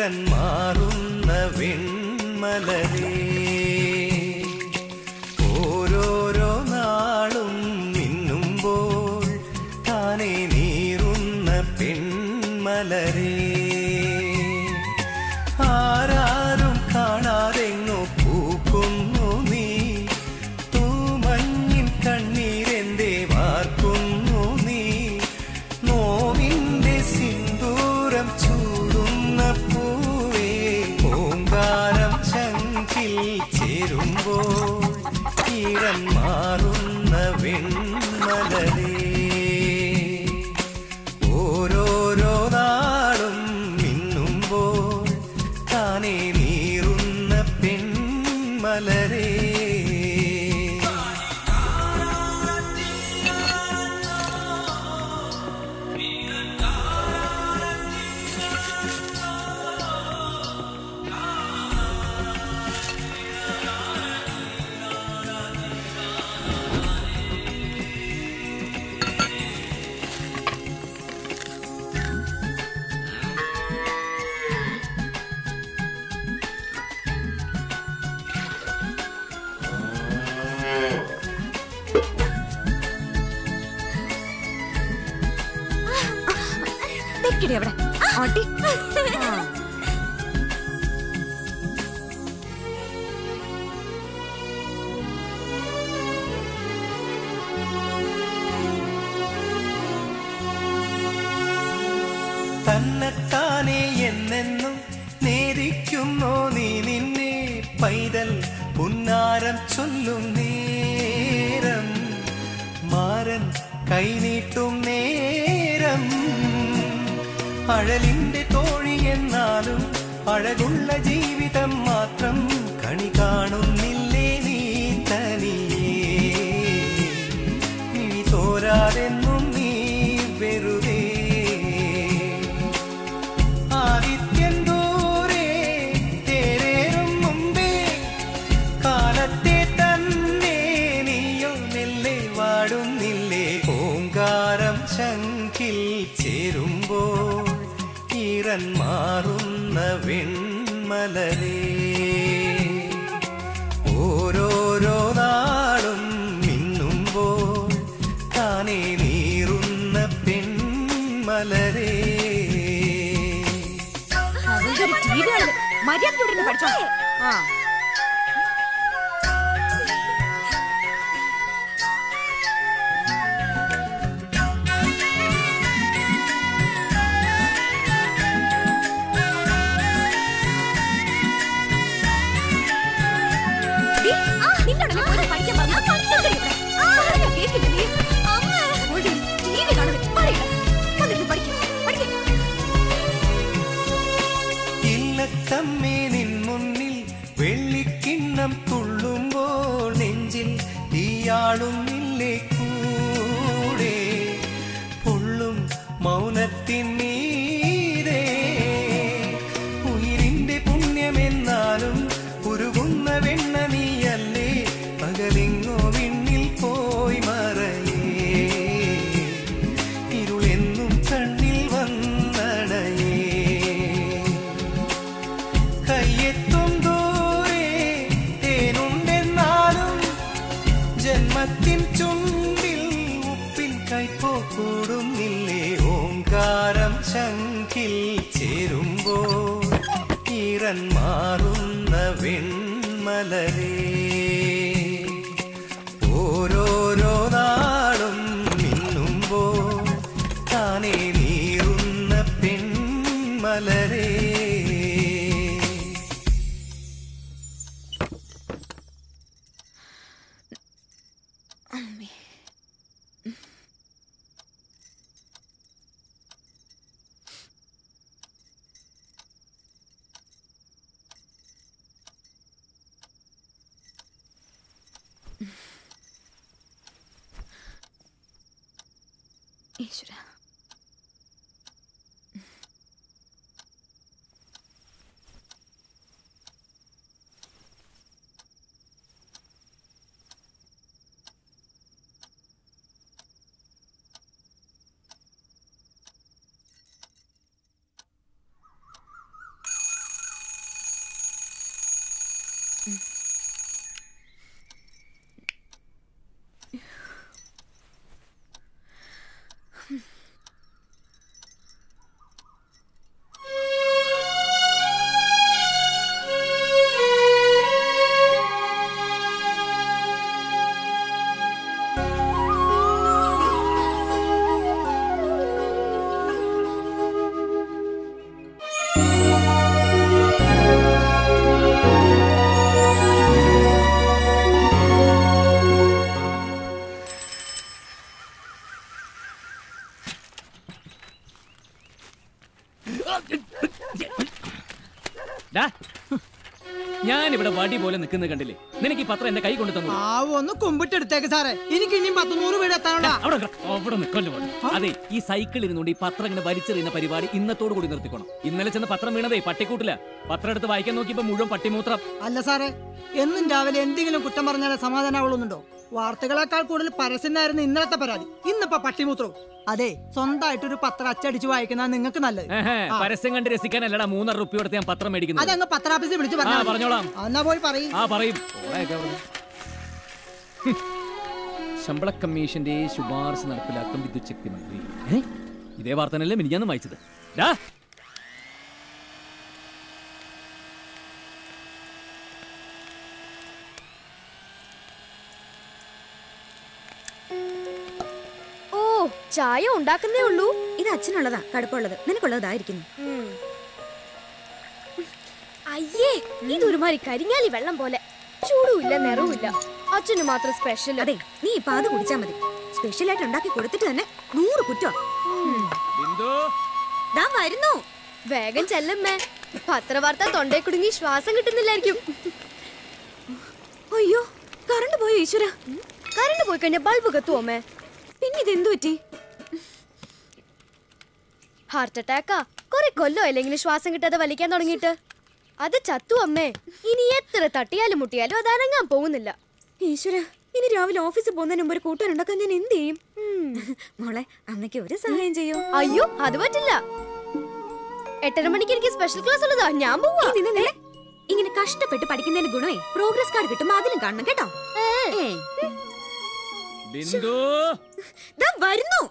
ഈറൻ മാറുന്ന വെൺമലരേ ഓരോരോ നാളും മിന്നുമ്പോൾ താനെ നീറുന്ന പെൺമലരേ ആരാരും കാണാതെങ്ങോ പൂക്കുന്നു നീ തൂമഞ്ഞിൻ കണ്ണീരെന്തേ വാർക്കുന്നു നീ നോവിന്റെ സിന്ദൂരം ചൂടുന്ന പൂവേ ഓങ്കാരം ചങ്കിൽ ചേരുമ്പോൾ ഈരം മാറുന്ന വെൺമലരേ ഓരോരോ നാളും മിന്നുമ്പോൾ താനെ നീറുന്ന പെൺമലരേ വെക്കടി അവിടെ ആട്ടി ആ. തന്നെത്താനെ എന്നെന്നും നേരിക്കുന്നോ നീ നിന്നെ പൈതൽ പുന്നാരം ചൊല്ലും നേരം മാരൻ കൈനീട്ടും നേരം അഴലിന്റെ തോഴി എന്നാലും അഴകുള്ള ജീവിതം മാത്രം കണി കാണുന്നില്ലേ നീ തനിയേ മിഴി തോരാതെന്നും നീ വെറുതെ ആദിത്യൻ ദൂരെ തേരേറും മുമ്പേ കാലത്തെ തന്നെ നീയോ മെല്ലെ വാടുന്നില്ലേ ഓങ്കാരം ശങ്കിൽ ചേരുമ്പോൾ ഈറൻ മാറുന്ന വെൺമലരേ ഓരോരോ നാളും മിന്നുമ്പോൾ താനെ നീറുന്ന പെൺമലരേ അവന്റെ ഒരു TV കാണല്. മര്യാദയ്ക്ക് ഇവിടെ ഇരുന്ന് പഠിച്ചോ ആ ഡി, നിന്നോടല്ലേ പോയി പഠിക്കാൻ പറഞ്ഞത്? നിർത്തടി ഇവിടെ. പറഞ്ഞാ കേൾക്കില്ല നീ. ഓടി, TV കാണല്. പറയില്ല. വന്നിരുന്ന് പഠിക്ക്. പഠിക്ക്. ഇല്ലത്തമ്മേ നിൻ മുന്നിൽ വെള്ളിക്കിണ്ണം തുള്ളുമ്പോൾ നെഞ്ചിൽ തീയാളുന്നില്ലേ കൂടെ പൊള്ളും മൗനത്തിൻ നീരേ ഉയിരിന്റെ പുണ്യമെന്നാലും ഉരുകുന്ന വെണ്ണ നീയല്ലേ പകലെങ്ങോ വിണ്ണിൽ പോയി മറയേ ഇരുളെന്നും കണ്ണിൽ വന്നണയേ കയ്യെത്തും ദൂരെ തേനുണ്ടെന്നാലും ജന്മത്തിൻ ചുണ്ടിൽ ഉപ്പിൻ കൈപ്പോ കൂടുന്നില്ലേ ഓങ്കാരം ശങ്കിൽ ചേരുമ്പോൾ ഈറൻ മാറുന്ന വെൺമലരേ ഓരോരോ നാളും മിന്നുമ്പോൾ താനെ നീറുന്ന പെൺമലരേ ഈശ്വര ഡാ, ഞാനിവിടെ വടി പോലെ നിൽക്കുന്നത് കണ്ടില്ലേ നിനക്ക് ഈ പത്രം എന്റെ കൈ കൊണ്ട് തന്നു ആ ഒന്ന് കുമ്പിട്ടെടുത്തേക്ക് സാറേ എനിക്ക് ഇനിയും പത്ത് നൂറ് വീട് എത്താനുണ്ടാ അവിടെ നിൽക്ക്, അവിടെ നിൽക്കല്ലോ അതെ ഈ സൈക്കിൾ ഇരുന്നുകൊണ്ട് ഈ പത്രം ഇങ്ങനെ വലിച്ചെറിയുന്ന പരിപാടി ഇന്നത്തോടു കൂടി നിർത്തിക്കണം ഇന്നലെ ചെന്ന് പത്രം വീണതേ പട്ടിക്കൂട്ടില്ല പത്രം എടുത്ത് വായിക്കാൻ നോക്കിയപ്പോ മുഴുവൻ പട്ടിമൂത്രം അല്ല സാറേ എന്നും രാവിലെ എന്തെങ്കിലും കുറ്റം പറഞ്ഞാലേ സമാധാനാവുള്ളുന്നുണ്ടോ വാർത്തകളെക്കാൾ കൂടുതൽ പരസ്യനായിരുന്നു ഇന്നലത്തെ പരാതി ഇന്നിപ്പോ പട്ടിമൂത്രവും അതെ സ്വന്തമായിട്ടൊരു പത്രം അച്ചടിച്ച് വായിക്കുന്ന നിങ്ങൾക്ക് നല്ലത് ഏഹേ, ആ. പരസ്യം കണ്ട് രസിക്കാനല്ലടാ മൂന്നര റുപ്യ കൊടുത്ത് ഞാൻ പത്രം മേടിക്കുന്നത് അതങ്ങ് പത്രാഫീസിൽ വിളിച്ച് ആ പറഞ്ഞാ മതി. പറഞ്ഞോളാം ആ, എന്നാ പോയി പറയും ആ പറയും ഓളെയൊക്കെ അവിടുന്ന്. ഹും. ശമ്പള കമ്മീഷന്റെ ശുപാർശ നടപ്പിലാക്കും വിദ്യുത് ശക്തി മന്ത്രി ഏ? ഇതേ വാർത്തനല്ലേ മിനിഞ്ഞാന്ന് വായിച്ചത് ഡാ ഓ ചായ ഉണ്ടാക്കുന്നേ ഉള്ളൂ ഇത് അച്ഛനുള്ളതാ കടുപ്പുള്ളത് നിനക്കുള്ളതായിരിക്കുന്നു അയ്യേ ഇതൊരുമാതിരി കരിങ്ങാലി വെള്ളം പോലെ ചൂടുമില്ല നിറവുമില്ല അച്ഛന് മാത്രം സ്പെഷ്യൽ അതെ നീ ഇപ്പൊ അത് കുടിച്ചാ മതി സ്പെഷ്യൽ ആയിട്ട് ഉണ്ടാക്കി കൊടുത്തിട്ട് തന്നെ നൂറ് കുറ്റം ബിന്ദു ദാ വരുന്നു വേഗം ചെല്ലമ്മേ പത്രവാർത്ത തൊണ്ടേ കുടുങ്ങി ശ്വാസം കിട്ടുന്നില്ലായിരിക്കും അയ്യോ കറണ്ട് പോയോ ഈശ്വര കറണ്ട് പോയി കഴിഞ്ഞാൽ ബൾബ് കത്തുവോ അമ്മേ പിന്നെ ഇതെന്തു പറ്റി ഹാർട്ട് അറ്റാക്കാ കുറെ കൊല്ലോ അല്ലെങ്കിൽ ശ്വാസം കിട്ടാതെ വലിക്കാൻ തുടങ്ങിയിട്ട് അത് ചത്തു അമ്മേ ഇനി എത്ര തട്ടിയാലും മുട്ടിയാലും അത് അനങ്ങാൻ പോകുന്നില്ല ഈശ്വര ഇനി രാവിലെ ഓഫീസിൽ പോകുന്നതിന് മുമ്പ് ഒരു കൂട്ടാൻ ഉണ്ടാക്കാൻ ഞാൻ എന്ത് ചെയ്യും മോളെ അമ്മയ്ക്ക് ഒരു സഹായം ചെയ്യോ അയ്യോ അത് പറ്റില്ല എട്ടര മണിക്ക് എനിക്ക് സ്പെഷ്യൽ ക്ലാസ് ഉള്ളതാ ഞാൻ പോവാ നീ നിന്ന് നിന്നെ. ഇങ്ങനെ കഷ്ടപ്പെട്ട് പഠിക്കുന്നതിന് ഗുണമേ പ്രോഗ്രസ് കാർഡ് കിട്ടുമ്പോ അതിലും കാണണം കേട്ടോ ഏ. ബിന്ദു ദാ വരുന്നു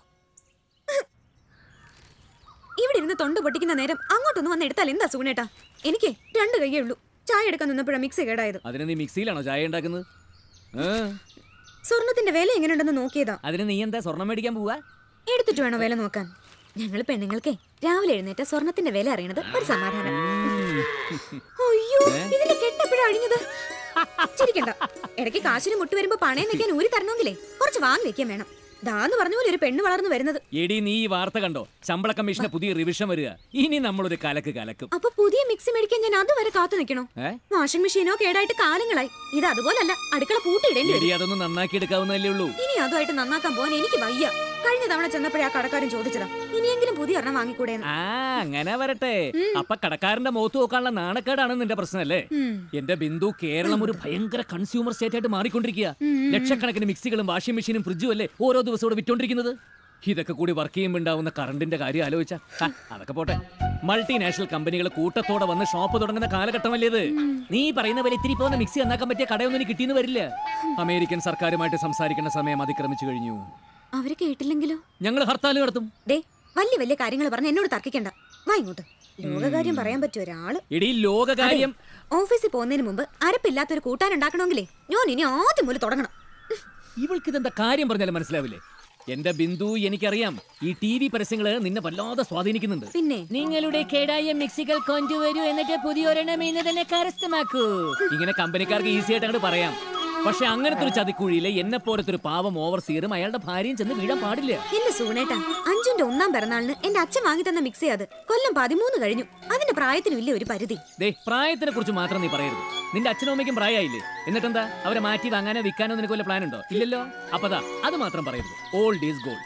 ഇവിടെ ഇരുന്ന് തൊണ്ട പൊട്ടിക്കുന്ന നേരം അങ്ങോട്ടൊന്ന് വന്ന് എടുത്താൽ എന്താ സുഗുണേട്ടാ എനിക്ക് രണ്ട് കൈയേ ഉള്ളൂ ചായ എടുക്കാൻ നിന്നപ്പോഴാണ് മിക്സി കേടായത് അതിന് നീ മിക്സിയിലാണോ ചായ ഉണ്ടാക്കുന്നത് ഏ? സ്വർണത്തിന്റെ വില എങ്ങനെയുണ്ടെന്ന് നോക്കിയതാ അതിന് നീ എന്താ സ്വർണം മേടിക്കാൻ പോവാ എടുത്തിട്ട് വേണോ വില നോക്കാൻ ഞങ്ങൾ പെണ്ണുങ്ങൾക്കേ രാവിലെ എഴുന്നേറ്റ സ്വർണത്തിന്റെ വില അറിയണത് ഒരു സമാധാനം അയ്യോ ഇതിന്റെ കെട്ടെപ്പോഴാ അഴിഞ്ഞത് ചിരിക്കണ്ട ഇടയ്ക്ക് കാശിന് മുട്ട് വരുമ്പോ പണയം വെക്കാൻ ഊരി തരണമെങ്കിലേ കുറച്ച് വാങ്ങി വെക്കാൻ വേണം ദാന്ന് പറഞ്ഞ പോലെ ഒരു പെണ്ണ് വളർന്നു വരുന്നത് എടി നീ ഈ വാർത്ത കണ്ടോ ശമ്പള കമ്മീഷന്റെ പുതിയ റിവിഷൻ വരിക ഇനി നമ്മളൊരു കലക്ക് കലക്കും അപ്പൊ പുതിയ മിക്സി മേടിക്കാൻ ഞാൻ അതുവരെ കാത്തു നിൽക്കണോ ഏ വാഷിംഗ് മെഷീനോ കേടായിട്ട് കാലങ്ങളായി ഇത് അതുപോലല്ല അടുക്കള പൂട്ടിയിടേണ്ടി എടി വരും അതൊന്നും നന്നാക്കി എടുക്കാവുന്നതല്ലേ ഉള്ളൂ ഇനി അതുമായിട്ട് നന്നാക്കാൻ പോകാൻ എനിക്ക് വയ്യ കഴിഞ്ഞ തവണ ചെന്നപ്പോഴേ ആ കടക്കാരൻ ചോദിച്ചതാ ഇനിയെങ്കിലും പുതിയ ഒരെണ്ണം വാങ്ങിക്കൂടേന്ന് ആ അങ്ങനെ വരട്ടെ അപ്പൊ കടക്കാരന്റെ മുഖത്ത് നോക്കാനുള്ള നാണക്കേടാണ് നിന്റെ പ്രശ്നമല്ലേ ഉം. എന്റെ ബിന്ദു കേരളം ഒരു ഭയങ്കര കൺസ്യൂമർ സ്റ്റേറ്റ് ആയിട്ട് മാറിക്കൊണ്ടിരിക്കുക ലക്ഷക്കണക്കിന് മിക്സികളും വാഷിംഗ് മെഷീനും ഫ്രിഡ്ജും അല്ലേ ഓരോ ദിവസവും ഇവിടെ വിറ്റോണ്ടിരിക്കുന്നത് ഇതൊക്കെ കൂടി വർക്ക് ചെയ്യുമ്പോൾ ഉണ്ടാവുന്ന കറണ്ടിന്റെ കാര്യം ആലോചിച്ച അതൊക്കെ പോട്ടെ മൾട്ടിനാഷണൽ കമ്പനികൾ കൂട്ടത്തോടെ വന്ന് ഷോപ്പ് തുടങ്ങുന്ന കാലഘട്ടമല്ലേ ഇത് നീ പറയുന്ന പോലെ ഇത്തിരി പോകുന്ന മിക്സി നന്നാക്കാൻ പറ്റിയ കടയൊന്നും എനിക്ക് കിട്ടിയെന്ന് വരില്ല അമേരിക്കൻ സർക്കാരുമായിട്ട് സംസാരിക്കേണ്ട സമയം അതിക്രമിച്ചു കഴിഞ്ഞു അവര് കേട്ടില്ലെങ്കിലോ ഞങ്ങൾ ഹർത്താൽ നടത്തും ദേ വലിയ വലിയ കാര്യങ്ങൾ പറഞ്ഞ് എന്നോട് തർക്കിക്കണ്ട വാ ഇങ്ങോട്ട് ലോകകാര്യം പറയാൻ പറ്റിയ ഒരാള് ഇടീ ലോകകാര്യം ഓഫീസിൽ പോകുന്നതിന് മുമ്പ് അരപ്പില്ലാത്തൊരു കൂട്ടാൻ ഉണ്ടാക്കണമെങ്കിലേ ഞാൻ ഇനി ആദ്യം മുതൽ തുടങ്ങണം ഇവൾക്ക് ഇതെന്താ കാര്യം പറഞ്ഞാലും മനസ്സിലാവില്ലേ എന്റെ ബിന്ദു എനിക്കറിയാം ഈ ടി വി പരസ്യങ്ങള് നിന്നെ വല്ലാതെ സ്വാധീനിക്കുന്നുണ്ട് പിന്നെ നിങ്ങളുടെ കേടായ മിക്സികൾ കൊണ്ടുവരൂ എന്നിട്ട് പുതിയൊരെണ്ണം ഇന്ന് തന്നെ കരസ്ഥമാക്കൂ ഇങ്ങനെ കമ്പനിക്കാർക്ക് ഈസി ആയിട്ട് അങ്ങോട്ട് പറയാം പക്ഷെ അങ്ങനത്തെ ഒരു ചതിക്കുഴിയില് എന്നെ പോലത്തെ ഒരു പാവം ഓവർസീറും അയാളുടെ ഭാര്യയും ചെന്ന് വീഴാൻ പാടില്ല എന്റെ സൂണേട്ടാ അഞ്ചുന്റെ ഒന്നാം പിറന്നാളിന് എന്റെ അച്ഛൻ വാങ്ങി തന്ന മിക്സി അത് കൊല്ലം പതിമൂന്ന് കഴിഞ്ഞു അതിന്റെ പ്രായത്തിനും ഇല്ല ഒരു പരിധി ദേ പ്രായത്തിനെ കുറിച്ച് മാത്രം നീ പറയരുത് നിന്റെ അച്ഛനും അമ്മയ്ക്കും പ്രായമായില്ലേ എന്നിട്ടെന്താ അവരെ മാറ്റി വാങ്ങാനോ വിൽക്കാനോ നിനക്ക് വല്ല പ്ലാൻ ഉണ്ടോ ഇല്ലല്ലോ അപ്പതാ അത് മാത്രം പറയരുത് ഓൾഡ് ഈസ് ഗോൾഡ്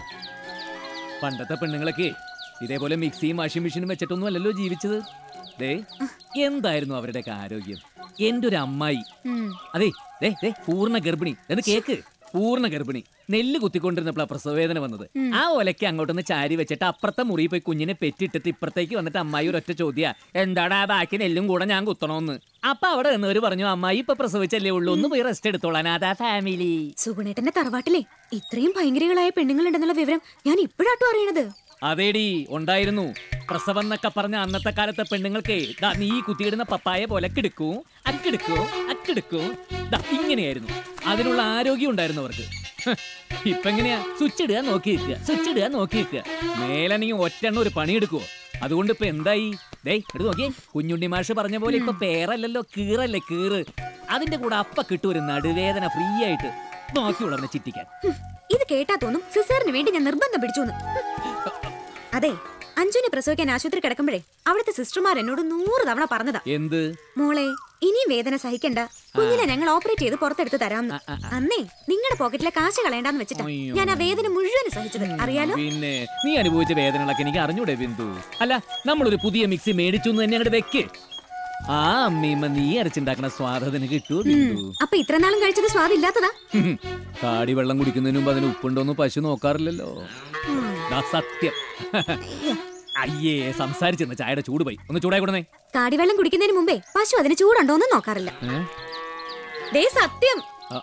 പണ്ടത്തെ പെണ്ണുങ്ങളൊക്കെ ഇതേപോലെ മിക്സിയും വാഷിംഗ് മെഷീനും വെച്ചിട്ടൊന്നും അല്ലല്ലോ ജീവിച്ചത് ദേ എന്തായിരുന്നു അവരുടെയൊക്കെ ആരോഗ്യം എന്റെ ഒരു അമ്മായി അതെ ദേ ദേ പൂർണ്ണ ഗർഭിണി എന്ന് കേക്ക് പൂർണ്ണ ഗർഭിണി നെല്ല് കുത്തിക്കൊണ്ടിരുന്നപ്പോഴാ പ്രസവവേദന വന്നത് ആ ഒലയ്ക്ക് അങ്ങോട്ടൊന്ന് ചാരി വെച്ചിട്ട് അപ്പുറത്തെ മുറി പോയി കുഞ്ഞിനെ പെറ്റിട്ടിട്ട് ഇപ്പുറത്തേക്ക് വന്നിട്ട് അമ്മായി ഒരൊറ്റ ചോദ്യ എന്താടാ ബാക്കി നെല്ലും കൂടെ ഞാൻ കുത്തണോന്ന് അപ്പൊ അവിടെ നിന്നവര് പറഞ്ഞു അമ്മായി ഇപ്പൊ പ്രസവിച്ചല്ലേ ഉള്ളൂ ഒന്ന് പോയി റെസ്റ്റ് എടുത്തോളാൻ അതാ ഫാമിലി സുഗുണേട്ടന്റെ തറവാട്ടിലെ ഇത്രയും ഭയങ്കരികളായ പെണ്ണുങ്ങളുണ്ടെന്നുള്ള വിവരം ഞാൻ ഇപ്പോഴാട്ടോ അറിയണത് അതേടി ഉണ്ടായിരുന്നു പ്രസവം എന്നൊക്കെ പറഞ്ഞ അന്നത്തെ കാലത്തെ പെണ്ണുങ്ങൾക്ക് ദാ നീ കുത്തിയിടുന്ന പപ്പായ പോലെ കിടക്കൂ അക്കിടുക്കൂ അക്കിടുക്കൂ ദാ ഇങ്ങനെയായിരുന്നു അതിനുള്ള ആരോഗ്യം ഉണ്ടായിരുന്നു അവർക്ക് ഹ്, ഇപ്പൊ എങ്ങനെയാ സ്വിച്ച് ഇടുക നോക്കി നിൽക്കുക സ്വിച്ച് ഇടുക നോക്കി നിൽക്കുക മേലനെങ്കിൽ ഒറ്റെണ്ണ ഒരു പണിയെടുക്കുവോ അതുകൊണ്ട് ഇപ്പൊ എന്തായി ദേ എടുത്ത് നോക്കിയേ കുഞ്ഞുണ്ണി മാഷ് പറഞ്ഞ പോലെ ഇപ്പൊ പേരല്ലല്ലോ കീറല്ലേ കീറ് അതിന്റെ കൂടെ അപ്പ കിട്ടും ഒരു നടുവേദന ഫ്രീ ആയിട്ട് നോക്കി ഉടനെ ചിറ്റിക്കാൻ ഹും, ഇത് കേട്ടാ തോന്നും സിസേറിന് വേണ്ടി ഞാൻ നിർബന്ധം പിടിച്ചു അതെ അഞ്ജുനെ പ്രസവിക്കാൻ ആശുപത്രി കിടക്കുമ്പോഴേ അവിടുത്തെ സിസ്റ്റർമാർ എന്നോട് നൂറ് തവണ പറഞ്ഞതാ എന്ത് മോളെ ഇനിയും വേദന സഹിക്കണ്ട കുഞ്ഞിനെ ഞങ്ങൾ ഓപ്പറേറ്റ് ചെയ്ത് പുറത്തെടുത്ത് തരാമെന്ന് ആ, ആ, അന്നേ നിങ്ങളുടെ പോക്കറ്റിലെ കാശ് കളയണ്ടെന്ന് വെച്ചിട്ടാ അയ്യോ. ഞാൻ ആ വേദന മുഴുവൻ സഹിച്ചത് അറിയാലോ പിന്നെ നീ അനുഭവിച്ച വേദനകളൊക്കെ എനിക്ക് അറിഞ്ഞൂടെ ബിന്ദു അല്ല നമ്മളൊരു പുതിയ മിക്സി മേടിച്ചു എന്ന് തന്നെ അങ്ങോട്ട് വെക്ക് ആ അമ്മീമ്മ നീ അരച്ചുണ്ടാക്കണ സ്വാദത്തിന് കിട്ടൂ ബിന്ദു അപ്പൊ ഇത്ര നാളും കഴിച്ചത് സ്വാദില്ലാത്തതാ ഹും. കാടി വെള്ളം കുടിക്കുന്നതിന് മുമ്പ് അതിന് ഉപ്പുണ്ടോന്ന് പശു നോക്കാറില്ലല്ലോ ദാ സത്യം അയ്യേ സംസാരിച്ചെന്ന് ചായയുടെ ചൂട് പോയി ഒന്ന് ചൂടായി കൊടുന്നേ കാടിവെള്ളം കുടിക്കുന്നതിന് മുമ്പേ പശു അതിന് ചൂടുണ്ടോന്ന് നോക്കാറില്ല ഏ? ദേ സത്യം ആ.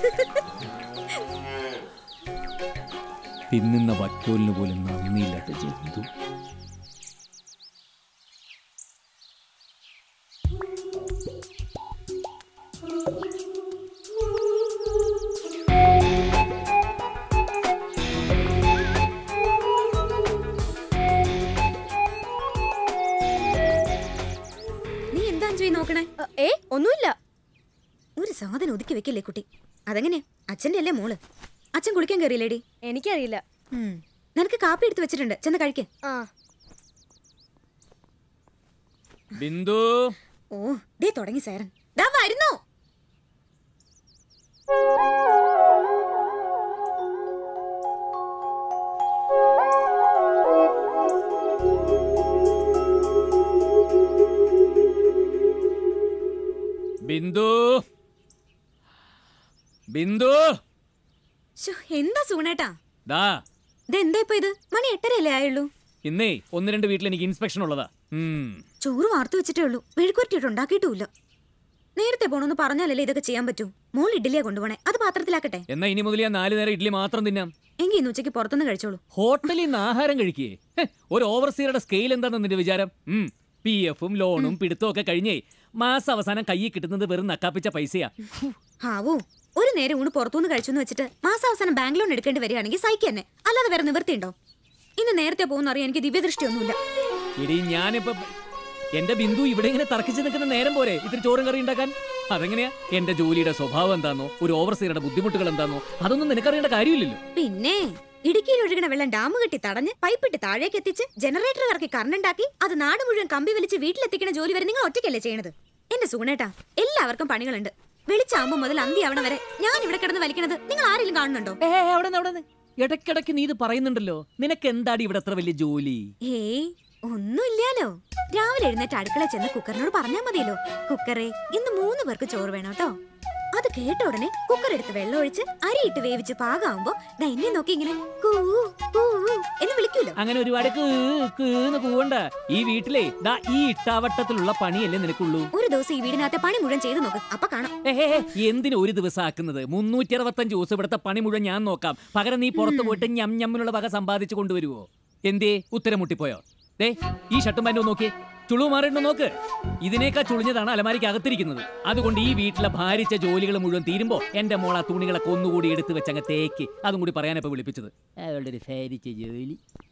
തിന്നുന്ന വക്കോലിന് പോലും നന്ദിയില്ലാത്ത ജന്തു നീ എന്താ അഞ്ജുയി നോക്കണേ ഏ ഒന്നുമില്ല ഒരു സാധനം ഒതുക്കി വെക്കില്ലേ കുട്ടി അതെങ്ങനെ അച്ഛന്റെ അല്ലേ മോള് അച്ഛൻ കുളിക്കാൻ കയറിയില്ലേടി എനിക്കറിയില്ല ഉം. നിനക്ക് കാപ്പി എടുത്ത് വെച്ചിട്ടുണ്ട് ചെന്ന് കഴിക്ക് ആ ബിന്ദു ഓ ദേ തുടങ്ങി സേരൻ ദാ വരുന്നു ബിന്ദു ബിന്ദു ശ്ശോ, എന്താ സൂണേട്ടാ ദാ ഇതെന്താ ഇപ്പൊ ഇത് മണി എട്ടരയല്ലേ ആയുള്ളൂ ഇന്നേ ഒന്ന് രണ്ട് വീട്ടിൽ എനിക്ക് ഇൻസ്പെക്ഷൻ ഉള്ളതാ ഉം. ചോറ് വാർത്തു വെച്ചിട്ടേ ഉള്ളൂ മെഴുക്കുവരട്ടിയിട്ട് ഉണ്ടാക്കിയിട്ടുമില്ല നേരത്തെ പോണോന്ന് പറഞ്ഞാലല്ലേ ഇതൊക്കെ ചെയ്യാൻ പറ്റൂ മോൾ ഇഡ്ഡലിയാ കൊണ്ടുപോണേ അത് പാത്രത്തിലാക്കട്ടെ എന്നാ ഇനി മുതൽ ഞാൻ നാല് നേരം ഇഡ്ഡലി മാത്രം തിന്നാം എങ്കിൽ ഇന്ന് ഉച്ചയ്ക്ക് പുറത്തുനിന്ന് കഴിച്ചോളൂ ഹോട്ടലിൽ നിന്ന് ആഹാരം കഴിക്കേ ഒരു ഓവർസീറുടെ സ്കെയിൽ എന്താണെന്ന് നിന്റെ വിചാരം പി എഫും ലോണും പിടുത്തവും ഒക്കെ കഴിഞ്ഞേ മാസം അവസാനം കയ്യിൽ കിട്ടുന്നത് വെറും നക്കാപ്പിച്ച പൈസയാ ഹാവൂ ഒരു നേരം ഊണ് പുറത്തുനിന്ന് കഴിച്ചു എന്ന് വെച്ചിട്ട് മാസാവസാനം ബാങ്ക് ലോൺ എടുക്കേണ്ടി വരികയാണെങ്കിൽ സഹിക്കുക തന്നെ അല്ലാതെ വേറെ നിവൃത്തിയുണ്ടോ ഇന്ന് നേരത്തെ പോകുന്ന അറിയാൻ എനിക്ക് ദിവ്യദൃഷ്ടിയൊന്നുമില്ല ഇടി ഞാനിപ്പോ എന്റെ ബിന്ദു ഇവിടെ ഇങ്ങനെ തർക്കിച്ച് നിൽക്കുന്ന നേരം പോരെ ഇത്തിരി ചോറും കറി ഉണ്ടാക്കാൻ അതെങ്ങനെയാ എന്റെ ജോലിയുടെ സ്വഭാവം എന്താണോ ഒരു ഓവർസീറുടെ ബുദ്ധിമുട്ടുകൾ എന്താണോ അതൊന്നും നിനക്കറിയേണ്ട കാര്യമില്ലല്ലോ പിന്നെ ഇടുക്കിയിൽ ഒഴുകണ വെള്ളം ഡാം കെട്ടി തടഞ്ഞ് പൈപ്പിട്ട് താഴേക്ക് എത്തിച്ച് ജനറേറ്റർ ഇറക്കി കറണ്ട് ഉണ്ടാക്കി അത് നാട് മുഴുവൻ കമ്പി വലിച്ച് വീട്ടിലെത്തിക്കണ ജോലി വരെ നിങ്ങൾ ഒറ്റയ്ക്കല്ലേ ചെയ്യണത് എന്റെ സുഗുണേട്ടാ എല്ലാവർക്കും പണികളുണ്ട് വെളിച്ചാകുമ്പോ മുതൽ അന്തി ആവണ വരെ ഞാൻ ഇവിടെ കിടന്ന് വലിക്കണത് നിങ്ങൾ ആരെങ്കിലും കാണുന്നുണ്ടോ ഏ അവിടെ അവിടെ ഇടയ്ക്കിടയ്ക്ക് നീ ഇത് പറയുന്നുണ്ടല്ലോ നിനക്ക് എന്താടി ഇവിടെ അത്ര വലിയ ജോലി ഏയ് ഒന്നുമില്ലാലോ രാവിലെ എഴുന്നേറ്റ് അടുക്കള ചെന്ന് കുക്കറിനോട് പറഞ്ഞാൽ മതിയല്ലോ കുക്കറെ ഇന്ന് മൂന്ന് പേർക്ക് ചോറ് വേണം കേട്ടോ അത് കേട്ട ഉടനെ കുക്കർ എടുത്ത് വെള്ളം ഒഴിച്ച് അരിയിട്ട് വേവിച്ച് പാകാവുമ്പോ ദാ എന്നെ നോക്കി ഇങ്ങനെ കൂ കൂ എന്ന് വിളിക്കൂലോ അങ്ങനെ ഒരുപാട് കീ കീന്ന് കൂവണ്ട ഈ വീട്ടിലെ ദാ ഈ ഇട്ടാവട്ടത്തിലുള്ള പണിയല്ലേ നിനക്കുള്ളൂ ഒരു ദിവസം ഈ വീടിനകത്തെ പണി മുഴുവൻ ചെയ്തു നോക്ക് അപ്പൊ കാണാം ഏഹേ എന്തിനു ഒരു ദിവസം ആക്കുന്നത് മുന്നൂറ്റി അറുപത്തഞ്ച് ദിവസം ഇവിടുത്തെ പണി മുഴുവൻ ഞാൻ നോക്കാം പകരം നീ പുറത്ത് പോയിട്ട് ഞം ഞമ്മിനുള്ള വക സമ്പാദിച്ചു കൊണ്ടുവരുവോ എന്തേ ഉത്തരം മുട്ടിപ്പോയോ ദേ ഈ ഷർട്ടും പാൻറ്റും നോക്കിയേ ചുളു മാറിയിട്ട് നോക്ക് ഇതിനേക്കാൾ ചുളിഞ്ഞതാണ് അലമാരിക്ക് അകത്തിരിക്കുന്നത് അതുകൊണ്ട് ഈ വീട്ടിലെ ഭാരിച്ച ജോലികൾ മുഴുവൻ തീരുമ്പോ എന്റെ മോൾ ആ തുണികളൊക്കെ ഒന്നുകൂടി എടുത്ത് വെച്ചങ്ങ് തേക്ക് അതും കൂടി പറയാനിപ്പോ വിളിപ്പിച്ചത് അവളുടെ ഒരു ഭാരിച്ച ജോലി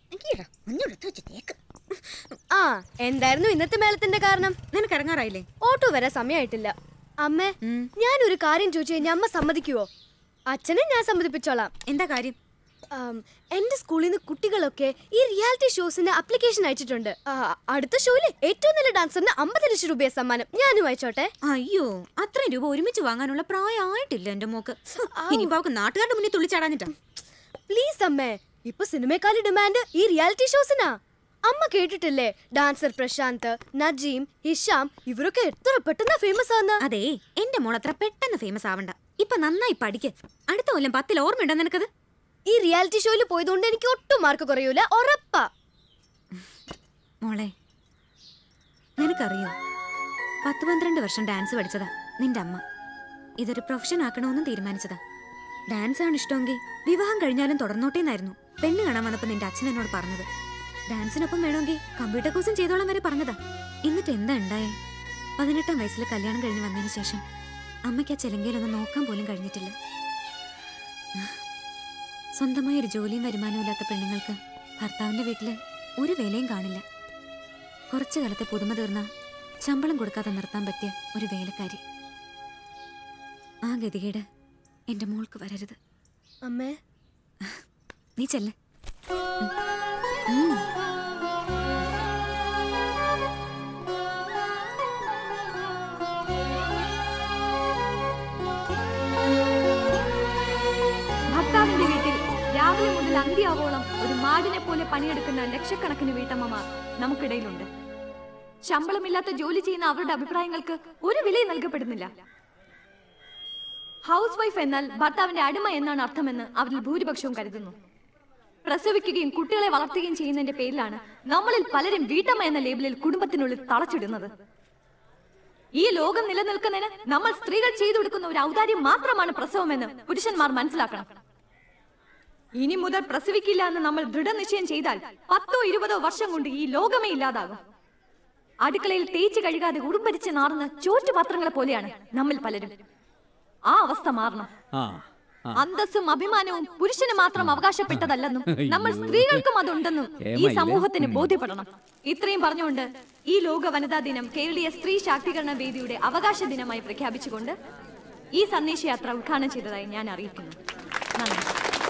ആ എന്തായിരുന്നു ഇന്നത്തെ മേളത്തിന്റെ കാരണം നിനക്ക് ഇറങ്ങാറായില്ലേ ഓട്ടോ വരാൻ സമയമായിട്ടില്ല അമ്മേ ഉം. ഞാൻ ഒരു കാര്യം ചോദിച്ചു കഴിഞ്ഞാൽ അമ്മ സമ്മതിക്കുവോ അച്ഛനെ ഞാൻ സമ്മതിപ്പിച്ചോളാം എന്താ കാര്യം ആം, എന്റെ സ്കൂളിൽ നിന്ന് കുട്ടികളൊക്കെ ഈ റിയാലിറ്റി ഷോസിന് അപ്ലിക്കേഷൻ അയച്ചിട്ടുണ്ട് ആ, അടുത്ത ഷോയില് ഏറ്റവും നല്ല ഡാൻസറിന് അമ്പത് ലക്ഷം രൂപയെ സമ്മാനം ഞാനും അയച്ചോട്ടെ അയ്യോ അത്രയും രൂപ ഒരുമിച്ച് വാങ്ങാനുള്ള പ്രായമായിട്ടില്ല എന്റെ മോക്ക് ഇനിയിപ്പോ അവക്ക് നാട്ടുകാരുടെ മുന്നിൽ തുള്ളിച്ചാടാനിട്ടാ പ്ലീസ് അമ്മേ ഇപ്പൊ സിനിമയെക്കാളും ഡിമാൻഡ് ഈ റിയാലിറ്റി ഷോസിനാ അമ്മ കേട്ടിട്ടില്ലേ ഡാൻസർ പ്രശാന്ത് നജീം ഹിഷാം ഇവരൊക്കെ എത്ര പെട്ടെന്ന് ഫേമസ് ആവുന്ന അതെ എന്റെ മോൾ അത്ര പെട്ടെന്ന് ഫേമസ് ആവണ്ട ഇപ്പൊ നന്നായി പഠിക്ക് അടുത്ത കൊല്ലം പത്തിൽ ഓർമ്മയുണ്ടോ നിനക്കത് ഈ റിയാലിറ്റി ഷോയിൽ പോയതുകൊണ്ട് എനിക്ക് ഒട്ടും മാർക്ക് കുറയൂല ഉറപ്പാ മോളെ നിനക്കറിയോ പത്ത് പന്ത്രണ്ട് വർഷം ഡാൻസ് പഠിച്ചതാ നിന്റെ അമ്മ ഇതൊരു പ്രൊഫഷൻ ആക്കണമെന്നും തീരുമാനിച്ചതാ ഡാൻസ് ആണ് ഇഷ്ടമെങ്കിൽ വിവാഹം കഴിഞ്ഞാലും തുടർന്നോട്ടേന്നായിരുന്നു പെണ്ണ് കാണാൻ വന്നപ്പോ നിന്റെ അച്ഛൻ എന്നോട് പറഞ്ഞത് ഡാൻസിനൊപ്പം വേണമെങ്കിൽ കമ്പ്യൂട്ടർ കോഴ്സും ചെയ്തോളാൻ വരെ പറഞ്ഞതാ എന്നിട്ട് എന്താ ഉണ്ടായേ പതിനെട്ടാം വയസ്സിൽ കല്യാണം കഴിഞ്ഞ് വന്നതിന് ശേഷം അമ്മയ്ക്ക് ആ ചെലങ്കയിലൊന്നും നോക്കാൻ പോലും കഴിഞ്ഞിട്ടില്ല സ്വന്തമായി ഒരു ജോലിയും വരുമാനവും ഇല്ലാത്ത പെണ്ണുങ്ങൾക്ക് ഭർത്താവിന്റെ വീട്ടില് ഒരു വിലയും കാണില്ല കുറച്ചു കാലത്തെ പുതുമ തീർന്ന ശമ്പളം കൊടുക്കാതെ നിർത്താൻ പറ്റിയ ഒരു വേലക്കാരി ആ ഗതികേട് എന്റെ മോൾക്ക് വരരുത് അമ്മേ നീ ചെല്ല് ഭർത്താവിന്റെ വീട്ടിൽ രാവിലെ മുതൽ അന്ത്യാവോളം ഒരു മാടിനെ പോലെ പണിയെടുക്കുന്ന ലക്ഷക്കണക്കിന് വീട്ടമ്മമാർ നമുക്കിടയിലുണ്ട് ശമ്പളമില്ലാത്ത ജോലി ചെയ്യുന്ന അവരുടെ അഭിപ്രായങ്ങൾക്ക് ഒരു വിലയും നൽകപ്പെടുന്നില്ല ഹൗസ് വൈഫ് എന്നാൽ ഭർത്താവിന്റെ അടിമ എന്നാണ് അർത്ഥമെന്ന് അവരിൽ ഭൂരിപക്ഷവും കരുതുന്നു പ്രസവിക്കുകയും കുട്ടികളെ വളർത്തുകയും ചെയ്യുന്നതിന്റെ പേരിലാണ് നമ്മളിൽ പലരും വീട്ടമ്മ എന്ന ലേബലിൽ കുടുംബത്തിനുള്ളിൽ തളച്ചിടുന്നത് ഈ ലോകം നിലനിൽക്കുന്നതിന് നമ്മൾ സ്ത്രീകൾ ചെയ്തു കൊടുക്കുന്ന ഒരു ഔദാര്യം മാത്രമാണ് പ്രസവമെന്ന് പുരുഷന്മാർ മനസ്സിലാക്കണം ഇനി മുതൽ പ്രസവിക്കില്ല എന്ന് നമ്മൾ ദൃഢനിശ്ചയം ചെയ്താൽ പത്തോ ഇരുപതോ വർഷം കൊണ്ട് ഈ ലോകമേ ഇല്ലാതാകും അടുക്കളയിൽ തേച്ച് കഴുകാതെ ഉടുമ്പരിച്ച് നാറുന്ന ചോറ്റുപാത്രങ്ങളെ പോലെയാണ് നമ്മിൽ പലരും ആ അവസ്ഥ മാറണം ആ ആ. അന്തസ്സും അഭിമാനവും പുരുഷന് മാത്രം അവകാശപ്പെട്ടതല്ലെന്നും നമ്മൾ അയ്യോ. സ്ത്രീകൾക്കും അതുണ്ടെന്നും ഈ ഏമായില്ലേ? സമൂഹത്തിന് ബോധ്യപ്പെടണം ഇത്രയും പറഞ്ഞുകൊണ്ട് ഈ ലോക വനിതാ ദിനം കേരളീയ സ്ത്രീ ശാക്തീകരണ വേദിയുടെ അവകാശ ദിനമായി പ്രഖ്യാപിച്ചുകൊണ്ട് ഈ സന്ദേശയാത്ര ഉദ്ഘാടനം ചെയ്തതായി ഞാൻ അറിയിക്കുന്നു നന്ദി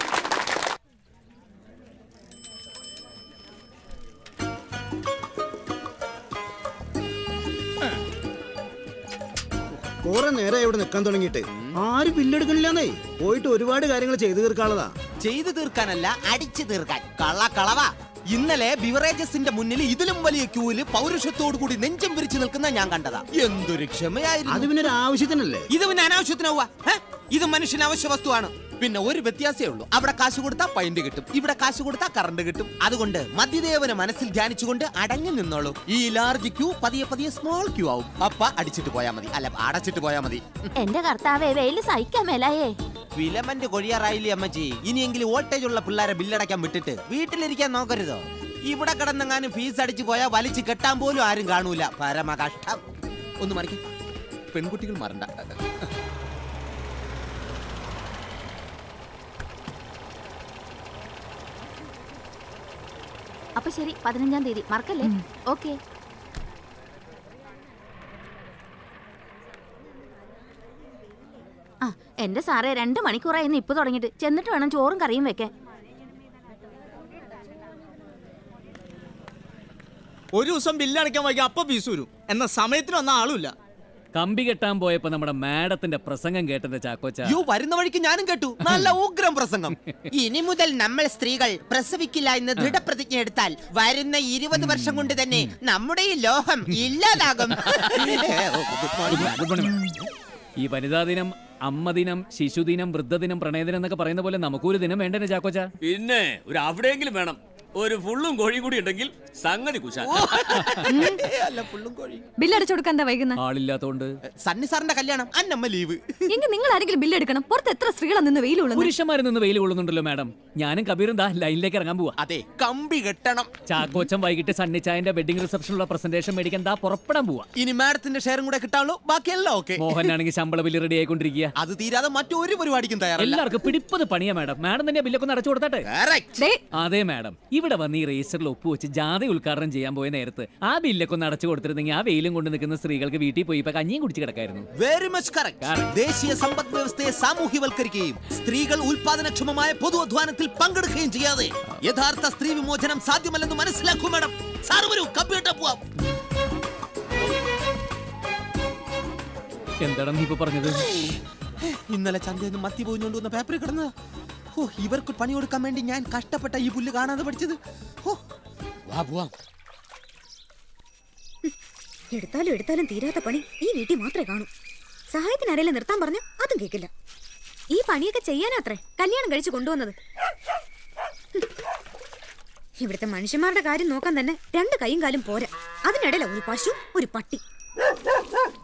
കുറെ നേരം ഇവിടെ നിൽക്കാൻ തുടങ്ങിയിട്ട് ആരും ബില്ലെടുക്കണില്ലെന്നേ പോയിട്ട് ഒരുപാട് കാര്യങ്ങൾ ചെയ്തു തീർക്കാനുള്ളതാ ചെയ്തു തീർക്കാനല്ല അടിച്ചു തീർക്കാൻ കള്ള കളവ ഇന്നലെ ബിവറേജസിന്റെ മുന്നിൽ ഇതിലും വലിയ ക്യൂവില് പൗരുഷത്തോടു കൂടി നെഞ്ചം വിരിച്ചു നിൽക്കുന്ന ഞാൻ കണ്ടതാ എന്തൊരു അത് ക്ഷമയായിരുന്നു പിന്നെ ഒരു ആവശ്യത്തിനല്ലേ ഇത് പിന്നെ അനാവശ്യത്തിനാവുക ഇത് മനുഷ്യന് അവശ്യ വസ്തുവാണ് പിന്നെ ഒരു വ്യത്യാസമേ ഉള്ളൂ അവിടെ കാശ് കൊടുത്താൽ പൈന്റ് കിട്ടും ഇവിടെ കാശ് കൊടുത്താൽ കറണ്ട് കിട്ടും അതുകൊണ്ട് മദ്യദേവനെ മനസ്സിൽ ധ്യാനിച്ചുകൊണ്ട് അടങ്ങി നിന്നോളൂ ഈ ലാർജ് ക്യൂ പതിയെ പതിയെ സ്മോൾ ക്യൂ ആവും അപ്പ അടിച്ചിട്ട് പോയാ മതി അല്ല അടച്ചിട്ട് പോയാ മതി എന്റെ കർത്താവേ വെയില് സഹിക്കാൻ മേലായേ ഫിലമെന്റ് കൊഴിയാറായില്ലേ അമ്മച്ചി ഇനിയെങ്കിലും വോൾട്ടേജ് ഉള്ള പിള്ളേരെ ബില്ലടയ്ക്കാൻ വിട്ടിട്ട് വീട്ടിലിരിക്കാൻ നോക്കരുതോ ഇവിടെ കിടന്നെങ്ങാനും ഫീസ് അടിച്ചു പോയാൽ വലിച്ചു കെട്ടാൻ പോലും ആരും കാണൂല പരമ കഷ്ടം ഒന്ന് മറിക്കും പെൺകുട്ടികൾ മറണ്ട അപ്പൊ ശരി പതിനഞ്ചാം തീയതി മറക്കല്ലേ ഓക്കെ ആ എന്റെ സാറേ രണ്ട് മണിക്കൂറായിരുന്നു ഇപ്പൊ തുടങ്ങിയിട്ട് ചെന്നിട്ട് വേണം ചോറും കറിയും വെക്കാൻ ഒരു ദിവസം ബില്ലടയ്ക്കാൻ വൈകി അപ്പൊ ഫീസ് വരും എന്ന സമയത്തിന് വന്ന ആളുമില്ല കമ്പി കെട്ടാൻ പോയപ്പോ നമ്മുടെ മാഡത്തിന്റെ പ്രസംഗം കേട്ടത് ചാക്കോച്ച യോ വരുന്ന വഴിക്ക് ഞാനും കേട്ടു നല്ല ഉഗ്രം പ്രസംഗം ഇനി മുതൽ നമ്മൾ സ്ത്രീകൾ പ്രസവിക്കില്ല എന്ന് ദൃഢപ്രതിജ്ഞ എടുത്താൽ വരുന്ന ഇരുപത് വർഷം കൊണ്ട് തന്നെ നമ്മുടെ ഈ ലോഹം ഇല്ലാതാകും Good morning, madam. ഈ വനിതാ ദിനം അമ്മ ദിനം ശിശുദിനം വൃദ്ധദിനം പ്രണയദിനം എന്നൊക്കെ പറയുന്ന പോലെ നമുക്കൊരു ദിനം വേണ്ടേ ചാക്കോച്ച പിന്നെ ഒരു അവിടെയെങ്കിലും വേണം ഒരു ഫുള്ളും കോഴിയും കൂടി ഉണ്ടെങ്കിൽ സംഗതി കുശാൽ അല്ല ഫുള്ളും കോഴി ബില്ലടിച്ചു കൊടുക്കാൻ എന്താ വൈകുന്ന ആളില്ലാത്തോണ്ട് സണ്ണി സാറിന്റെ കല്യാണം അന്നമ്മ ലീവ് എങ്കിൽ നിങ്ങൾ ആരെങ്കിലും ബില്ലെടുക്കണം പുറത്ത് എത്ര സ്ത്രീകളാ നിന്ന് വെയിലുള്ളത് പുരുഷന്മാരിൽ നിന്ന് വെയിൽ കൊള്ളുന്നുണ്ടല്ലോ മാഡം ഞാനും കബീറും ദാ ലൈനിലേക്ക് ഇറങ്ങാൻ പോവാ അതെ കമ്പി കെട്ടണം ചാക്കോച്ചൻ വൈകിട്ട് സണ്ണിച്ചായന്റെ വെഡിങ് റിസപ്ഷനുള്ള പ്രസന്റേഷൻ മേടിക്കാൻ ദാ പുറപ്പെടാൻ പോവാ ഇനി മാഡത്തിന്റെ ഷെയറും കൂടെ കിട്ടാനുള്ളൂ ബാക്കിയെല്ലാം ഓക്കെ മോഹനാണെങ്കിൽ ശമ്പള ബില്ല് റെഡി ആയിക്കൊണ്ടിരിക്കുക അത് തീരാതെ മറ്റൊരു പരിപാടിക്കും തയ്യാറല്ല എല്ലാവർക്കും പിടിപ്പത് പണിയാ മാഡം മാഡം തന്നെ ബില്ലൊക്കെ ഒന്ന് അടച്ചു കൊടുത്താട്ടെ Correct. ദേ, അതെ മാഡം ഇവിടെ വന്ന് ഈ രജിസ്റ്ററിൽ ഒപ്പുവെച്ച് ജാഥ ഉദ്ഘാടനം ചെയ്യാൻ പോയ നേരത്ത് ആ ബില്ലൊക്കെ ഒന്ന് അടച്ചു കൊടുത്തിരുന്നെങ്കിൽ ആ വെയിലും കൊണ്ട് നിൽക്കുന്ന സ്ത്രീകൾക്ക് വീട്ടിൽ പോയി ഇപ്പൊ കഞ്ഞിയും കുടിച്ച് കിടക്കായിരുന്നു വെരി മച്ച് കറക്റ്റ് ദേശീയ സമ്പദ് വ്യവസ്ഥയെ സാമൂഹ്യവൽക്കരിക്കുകയും സ്ത്രീകൾ ഉൽപാദനക്ഷമമായ പൊതു അധ്വാനത്തിൽ പങ്കെടുക്കുകയും ചെയ്യാതെ യഥാർത്ഥ സ്ത്രീ വിമോചനം സാധ്യമല്ലെന്ന് മനസ്സിലാക്കൂ മാഡം സാറ് വരൂ കമ്പ്യൂട്ടർ പോവാം എന്താണ് നീ ഇപ്പൊ പറഞ്ഞത് ഇന്നലെ ചന്തയിൽ നിന്ന് മത്തി പോയിഞ്ഞോണ്ട് വന്ന പേപ്പറിൽ കിടന്നതാ ഓ ഇവർക്ക് പണി കൊടുക്കാൻ വേണ്ടി ഞാൻ കഷ്ടപ്പെട്ട ഈ പുല്ല് കാണാതെ പഠിച്ചത് ഓ വാ പോവാം എടുത്താലും എടുത്താലും തീരാത്ത പണി ഈ വീട്ടിൽ മാത്രമേ കാണൂ സഹായത്തിന് ആരെങ്കിലും നിർത്താൻ പറഞ്ഞു അതും കേൾക്കില്ല ഈ പണിയൊക്കെ ചെയ്യാനാത്രേ കല്യാണം കഴിച്ച് കൊണ്ടുവന്നത് ഹും. ഇവിടുത്തെ മനുഷ്യന്മാരുടെ കാര്യം നോക്കാൻ തന്നെ രണ്ട് കൈയും കാലും പോരാ അതിനിടയില ഒരു പശു ഒരു പട്ടി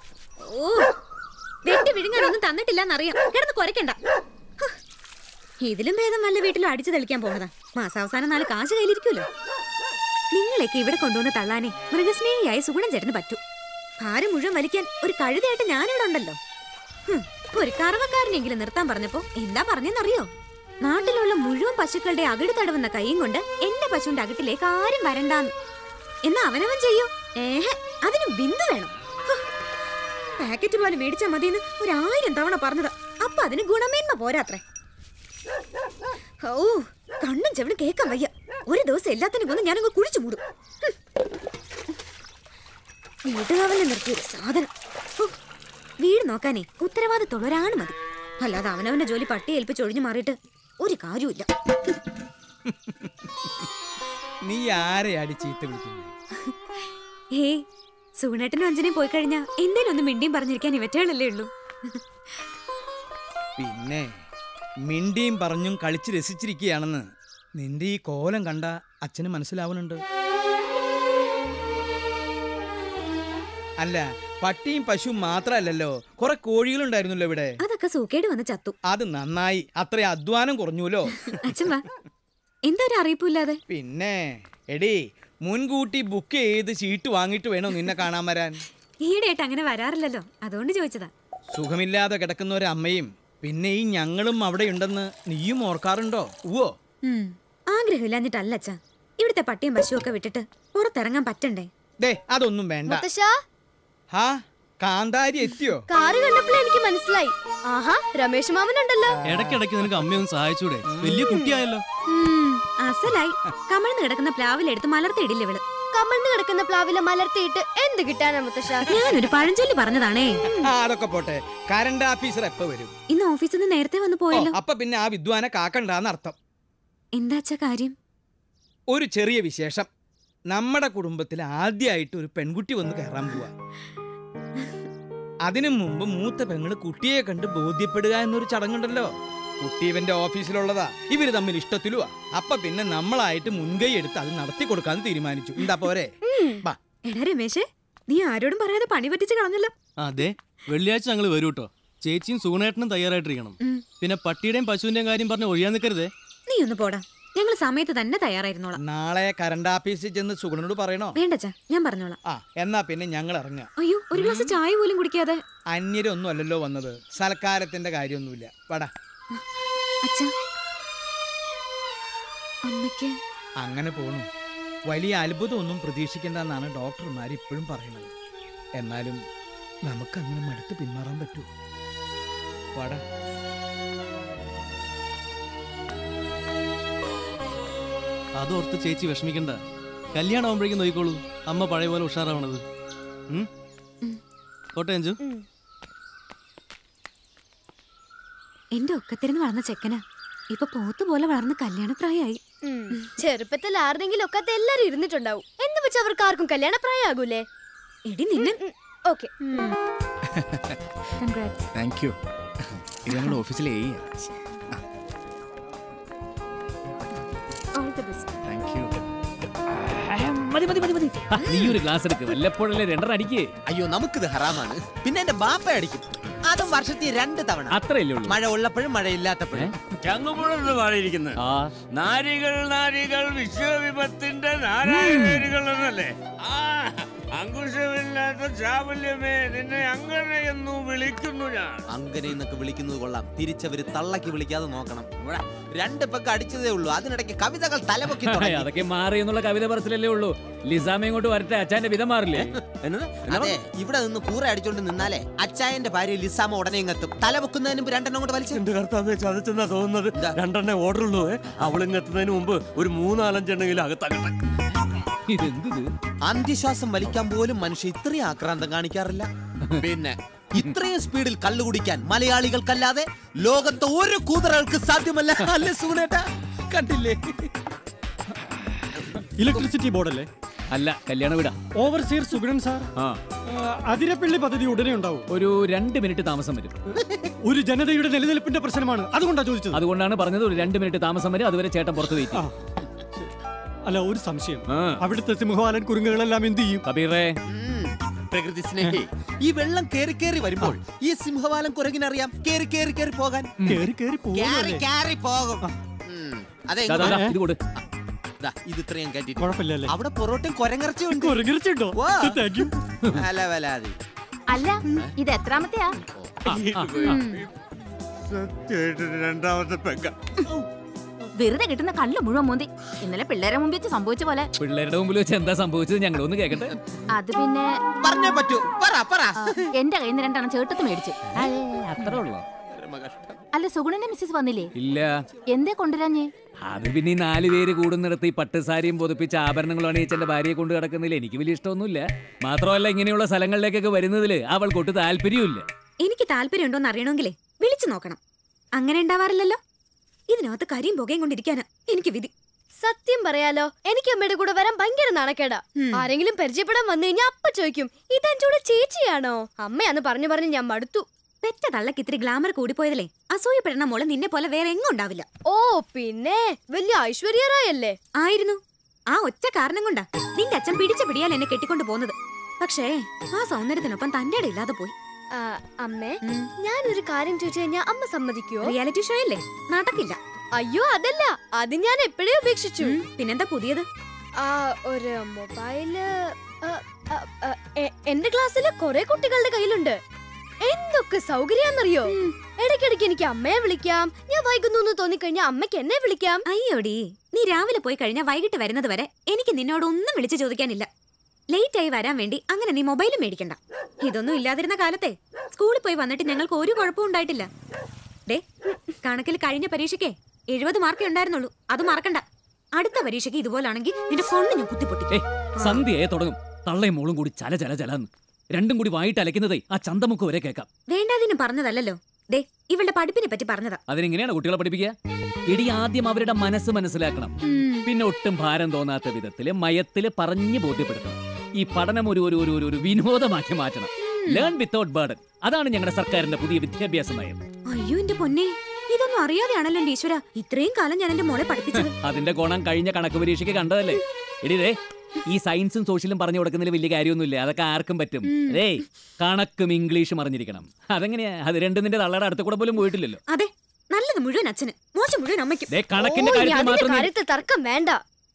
വിഴുങ്ങാനൊന്നും തന്നിട്ടില്ലെന്നറിയാം കിടന്ന് കുരക്കണ്ട ഹ്. ഇതിലും ഭേദം വല്ല വീട്ടിലും അടിച്ചു തെളിക്കാൻ പോകുന്നതാ മാസാവസാനം നാല് കാശ് കയ്യിലിരിക്കുമല്ലോ നിങ്ങളെയൊക്കെ ഇവിടെ കൊണ്ടുവന്ന് തള്ളാനേ മൃഗസ്നേഹിയായ സുഗുണൻ ചേട്ടന് പറ്റൂ ഭാരം മുഴുവൻ വലിക്കാൻ ഒരു കഴുതയായിട്ട് ഞാനിവിടെ ഉണ്ടല്ലോ ഹും, ഒരു കറവക്കാരനെങ്കിലും നിർത്താൻ പറഞ്ഞപ്പോ എന്താ പറഞ്ഞെന്നറിയോ നാട്ടിലുള്ള മുഴുവൻ പശുക്കളുടെ അകിട് തടവുന്ന കൈയും കൊണ്ട് എന്റെ പശുവിന്റെ അകിട്ടിലേക്ക് ആരും വരണ്ടാന്ന് എന്നാ അവനവൻ ചെയ്യൂ ഏഹെ അതിന് ബിന്ദു വേണം ഹ്, പാക്കറ്റ് പോലെ മേടിച്ചാ മതിയെന്ന് ഒരായിരം തവണ പറഞ്ഞതാ അപ്പൊ അതിന് ഗുണമേന്മ പോരാത്രേ ഓ കണ്ണും ചെവിടും കേക്കാൻ വയ്യ ഒരു ദിവസം എല്ലാത്തിനും കൊന്ന് ഞാനങ്ങ് കുഴിച്ചു മൂടും വീട്ടുകാവലിൽ നിർത്തിയൊരു സാധനം ഹോ, വീട് നോക്കാനേ ഉത്തരവാദിത്തമുള്ള ഒരാണ് മതി അല്ലാതെ അവനവന്റെ ജോലി പട്ടി ഏൽപ്പിച്ച് ഒഴിഞ്ഞു മാറിയിട്ട് ഒരു കാര്യമില്ല നീ ആരെയാടി ചീത്ത വിളിക്കുന്നത് ഏ സുഗുണേട്ടനും അഞ്ജനയും പോയി കഴിഞ്ഞാ എന്തേലും ഒന്ന് മിണ്ടിയും പറഞ്ഞിരിക്കാൻ ഇവറ്റകളല്ലേ ഉള്ളൂ പിന്നെ മിണ്ടിയും പറഞ്ഞും കളിച്ച് രസിച്ചിരിക്കുകയാണെന്ന് നിന്റെ ഈ കോലം കണ്ട അച്ഛന് മനസ്സിലാവുന്നുണ്ട് അല്ല പട്ടിയും പശുവും മാത്രമല്ലല്ലോ കുറെ കോഴികളുണ്ടായിരുന്നല്ലോ ഇവിടെ അതൊക്കെ സൂക്കേട് വന്ന് ചത്തു അത് നന്നായി അത്ര അധ്വാനം കുറഞ്ഞുല്ലോ അച്ഛൻ വാ എന്താ ഒരു അറിയിപ്പില്ലാതെ പിന്നെ എടീ മുൻകൂട്ടി ബുക്ക് ചെയ്ത് ചീട്ട് വാങ്ങിയിട്ട് വേണോ നിന്നെ കാണാൻ വരാൻ ഈയിടെയായിട്ട് അങ്ങനെ വരാറില്ലല്ലോ അതുകൊണ്ട് ചോദിച്ചതാ സുഖമില്ലാതെ കിടക്കുന്ന ഒരു അമ്മയും പിന്നെ ഈ ഞങ്ങളും അവിടെ ഉണ്ടെന്ന് നീയും ഓർക്കാറുണ്ടോ ഉവോ ഉം. ആഗ്രഹമില്ലാഞ്ഞിട്ടല്ല അച്ഛാ ഇവിടുത്തെ പട്ടിയും പശുവും ഒക്കെ വിട്ടിട്ട് പുറത്തിറങ്ങാൻ പറ്റണ്ടേ ദേ അതൊന്നും വേണ്ട മുത്തശ്ശാ ഹാ കാന്താരി എത്തിയോ കാറ് കണ്ടപ്പോഴേ എനിക്ക് മനസ്സിലായി ആഹാ രമേശ് മാമനുണ്ടല്ലോ ഇടയ്ക്കിടയ്ക്ക് നിനക്ക് അമ്മയൊന്ന് സഹായിച്ചൂടെ വലിയ കുട്ടിയായല്ലോ ഉം, അസലായി കമഴ്ന്ന് കിടക്കുന്ന പ്ലാവിലെടുത്ത് മലർത്തിയിടില്ല ഇവള് കമഴ്ന്ന് കിടക്കുന്ന പ്ലാവില മലർത്തിയിട്ട് എന്ത് കിട്ടാനാ മുത്തശ്ശ ഞാനൊരു പഴഞ്ചൊല്ലി പറഞ്ഞതാണേ ആ, അതൊക്കെ പോട്ടെ കറണ്ട് ഓഫീസർ എപ്പോ വരും ഇന്ന് ഓഫീസിൽ നിന്ന് നേരത്തെ വന്ന് ഓ, പോയല്ലോ അപ്പൊ പിന്നെ ആ വിദ്വാനെ കാക്കണ്ടാന്ന് അർത്ഥം എന്താ അച്ഛാ കാര്യം ഒരു ചെറിയ വിശേഷം നമ്മുടെ കുടുംബത്തിൽ ആദ്യമായിട്ട് ഒരു പെൺകുട്ടി വന്ന് കയറാൻ പോവാ അതിനു മുമ്പ് മൂത്ത പെങ്ങള് കുട്ടിയെ കണ്ട് ബോധ്യപ്പെടുക എന്നൊരു ചടങ്ങുണ്ടല്ലോ കുട്ടി ഇവന്റെ ഓഫീസിലുള്ളതാ ഇവര് തമ്മിൽ ഇഷ്ടത്തിലുവാ അപ്പൊ പിന്നെ നമ്മളായിട്ട് മുൻകൈ എടുത്ത് അത് നടത്തി കൊടുക്കാന്ന് തീരുമാനിച്ചു എന്താ പോരെ ബാ എടാ രമേശേ നീ ആരോടും പറയാതെ പണി പറ്റിച്ച് കളഞ്ഞല്ലോ അതെ വെള്ളിയാഴ്ച ഞങ്ങൾ വരൂ കേട്ടോ ചേച്ചിയും സുഗുണേട്ടനും തയ്യാറായിട്ടിരിക്കണം ഉം. പിന്നെ പട്ടിയുടെയും പശുവിന്റെയും കാര്യം പറഞ്ഞ് ഒഴിയാൻ നിൽക്കരുതേ നീ ഒന്ന് പോടാ ഞങ്ങൾ സമയത്ത് തന്നെ തയ്യാറായിരുന്നോളാം നാളെ കറണ്ട് ഓഫീസിൽ ചെന്ന് സുഗുണനോട് പറയണോ വേണ്ടച്ചാ ഞാൻ പറഞ്ഞോളാം ആ എന്നാ പിന്നെ ഞങ്ങൾ ഇറങ്ങാം അയ്യോ ഒരു ഗ്ലാസ് ചായ പോലും കുടിക്കാതെ അന്യരൊന്നും അല്ലല്ലോ വന്നത് സൽക്കാരത്തിന്റെ കാര്യമൊന്നുമില്ല വടാ അച്ഛാ അമ്മയ്ക്ക് അങ്ങനെ പോണു വലിയ അത്ഭുതമൊന്നും പ്രതീക്ഷിക്കേണ്ടെന്നാണ് ഡോക്ടർമാർ ഇപ്പോഴും പറയുന്നത് എന്നാലും നമുക്കങ്ങനെ മടുത്ത് പിന്മാറാൻ പറ്റുമോ വടാ അതോർത്ത് ചേച്ചി വിഷമിക്കണ്ട കല്യാണം ആവുമ്പോഴേക്കും നോക്കിക്കോളൂ അമ്മ പഴയ പോലെ ഉഷാറാവണത് ഉം? പോട്ടെ അഞ്ചു എന്റെ ഒക്കത്തിരുന്ന് വളർന്ന ചെക്കനാ ഇപ്പൊ പോത്ത് പോലെ വളർന്ന് കല്യാണപ്രായമായി ചെറുപ്പത്തിൽ ആരുടെങ്കിലും ഒക്കെ എല്ലാരും ഇരുന്നിട്ടുണ്ടാവും എന്ന് വെച്ച് അവർക്ക് ആർക്കും കല്യാണ പ്രായമാകൂലേ എടി നിന്നെ ഓക്കെ താങ്ക് യു ഇത് ഞങ്ങളുടെ ഓഫീസിലെ എ താങ്ക് യു മതി മതി മതി മതി ആ, നീ ഒരു ഗ്ലാസ് എടുക്ക് വല്ലപ്പോഴല്ലേ രണ്ടെണ്ണം അടിക്കേ അയ്യോ നമുക്കിത് ഹറാമാണ് പിന്നെ എന്റെ ബാപ്പ അടിക്കും അതും വർഷത്തിൽ രണ്ട് തവണ അത്രയല്ലേ ഉള്ളൂ മഴ ഉള്ളപ്പോഴും മഴ ഇല്ലാത്തപ്പോഴും ചങ്ങുപുഴന്ന് പാടിയിരിക്കുന്നത് നാരികൾ നാരികൾ വിശ്വവിപത്തിന്റെ നാരായണകൾ എന്നല്ലേ ആ അങ്കുശമില്ലാത്ത ചാവല്യമേ നിന്നെ അങ്ങനെയെന്നു വിളിക്കുന്നു ഞാൻ അങ്ങനെ എന്നൊക്കെ വിളിക്കുന്നത് കൊള്ളാം തിരിച്ചവര് തള്ളക്കി വിളിക്കാതെ നോക്കണം ഇവിടെ രണ്ട് പെക്ക് അടിച്ചതേ ഉള്ളൂ അതിനിടയ്ക്ക് കവിതകൾ തലപൊക്കി തുടങ്ങി. അതൊക്കെ മാറി എന്നുള്ള കവിത പറച്ചിലല്ലേ ഉള്ളൂ ലിസാമ ഇങ്ങോട്ട് വരട്ടെ അച്ഛന്റെ വിധം മാറില്ലേ അതെ ഇവിടെ നിന്ന് കൂറ അടിച്ചോണ്ട് നിന്നാലേ അച്ചായന്റെ ഭാര്യ ലിസാമ ഉടനെ ഇങ്ങെത്തും തല പൊക്കുന്നതിന് മുമ്പ് രണ്ടെണ്ണം കൊണ്ട് വലിച്ചു എന്റെ കർത്താവെ ചതച്ചെന്നാ തോന്നുന്നത് രണ്ടെണ്ണേ ഓർഡർ ഉള്ളൂ അവളിങ് എത്തുന്നതിന് മുമ്പ് ഒരു മൂന്നാലഞ്ചെണ്ണെങ്കിലും അകത്തകട്ടെ അന്ത്യശ്വാസം വലിക്കാൻ പോലും മനുഷ്യ ഇത്രയും ആക്രാന്തം കാണിക്കാറില്ല പിന്നെ ഇത്രയും സ്പീഡിൽ കള്ളു കുടിക്കാൻ മലയാളികൾക്കല്ലാതെ ലോകത്തെ ഒരു കൂതറകൾക്ക് സാധ്യമല്ല അല്ലേ സുഗുണേട്ടാ കണ്ടില്ലേ ഇലക്ട്രിസിറ്റി ബോർഡല്ലേ അല്ല കല്യാണ വീടാ ഓവർസിയർ സുഗുണൻ സാർ ആ അതിരപ്പള്ളി പദ്ധതി ഉടനെ ഉണ്ടാവും ഒരു രണ്ട് മിനിറ്റ് താമസം വരും ഒരു ജനതയുടെ നിലനിൽപ്പിന്റെ പ്രശ്നമാണ് അതുകൊണ്ടാണ് ചോദിച്ചത് അതുകൊണ്ടാണ് പറഞ്ഞത് ഒരു രണ്ട് മിനിറ്റ് താമസം വരും അതുവരെ ചേട്ടൻ പുറത്ത് വെയിറ്റ് ചെയ്യും. അല്ല ഒരു സംശയം അവിടുത്തെ സിംഹവാലൻ കുരുങ്ങുകളെല്ലാം എന്ത് ചെയ്യും കബീറേ പ്രകൃതി സ്നേഹി ഈ വെള്ളം കേറി കേറി വരുമ്പോൾ ഈ സിംഹവാലം കുരങ്ങിനറിയാം കേറി കേറി കേറി പോകാൻ കേറി കേറി കേറി കേറി പോകും ഉം. അതെ ദാ, ദാ, ദാ, ഇത് കൊടു ദാ, ഇത് ഇത്രയും കയറ്റിട്ട് കുഴപ്പമില്ലല്ലേ അവിടെ പൊറോട്ടയും കൊരങ്ങിറച്ചിയും ഉണ്ട് കുരങ്ങിറച്ചിയുണ്ടോ താങ്ക് യു അല വലാതി അല്ല ഇത് എത്രാമത്തെയാ രണ്ടാമത്തെ പെങ്ക വെറുതെ കിട്ടുന്ന കള്ളു മുഴുവൻ മോന്തി ഇന്നലെ പിള്ളേരെ മുമ്പിൽ വെച്ച് സംഭവിച്ച പോലെ പിള്ളേരുടെ മുമ്പിൽ വെച്ച് എന്താ സംഭവിച്ചത് ഞങ്ങളൊന്ന് കേക്കട്ടെ അത് പിന്നെ പറഞ്ഞേ പറ്റൂ പറ പറ എന്റെ കയ്യിൽ നിന്ന് രണ്ടെണ്ണം ചേട്ടത്ത് മേടിച്ചു അത്രേ ഉള്ളോ അല്ല സുഗുണന്റെ മിസ്സസ് വന്നില്ലേ ഇല്ല എന്തേ കൊണ്ടുവരാഞ്ഞേ അത് പിന്നെ ഈ നാല് പേര് കൂടുന്നിടത്ത് ഈ പട്ടുസാരിയും പൊതുപ്പിച്ച ആഭരണങ്ങളും അണിയിച്ച് എന്റെ ഭാര്യയെ കൊണ്ട് കിടക്കുന്നതിൽ എനിക്ക് വലിയ ഇഷ്ടമൊന്നുമില്ല മാത്രമല്ല ഇങ്ങനെയുള്ള സ്ഥലങ്ങളിലേക്കൊക്കെ വരുന്നതിൽ അവൾക്കൊട്ട് താല്പര്യമില്ല എനിക്ക് താല്പര്യമുണ്ടോന്ന് അറിയണമെങ്കിലേ വിളിച്ചു നോക്കണം അങ്ങനെ ഉണ്ടാവാറില്ലല്ലോ ഇതിനകത്ത് കരിയും പുകയും കൊണ്ടിരിക്കാനാ എനിക്ക് വിധി സത്യം പറയാലോ എനിക്ക് അമ്മയുടെ കൂടെ വരാൻ ഭയങ്കര നാണക്കേടാ ആരെങ്കിലും പരിചയപ്പെടാൻ വന്നു കഴിഞ്ഞാൽ അപ്പ ചോദിക്കും ഇതെന്റെ കൂടെ ചേച്ചിയാണോ അമ്മയാന്ന് പറഞ്ഞു പറഞ്ഞു ഞാൻ മടുത്തു പെറ്റ തള്ളക്ക് ഇത്തിരി ഗ്ലാമർ കൂടിപ്പോയതല്ലേ അസൂയപ്പെടുന്ന മോള് നിന്നെ പോലെ വേറെ എങ്ങും ഉണ്ടാവില്ല ഓ പിന്നെ വലിയ ഐശ്വര്യറായല്ലേ ആയിരുന്നു ആ ഒറ്റ കാരണം കൊണ്ടാ നിന്റെ അച്ഛൻ പിടിച്ച പിടിയാൽ എന്നെ കെട്ടിക്കൊണ്ട് പോകുന്നത് പക്ഷേ ആ സൗന്ദര്യത്തിനൊപ്പം തന്റെ ഇടം ഇല്ലാതെ പോയി ആ, അമ്മേ ഞാനൊരു കാര്യം ചോദിച്ചു കഴിഞ്ഞാൽ അമ്മ സമ്മതിക്കുവോ റിയാലിറ്റി ഷോ അല്ലേ നടക്കില്ല അയ്യോ അതല്ല അത് ഞാൻ എപ്പോഴേ ഉപേക്ഷിച്ചു പിന്നെന്താ പുതിയത് ആ ഒരു മൊബൈല് ആ, ആ, ആ, എ- എന്റെ ക്ലാസ്സില് കുറെ കുട്ടികളുടെ കയ്യിലുണ്ട് എന്തൊക്കെ സൗകര്യാന്നറിയോ ഇടയ്ക്കിടയ്ക്ക് എനിക്ക് അമ്മയെ വിളിക്കാം ഞാൻ വൈകുന്നു എന്ന് തോന്നിക്കഴിഞ്ഞാൽ അമ്മയ്ക്ക് എന്നെ വിളിക്കാം അയ്യോടി നീ രാവിലെ പോയി കഴിഞ്ഞാൽ വൈകിട്ട് വരുന്നത് വരെ എനിക്ക് നിന്നോട് ഒന്നും വിളിച്ചു ചോദിക്കാനില്ല ലേറ്റ് ആയി വരാൻ വേണ്ടി അങ്ങനെ നീ മൊബൈലും മേടിക്കണ്ട ഇതൊന്നും ഇല്ലാതിരുന്ന കാലത്തെ സ്കൂളിൽ പോയി വന്നിട്ട് ഞങ്ങൾക്ക് ഒരു കുഴപ്പവും ഉണ്ടായിട്ടില്ല ഡേ കണക്കിൽ കഴിഞ്ഞ പരീക്ഷയ്ക്ക് എഴുപത് മാർക്കേ ഉണ്ടായിരുന്നുള്ളൂ അത് മറക്കണ്ട അടുത്ത പരീക്ഷയ്ക്ക് ഇതുപോലാണെങ്കിൽ നിന്റെ ഫോണിന് ഞാൻ കുത്തിപ്പൊട്ടി ഏയ് സന്ധ്യയെ തുടങ്ങും തള്ളയും മോളും കൂടി ചല ചല ചലാന്ന് രണ്ടും കൂടി വായിട്ട് അലയ്ക്കുന്നതേ ആ ചന്തമുക്ക് വരെ കേൾക്കാം വേണ്ടാതിന് പറഞ്ഞതല്ലല്ലോ ദേ ഇവളുടെ പഠിപ്പിനെ പറ്റി പറഞ്ഞതാ അതിനെങ്ങനെയാണ് കുട്ടികളെ പഠിപ്പിക്കുക ഇടി ആദ്യം അവരുടെ മനസ്സ് മനസ്സിലാക്കണം പിന്നെ ഒട്ടും ഭാരം തോന്നാത്ത വിധത്തില് മയത്തില് പറഞ്ഞു ബോധ്യപ്പെടുത്തണം ഈ പഠനം ഒരു ഒരു ഒരു ഒരു- ഒരു വിനോദമാക്കി മാറ്റണം ലേൺ വിത്തൗട്ട് ബർഡൻ അതാണ് ഞങ്ങളുടെ സർക്കാരിന്റെ പുതിയ വിദ്യാഭ്യാസ നയം അയ്യോ എന്റെ പൊന്നെ ഇതൊന്നും അറിയാതെയാണല്ലോ എന്റെ ഈശ്വര ഇത്രയും കാലം ഞാൻ എന്റെ മോളെ പഠിപ്പിച്ചത് അതിന്റെ ഗുണം കഴിഞ്ഞ കണക്ക് പരീക്ഷയ്ക്ക് കണ്ടതല്ലേ എടിതേ ഈ സയൻസും സോഷ്യലും പറഞ്ഞു കൊടുക്കുന്നതിൽ വലിയ കാര്യമൊന്നുമില്ല അതൊക്കെ ആർക്കും പറ്റും അതേ കണക്കും ഇംഗ്ലീഷും അറിഞ്ഞിരിക്കണം അതെങ്ങനെയാ അത് രണ്ടും നിന്റെ തള്ളയുടെ അടുത്ത് കൂടെ പോലും പോയിട്ടില്ലല്ലോ അതെ നല്ലത് മുഴുവൻ അച്ഛന് മോശം മുഴുവൻ അമ്മയ്ക്കും ദേ കണക്കിന്റെ ഓ, ഇനി കാര്യത്തിൽ അതിന്റെ മാത്രം നീ- കാര്യത്തിൽ തർക്കം വേണ്ട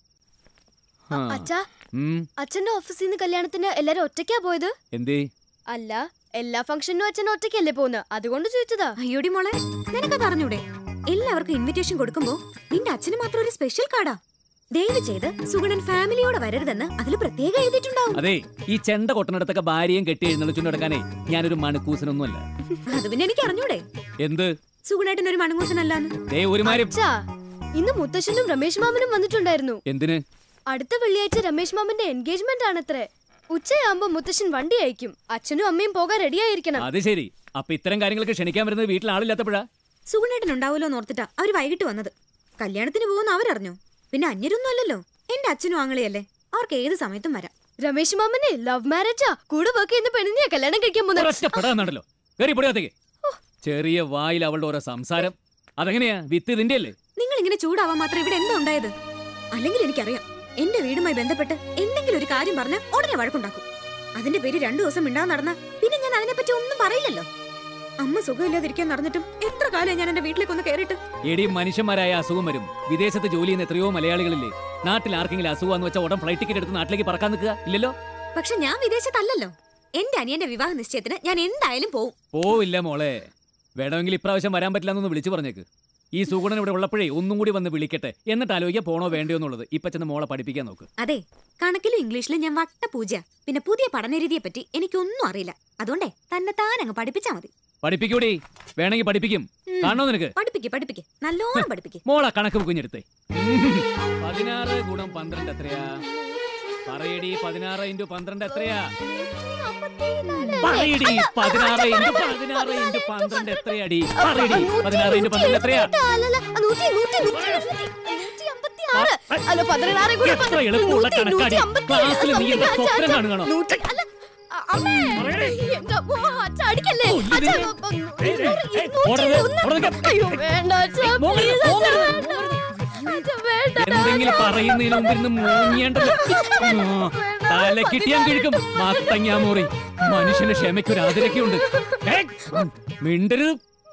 ആ. അച്ഛാ ഉം, അച്ഛന്റെ ഓഫീസിൽ നിന്ന് കല്യാണത്തിന് എല്ലാരും ഒറ്റയ്ക്കാ പോയത് എന്തേ അല്ല എല്ലാ ഫംഗ്ഷനും അച്ഛൻ ഒറ്റയ്ക്കല്ലേ പോകുന്നത് അതുകൊണ്ട് ചോദിച്ചതാ അയ്യോടി മോളെ നിനക്കത് അറിഞ്ഞൂടെ എല്ലാവർക്കും ഇൻവിറ്റേഷൻ കൊടുക്കുമ്പോ നിന്റെ അച്ഛന് മാത്രം ഒരു സ്പെഷ്യൽ കാർഡാ ദയവ് ചെയ്ത് സുഗുണൻ ഫാമിലിയോടെ വരരുതെന്ന് അതിൽ പ്രത്യേകം എഴുതിയിട്ടുണ്ടാവും അതെ ഈ ചെണ്ട കൊട്ടനടുത്തൊക്കെ ഭാര്യയും കെട്ടി എഴുന്നള്ളിച്ചുകൊണ്ട് നടക്കാനേ ഞാനൊരു മണക്കൂസനൊന്നുമല്ല അത് പിന്നെ എനിക്ക് അറിഞ്ഞൂടെ എന്ത് സുഗുണേട്ടൻ ഒരു മണങ്ങൂസനല്ലാന്ന് ദേ ഒരുമാതിരി അച്ഛാ ഇന്ന് മുത്തശ്ശനും രമേശ് മാമനും വന്നിട്ടുണ്ടായിരുന്നു എന്തിന് അടുത്ത വെള്ളിയാഴ്ച രമേശ് മാമന്റെ എൻഗേജ്മെന്റ് ആണത്രേ ഉച്ചയാകുമ്പോ മുത്തശ്ശൻ വണ്ടി അയക്കും അച്ഛനും അമ്മയും പോകാൻ റെഡിയായിരിക്കണം അത് ശരി അപ്പൊ ഇത്തരം കാര്യങ്ങൾക്ക് ക്ഷണിക്കാൻ വരുന്നത് വീട്ടിൽ ആളില്ലാത്തപ്പോഴാ സുഗുണേട്ടൻ ഉണ്ടാവുമല്ലോ എന്ന് ഓർത്തിട്ടാ അവര് വൈകിട്ട് വന്നത് കല്യാണത്തിന് പോകുന്ന അവരറിഞ്ഞു പിന്നെ അന്യരൊന്നും അല്ലല്ലോ എന്റെ അച്ഛനും ആങ്ങളെയല്ലേ അവർക്ക് ഏത് സമയത്തും വരാം രമേശ് മാമനെ ലവ് മാരേജാ കൂടെ വർക്ക് ചെയ്യുന്ന പെണ്ണിനെയാ കല്യാണം കഴിക്കാൻ പോകുന്നത് ഒറ്റപ്പെടാന്നുണ്ടല്ലോ കയറി പൊടിയാത്തേക്ക് ചെറിയ വായിൽ അവളുടെ ഓരോ സംസാരം അതെങ്ങനെയാ വിത്ത് ഇതിന്റെ അല്ലേ നിങ്ങൾ ഇങ്ങനെ ചൂടാവാൻ മാത്രം ഇവിടെ എന്താ ഉണ്ടായത് അല്ലെങ്കിൽ എനിക്കറിയാം എന്റെ വീടുമായി ബന്ധപ്പെട്ട് എന്തെങ്കിലും ഒരു കാര്യം പറഞ്ഞ് ഉടനെ വഴക്കുണ്ടാക്കും അതിന്റെ പേര് രണ്ടു ദിവസം മിണ്ടാതെ നടന്ന പിന്നെ ഞാൻ അതിനെപ്പറ്റി ഒന്നും പറയില്ലല്ലോ അമ്മ സുഖമില്ലാതിരിക്കാൻ നടന്നിട്ടും എത്ര കാലം ഞാൻ എന്റെ വീട്ടിലേക്ക് ഒന്ന് കയറിയിട്ട് എടി മനുഷ്യന്മാരായ അസുഖം വരും വിദേശത്ത് ജോലി ചെയ്യുന്ന എത്രയോ മലയാളികളില്ലേ നാട്ടിൽ ആർക്കെങ്കിലും അസുഖം വെച്ചാൽ ഉടൻ ഫ്ലൈറ്റ് ടിക്കറ്റ് എടുത്ത് നാട്ടിലേക്ക് പറക്കാൻ നിൽക്കുക ഇല്ലല്ലോ പക്ഷെ ഞാൻ വിദേശത്തല്ലല്ലോ എന്റെ അനിയന്റെ വിവാഹ നിശ്ചയത്തിന് ഞാൻ എന്തായാലും പോവും പോവില്ല മോളെ വേണമെങ്കിൽ ഇപ്രാവശ്യം വരാൻ പറ്റില്ല എന്നൊന്ന് വിളിച്ചു പറഞ്ഞേക്ക് ഈ സുഗുണൻ ഇവിടെ ഉള്ളപ്പോഴേ ഒന്നും കൂടി വന്ന് വിളിക്കട്ടെ എന്നിട്ട് ആലോചിക്കാൻ പോണോ വേണ്ടയോ എന്നുള്ളത് ഇപ്പൊ ചെന്ന് മോളെ പഠിപ്പിക്കാൻ നോക്ക് അതെ കണക്കിലും ഇംഗ്ലീഷിലും ഞാൻ വട്ട പൂജ പിന്നെ പുതിയ പഠനരീതിയെ പറ്റി എനിക്കൊന്നും അറിയില്ല അതുകൊണ്ടേ തന്നെ താൻ അങ്ങ് പഠിപ്പിച്ചാ മതി പഠിപ്പിക്കൂടി വേണമെങ്കിൽ പഠിപ്പിക്കും കാണണോ നിനക്ക് പഠിപ്പിക്ക് പഠിപ്പിക്ക് നല്ലോണം പഠിപ്പിക്ക് മോളെ കണക്ക് കുഞ്ഞെടുത്തേ പതിനാറ് ഗുണം പന്ത്രണ്ട് എത്രയാ പറയടി പതിനാറ് ഇൻറ്റു പന്ത്രണ്ട് എത്രയാ പറയടി പതിനാറ് ഇൻറ്റു പതിനാറ് ഇൻറ്റു പന്ത്രണ്ട് എത്രയാടി പറയടി പതിനാറ് ഇൻറ്റു പന്ത്രണ്ട് എത്രയാ അല്ലല്ല, നൂറ്റി, നൂറ്റി, നൂറ്റി, നൂറ്റി, നൂറ്റി അമ്പത്തിയാറ്. അല്ല, പതിനാറ് കൂടി എത്ര പത്ത്, എളുപ്പമുള്ള നൂറ്റി, കണക്കാടി. നൂറ്റി അമ്പത്തിയേഴ്, ക്ലാസ്സിൽ നീ എന്താ something, സ്വപ്നം അച്ഛാ, കാണുകയാണോ? നൂറ്റി, അല്ല, അ- അമ്മേ, എന്റെ അമ്മോ, അച്ഛാ, അടിക്കല്ലേ? അച്ഛാ, അപ്പൊ, ഇരുന്നൂറ്, ഇരുന്നൂറ്റി ഓടരുത്, ഒന്ന്. ഓടരുത്. അയ്യോ, വേണ്ട, അച്ഛാ, പോകരുത്, please, അച്ഛാ, പോകരുത്. വേണ്ട. അച്ഛാ, വേണ്ട, എന്തെങ്കിലും പറയുന്നതിന് മുമ്പ് ഇരുന്ന് മൂങ്ങിയേണ്ടത് വേണ്ട, തല കിട്ടിയാൻ കിഴക്കും മാത്തങ്ങാമോറി മനുഷ്യന്റെ ക്ഷമയ്ക്ക് ഒരു അതിരൊക്കെയുണ്ട് മിണ്ടരുത്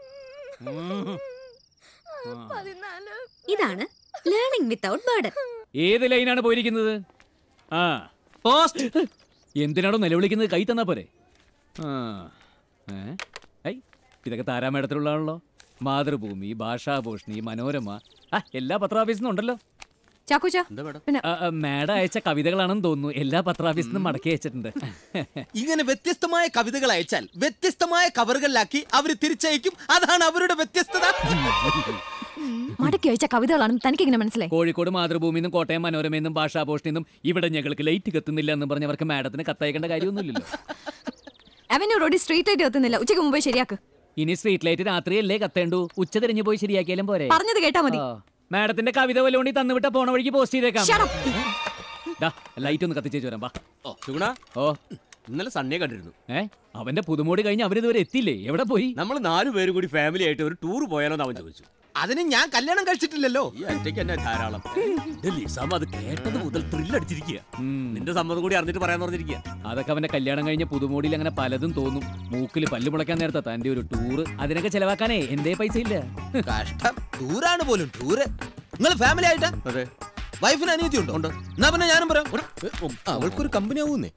ഇതാണ് ലേണിംഗ് വിത്തൗട്ട് ബർഡൻ ഏത് ലൈനാണ് പോയിരിക്കുന്നത് ആ പോസ്റ്റ് എന്തിനാണോ നിലവിളിക്കുന്നത് കൈ തന്നാ പോരെ ആ ഏ? ഐ ഇതൊക്കെ താരാമേടത്തിലുള്ളതാണല്ലോ മാതൃഭൂമി ഭാഷാഭൂഷണി മനോരമ ആ എല്ലാ പത്രാഫീസിനും ഉണ്ടല്ലോ ചാക്കോച്ച ആ, ആ, മാഡം അയച്ച കവിതകളാണെന്ന് തോന്നുന്നു എല്ലാ പത്രാഫീസിൽ നിന്നും മടക്കി അയച്ചിട്ടുണ്ട് ഇങ്ങനെ വ്യത്യസ്തമായ കവിതകൾ അയച്ചാൽ വ്യത്യസ്തമായ കവറുകളിലാക്കി അവർ തിരിച്ചയക്കും അതാണ് അവരുടെ വ്യത്യസ്തത മടക്കി അയച്ച കവിതകളാണെന്ന് തനിക്ക് എങ്ങനെ മനസ്സിലായി കോഴിക്കോട് മാതൃഭൂമിന്നും കോട്ടയം മനോരമയെന്നും ഭാഷാഭൂഷണിന്നും ഇവിടെ ഞങ്ങൾക്ക് ലൈറ്റ് കത്തുന്നില്ല എന്ന് പറഞ്ഞവർക്ക് മാഡത്തിന് കത്തയക്കേണ്ട കാര്യമൊന്നുമില്ലല്ലോ അവന് റോഡിൽ സ്ട്രീറ്റ് ലൈറ്റ് എത്തുന്നില്ല ഉച്ചയ്ക്ക് മുമ്പേ ശരിയാക്ക് ഇനി സ്ട്രീറ്റ് ലൈറ്റ് രാത്രിയല്ലേ കത്തേണ്ടു ഉച്ച തിരിഞ്ഞു പോയി ശരിയാക്കിയാലും പോരെ പറഞ്ഞത് കേട്ടാ മതി ആ. മാഡത്തിന്റെ കവിത വല്ലോണ്ടി തന്നുവിട്ട പോണ വഴിക്ക് പോസ്റ്റ് ചെയ്തേക്കാം ദാ, ലൈറ്റ് ഒന്ന് കത്തിച്ചേച്ചു വരാം വാ സുഗുണ ഓ ഇന്നലെ സണ്ണിയെ കണ്ടിരുന്നു ഏ അവന്റെ പുതുമോടി കഴിഞ്ഞ് അവനിതുവരെ എത്തിയില്ലേ എവിടെ പോയി നമ്മൾ നാലു പേര് കൂടി ഫാമിലി ആയിട്ട് ഒരു ടൂർ പോയാലോ അവൻ ചോദിച്ചു അതിന് ഞാൻ കല്യാണം കഴിച്ചിട്ടില്ലല്ലോ ഈ ഒറ്റയ്ക്ക് തന്നെ ധാരാളം എന്റെ ലിസാമ അത് കേട്ടത് മുതൽ ത്രില്ലടിച്ചിരിക്കുക നിന്റെ സമ്മതം കൂടി അറിഞ്ഞിട്ട് പറയാന്ന് പറഞ്ഞിരിക്കുക അതൊക്കെ അവന്റെ കല്യാണം കഴിഞ്ഞ പുതുമോടിയിൽ അങ്ങനെ പലതും തോന്നും മൂക്കിൽ പല്ല് മുളയ്ക്കാൻ നേരത്തെ തന്റെ ഒരു ടൂറ് അതിനൊക്കെ ചെലവാക്കാനേ എന്തേ പൈസ ഇല്ല കഷ്ടം ടൂറാണ് പോലും ടൂറ് നിങ്ങൾ ഫാമിലി ആയിട്ടാ അതെ വൈഫിന് അനിയത്തി ഉണ്ടോ എന്നാ പിന്നെ ഞാനും പറയാം അവൾക്കൊരു കമ്പനി ആവൂന്നേ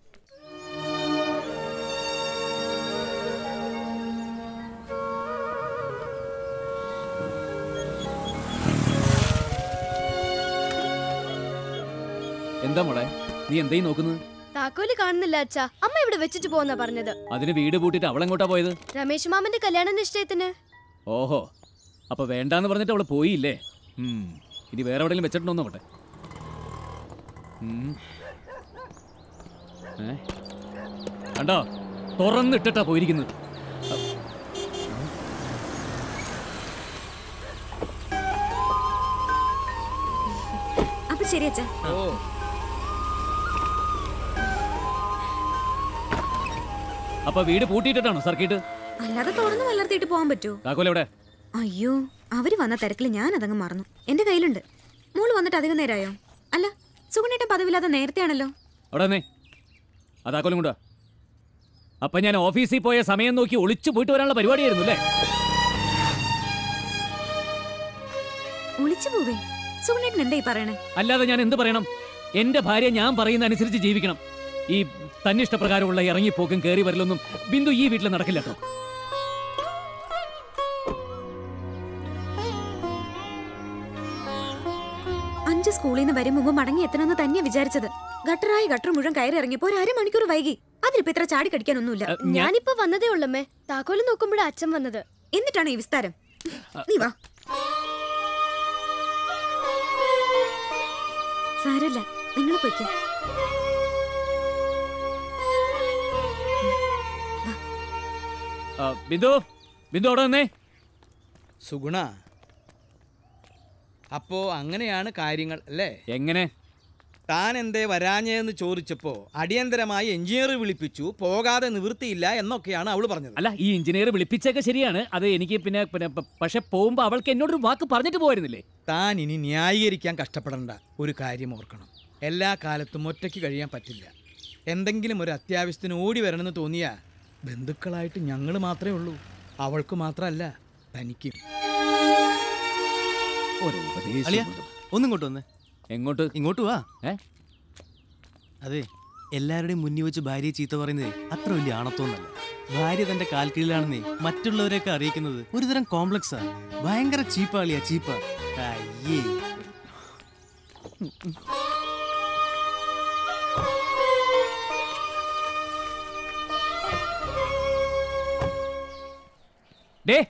എന്താ മോളെ നീ എന്തേ നോക്കുന്നത് താക്കോല് കാണുന്നില്ല അച്ഛാ അമ്മ ഇവിടെ വെച്ചിട്ട് പോന്നാ പറഞ്ഞത് അതിന് വീട് പൂട്ടിട്ട് അവളെങ്ങോട്ടാ പോയത് രമേശ് മാമന്റെ കല്യാണ നിശ്ചയത്തിന് ഓഹോ അപ്പൊ വേണ്ടാന്ന് പറഞ്ഞിട്ട് അവള് പോയില്ലേ ഉം. ഇനി വേറെ എവിടെയെങ്കിലും വെച്ചിട്ടുണ്ടോ നോക്കട്ടെ ഉം. ഏ? കണ്ടോ തുറന്നിട്ടിട്ടാ പോയിരിക്കുന്നത് അപ്പൊ ശരി അച്ഛാ അപ്പൊ വീട് പൂട്ടിയിട്ടാണോ സർക്കിട്ട് അല്ലാതെ തുറന്നു വളർത്തിയിട്ട് പോകാൻ പറ്റുമോ താക്കോൽ എവിടെ അയ്യോ അവര് വന്ന തിരക്കിൽ ഞാൻ അതങ്ങ് മറന്നു എന്റെ കയ്യിലുണ്ട് മോള് വന്നിട്ട് അധികം നേരമായോ അല്ല സുഗുണേട്ടൻ പദവില്ലാതെ നേരത്തെയാണല്ലോ അവിടെ വന്നേ ആ താക്കോലും കൊണ്ടുവാ അപ്പൊ ഞാൻ ഓഫീസിൽ പോയ സമയം നോക്കി ഒളിച്ചു പോയിട്ട് വരാനുള്ള പരിപാടിയായിരുന്നു അല്ലേ ഒളിച്ചു പോവേ സുഗുണേട്ടൻ എന്താ ഈ പറയണേ അല്ലാതെ ഞാൻ എന്ത് പറയണം എന്റെ ഭാര്യ ഞാൻ പറയുന്ന അനുസരിച്ച് ജീവിക്കണം ഈ തന്നിഷ്ടപ്രകാരമുള്ള ഇറങ്ങിപ്പോക്കും കയറി വരലൊന്നും ബിന്ദു ഈ വീട്ടിൽ നടക്കില്ല കേട്ടോ അഞ്ച് സ്കൂളിൽ നിന്ന് വരും മുമ്പ് മടങ്ങി എത്തണമെന്ന് തന്നെയാ വിചാരിച്ചത് ഗട്ടറായി ഗട്ടർ മുഴുവൻ കയറി ഇറങ്ങിയപ്പോ ഒരു അരമണിക്കൂർ വൈകി അതിലിപ്പോ ഇത്ര ചാടി കടിക്കാനൊന്നുമില്ല ഞാനിപ്പോ വന്നതേ ഉള്ളമ്മേ താക്കോല് നോക്കുമ്പോഴാ അച്ഛൻ വന്നത് എന്നിട്ടാണ് ഈ വിസ്താരം നീ വാ സാരല്ല നിങ്ങൾ പൊയ്ക്കോ ആ, ബിന്ദു ബിന്ദു അവിടെ വന്നേ സുഗുണ അപ്പോ അങ്ങനെയാണ് കാര്യങ്ങൾ അല്ലേ എങ്ങനെ താൻ എന്തേ വരാഞ്ഞെന്ന് ചോദിച്ചപ്പോ അടിയന്തരമായി എഞ്ചിനീയർ വിളിപ്പിച്ചു പോകാതെ നിവൃത്തിയില്ല എന്നൊക്കെയാണ് അവള് പറഞ്ഞത് അല്ല ഈ എഞ്ചിനീയർ വിളിപ്പിച്ചൊക്കെ ശരിയാണ് അത് എനിക്ക് പിന്നെ പിന്നെ പ- പക്ഷെ പോകുമ്പോ അവൾക്ക് എന്നോടൊരു വാക്ക് പറഞ്ഞിട്ട് പോയിരുന്നില്ലേ താൻ ഇനി ന്യായീകരിക്കാൻ കഷ്ടപ്പെടണ്ട ഒരു കാര്യം ഓർക്കണം എല്ലാ കാലത്തും ഒറ്റയ്ക്ക് കഴിയാൻ പറ്റില്ല എന്തെങ്കിലും ഒരു അത്യാവശ്യത്തിന് ഓടി വരണമെന്ന് തോന്നിയാ ബന്ധുക്കളായിട്ട് ഞങ്ങൾ മാത്രമേ ഉള്ളൂ അവൾക്ക് മാത്രമല്ല തനിക്കും ഓരോ ഉപദേശം അളിയ കൊണ്ട്. ഒന്നിങ്ങോട്ട് വന്നേ എങ്ങോട്ട് ഇങ്ങോട്ട് വാ ഏ അതെ എല്ലാവരുടെയും മുന്നിൽ വെച്ച് ഭാര്യയെ ചീത്ത പറയുന്നതേ അത്ര വലിയ ആണത്വമൊന്നല്ല ഭാര്യ തന്റെ കാൽ കീഴിലാണെന്നേ മറ്റുള്ളവരെയൊക്കെ അറിയിക്കുന്നത് ഒരുതരം കോംപ്ലക്സാ ഭയങ്കര ചീപ്പാളിയാ ചീപ്പാ അയ്യേ ഡേ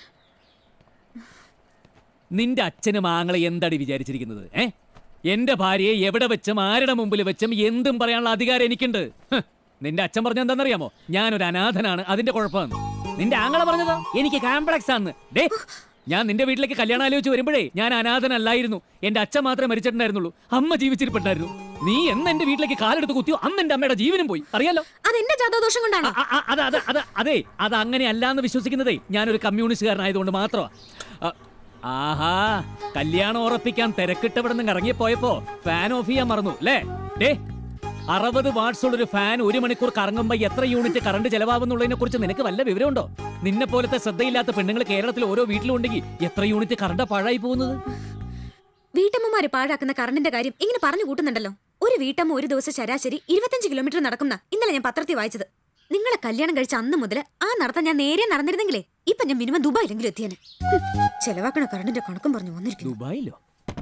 നിന്റെ അച്ഛനും ആങ്ങളെ എന്താടി വിചാരിച്ചിരിക്കുന്നത് ഏ എന്റെ ഭാര്യയെ എവിടെ വെച്ചും ആരുടെ മുമ്പിൽ വെച്ചും എന്തും പറയാനുള്ള അധികാരം എനിക്കുണ്ട് ഹ്, നിന്റെ അച്ഛൻ പറഞ്ഞ എന്താണെന്നറിയാമോ ഞാനൊരു അനാഥനാണ് അതിന്റെ കുഴപ്പമാണ് നിന്റെ ആങ്ങളെ പറഞ്ഞതോ എനിക്ക് കോംപ്ലക്സ് ആണ് ഡേ ഞാൻ നിന്റെ വീട്ടിലേക്ക് കല്യാണം ആലോചിച്ച് വരുമ്പോഴേ ഞാൻ അനാഥനല്ലായിരുന്നു എന്റെ അച്ഛൻ മാത്രമേ മരിച്ചിട്ടുണ്ടായിരുന്നുള്ളൂ അമ്മ ജീവിച്ചിരിപ്പുണ്ടായിരുന്നു നീ എന്ന് എന്റെ വീട്ടിലേക്ക് കാലെടുത്ത് കുത്തിയോ അന്ന് എന്റെ അമ്മയുടെ ജീവനും പോയി അറിയാലോ അതെന്റെ ജാതദോഷം കൊണ്ടാണോ അ- അ- അത് അത് അത് അതെ അത് അങ്ങനെ അല്ലാന്ന് വിശ്വസിക്കുന്നതേ ഞാനൊരു കമ്മ്യൂണിസ്റ്റുകാരനായതുകൊണ്ട് മാത്രമാ അ, ആഹാ കല്യാണം ഉറപ്പിക്കാൻ തിരക്കിട്ടവിടെ നിന്ന് ഇറങ്ങിപ്പോയപ്പോ ഫാൻ ഓഫ് ചെയ്യാൻ മറന്നു അല്ലേ ഡേ അറുപത് വാട്ട്സ് ഉള്ള ഒരു ഫാൻ ഒരു മണിക്കൂർ കറങ്ങുമ്പോ എത്ര യൂണിറ്റ് കറണ്ട് ചെലവാകുന്നുള്ളതിനെ കുറിച്ച് നിനക്ക് വല്ല വിവരമുണ്ടോ നിന്നെ പോലത്തെ ശ്രദ്ധയില്ലാത്ത പെണ്ണുങ്ങൾ കേരളത്തിൽ ഓരോ വീട്ടിലും ഉണ്ടെങ്കിൽ എത്ര യൂണിറ്റ് കറണ്ടാ പാഴായി പോകുന്നത് വീട്ടമ്മമാര് പാഴാക്കുന്ന കറണ്ടിന്റെ കാര്യം ഇങ്ങനെ പറഞ്ഞു കൂട്ടുന്നുണ്ടല്ലോ ഒരു വീട്ടമ്മ ഒരു ദിവസം ശരാശരി ഇരുപത്തഞ്ച് കിലോമീറ്റർ നടക്കുന്ന ഇന്നലെ ഞാൻ പത്രത്തിൽ വായിച്ചത് നിങ്ങളെ കല്യാണം കഴിച്ച അന്ന് മുതൽ ആ നടത്താൻ ഞാൻ നേരെ നടന്നിരുന്നെങ്കിലേ ഇപ്പൊ ഞാൻ മിനിമം ദുബായിലെങ്കിലും എത്തിയേനെ ഹും, ചെലവാക്കണ കറണ്ടിന്റെ കണക്കും പറഞ്ഞു വന്നിരിക്കുന്നു ദുബായിലോ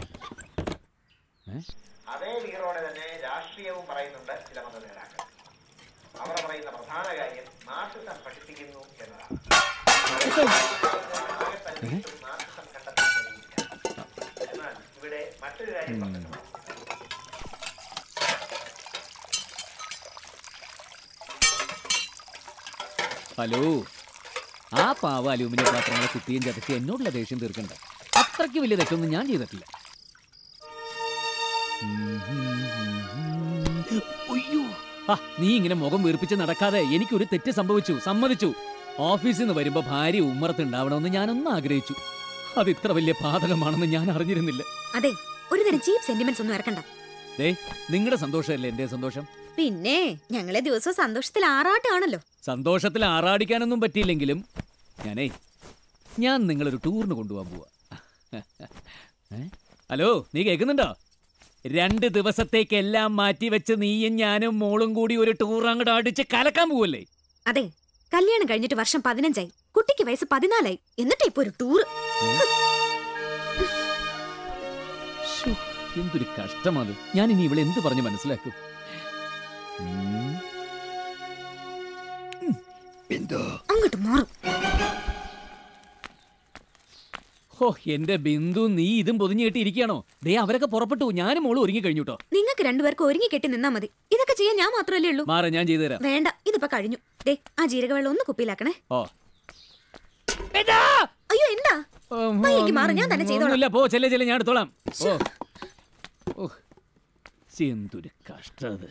അതേ വീറോടെ തന്നെ രാഷ്ട്രീയവും പറയുന്നുണ്ട് ചില മത നേതാക്കൾ അവർ പറയുന്ന പ്രധാന കാര്യം നാട്ടുസം പഠിപ്പിക്കുന്നു എന്നതാണ് നാട്ടുസം കണ്ടെത്താൻ കഴിയില്ല എന്നാൽ ഇവിടെ മറ്റൊരു കാര്യം പ്രസക്തമാണ് ഹലോ ആ പാവ അലൂമിനിയം പാത്രങ്ങളെ കുത്തിയും ചതച്ച് എന്നോടുള്ള ദേഷ്യം തീർക്കണ്ട അത്രയ്ക്ക് വലിയ തെറ്റൊന്നും ഞാൻ ചെയ്തിട്ടില്ല അയ്യോ ആ, നീ ഇങ്ങനെ മുഖം വീർപ്പിച്ച് നടക്കാതെ എനിക്കൊരു തെറ്റ് സംഭവിച്ചു സമ്മതിച്ചു ഓഫീസിൽ നിന്ന് വരുമ്പോ ഭാര്യ ഉമ്മറത്ത് ഉണ്ടാവണമെന്ന് ഞാനൊന്നും ആഗ്രഹിച്ചു അത് ഇത്ര വലിയ പാതകമാണെന്ന് ഞാൻ അറിഞ്ഞിരുന്നില്ല അതെ ഒരു തരം ചീപ്പ് സെന്റിമെന്റ്സ് ഒന്നും ഇറക്കണ്ട ദേ നിങ്ങളുടെ സന്തോഷമല്ലേ എന്റെ സന്തോഷം പിന്നെ ഞങ്ങളെ ദിവസവും സന്തോഷത്തിൽ ആറാട്ടാണല്ലോ സന്തോഷത്തിൽ ആറാടിക്കാനൊന്നും പറ്റിയില്ലെങ്കിലും ഞാനേ ഞാൻ നിങ്ങളൊരു ടൂറിന് കൊണ്ടുപോകാൻ പോവാ ഏ? ഹലോ നീ കേൾക്കുന്നുണ്ടോ രണ്ട് ദിവസത്തേക്ക് എല്ലാം മാറ്റി വെച്ച് നീയും ഞാനും മോളും കൂടി ഒരു ടൂർ അങ്ങോട്ട് അടിച്ച് കലക്കാൻ പോവല്ലേ അതെ കല്യാണം കഴിഞ്ഞിട്ട് വർഷം പതിനഞ്ചായി കുട്ടിക്ക് വയസ്സ് പതിനാലായി എന്നിട്ട് ഇപ്പൊ ഒരു ടൂറ് ശ്ശോ, എന്തൊരു കഷ്ടമാണ് ഞാൻ ഇനി ഇവിടെ എന്ത് പറഞ്ഞ് മനസ്സിലാക്കും ഉം. എന്തോ അങ്ങോട്ട് മാറും ഹോ എന്റെ ബിന്ദു നീ ഇതും പൊതിഞ്ഞു കെട്ടി ഇരിക്കുകയാണോ ദേ അവരൊക്കെ പുറപ്പെട്ടു ഞാനും മോളും ഒരുങ്ങി കഴിഞ്ഞു കേട്ടോ നിങ്ങൾക്ക് രണ്ടുപേർക്ക് ഒരുങ്ങി കെട്ടി നിന്നാ മതി ഇതൊക്കെ ചെയ്യാൻ ഞാൻ മാത്രമല്ലേ ഉള്ളൂ മാറ ഞാൻ ചെയ്തു തരാം വേണ്ട ഇതിപ്പോ കഴിഞ്ഞു ദേ ആ ജീരകവെള്ളം ഒന്ന് കുപ്പിയിലാക്കണേ ഓ അയ്യോ എന്താ വയ്യെങ്കി മാറ് ഞാൻ തന്നെ ചെയ്തോളാം ഒന്നുമില്ല പോ ചെല്ലേ ചെല്ലേ ഞാൻ എടുത്തോളാം ഓ ഓ എന്തൊരു കഷ്ടത്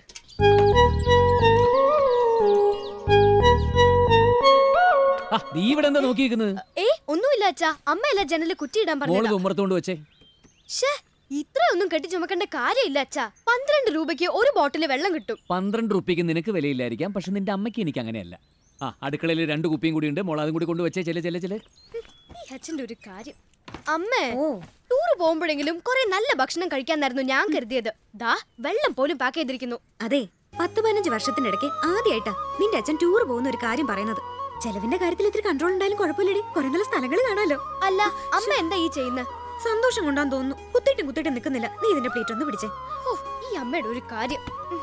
ആ, നീ ഇവിടെ എന്താ നോക്കിയിരിക്കുന്നത് ഏ ഒന്നുമില്ല അച്ഛാ അമ്മയല്ല ജനലിൽ കുറ്റിയിടാൻ മോള് പറഞ്ഞത് ഉമ്മറത്തോണ്ട് വെച്ചേ ഷേ ഇത്രയൊന്നും കെട്ടി ചുമക്കേണ്ട കാര്യമില്ല അച്ഛാ പന്ത്രണ്ട് രൂപയ്ക്ക് ഒരു ബോട്ടിൽ വെള്ളം കിട്ടും പന്ത്രണ്ട് റുപ്യക്ക് നിനക്ക് വിലയില്ലായിരിക്കാം പക്ഷെ നിന്റെ അമ്മയ്ക്ക് എനിക്ക് അങ്ങനെയല്ല ആ അടുക്കളയിൽ രണ്ട് കുപ്പിയും കൂടി ഉണ്ട് മോൾ അതും കൂടി കൊണ്ട് വെച്ചേ ചെല്ലേ ചെല്ലേ ചെല്ലേ ഈ അച്ഛന്റെ ഒരു കാര്യം അമ്മേ ടൂറ് പോകുമ്പോഴെങ്കിലും കുറെ നല്ല ഭക്ഷണം കഴിക്കാന്നായിരുന്നു ഞാൻ കരുതിയത് ദാ വെള്ളം പോലും പാക്ക് ചെയ്തിരിക്കുന്നു അതെ പത്ത് പതിനഞ്ച് വർഷത്തിനിടയ്ക്ക് ആദ്യമായിട്ടാ നിന്റെ അച്ഛൻ ടൂർ പോകുന്ന ഒരു കാര്യം പറയുന്നത് ചെലവിന്റെ കാര്യത്തിൽ ഇത്തിരി കൺട്രോൾ ഉണ്ടായാലും കുഴപ്പമില്ലടി കുറെ നല്ല സ്ഥലങ്ങൾ കാണാലോ അല്ല അമ്മ എന്താ ഈ ചെയ്യുന്നത് സന്തോഷം കൊണ്ടാന്ന് തോന്നുന്നു കുത്തിയിട്ടും കുത്തിയിട്ടും നിൽക്കുന്നില്ല നീ ഇതിന്റെ പ്ലേറ്റ് ഒന്ന് പിടിച്ചേ ഓ ഈ അമ്മയുടെ ഒരു കാര്യം ഉം.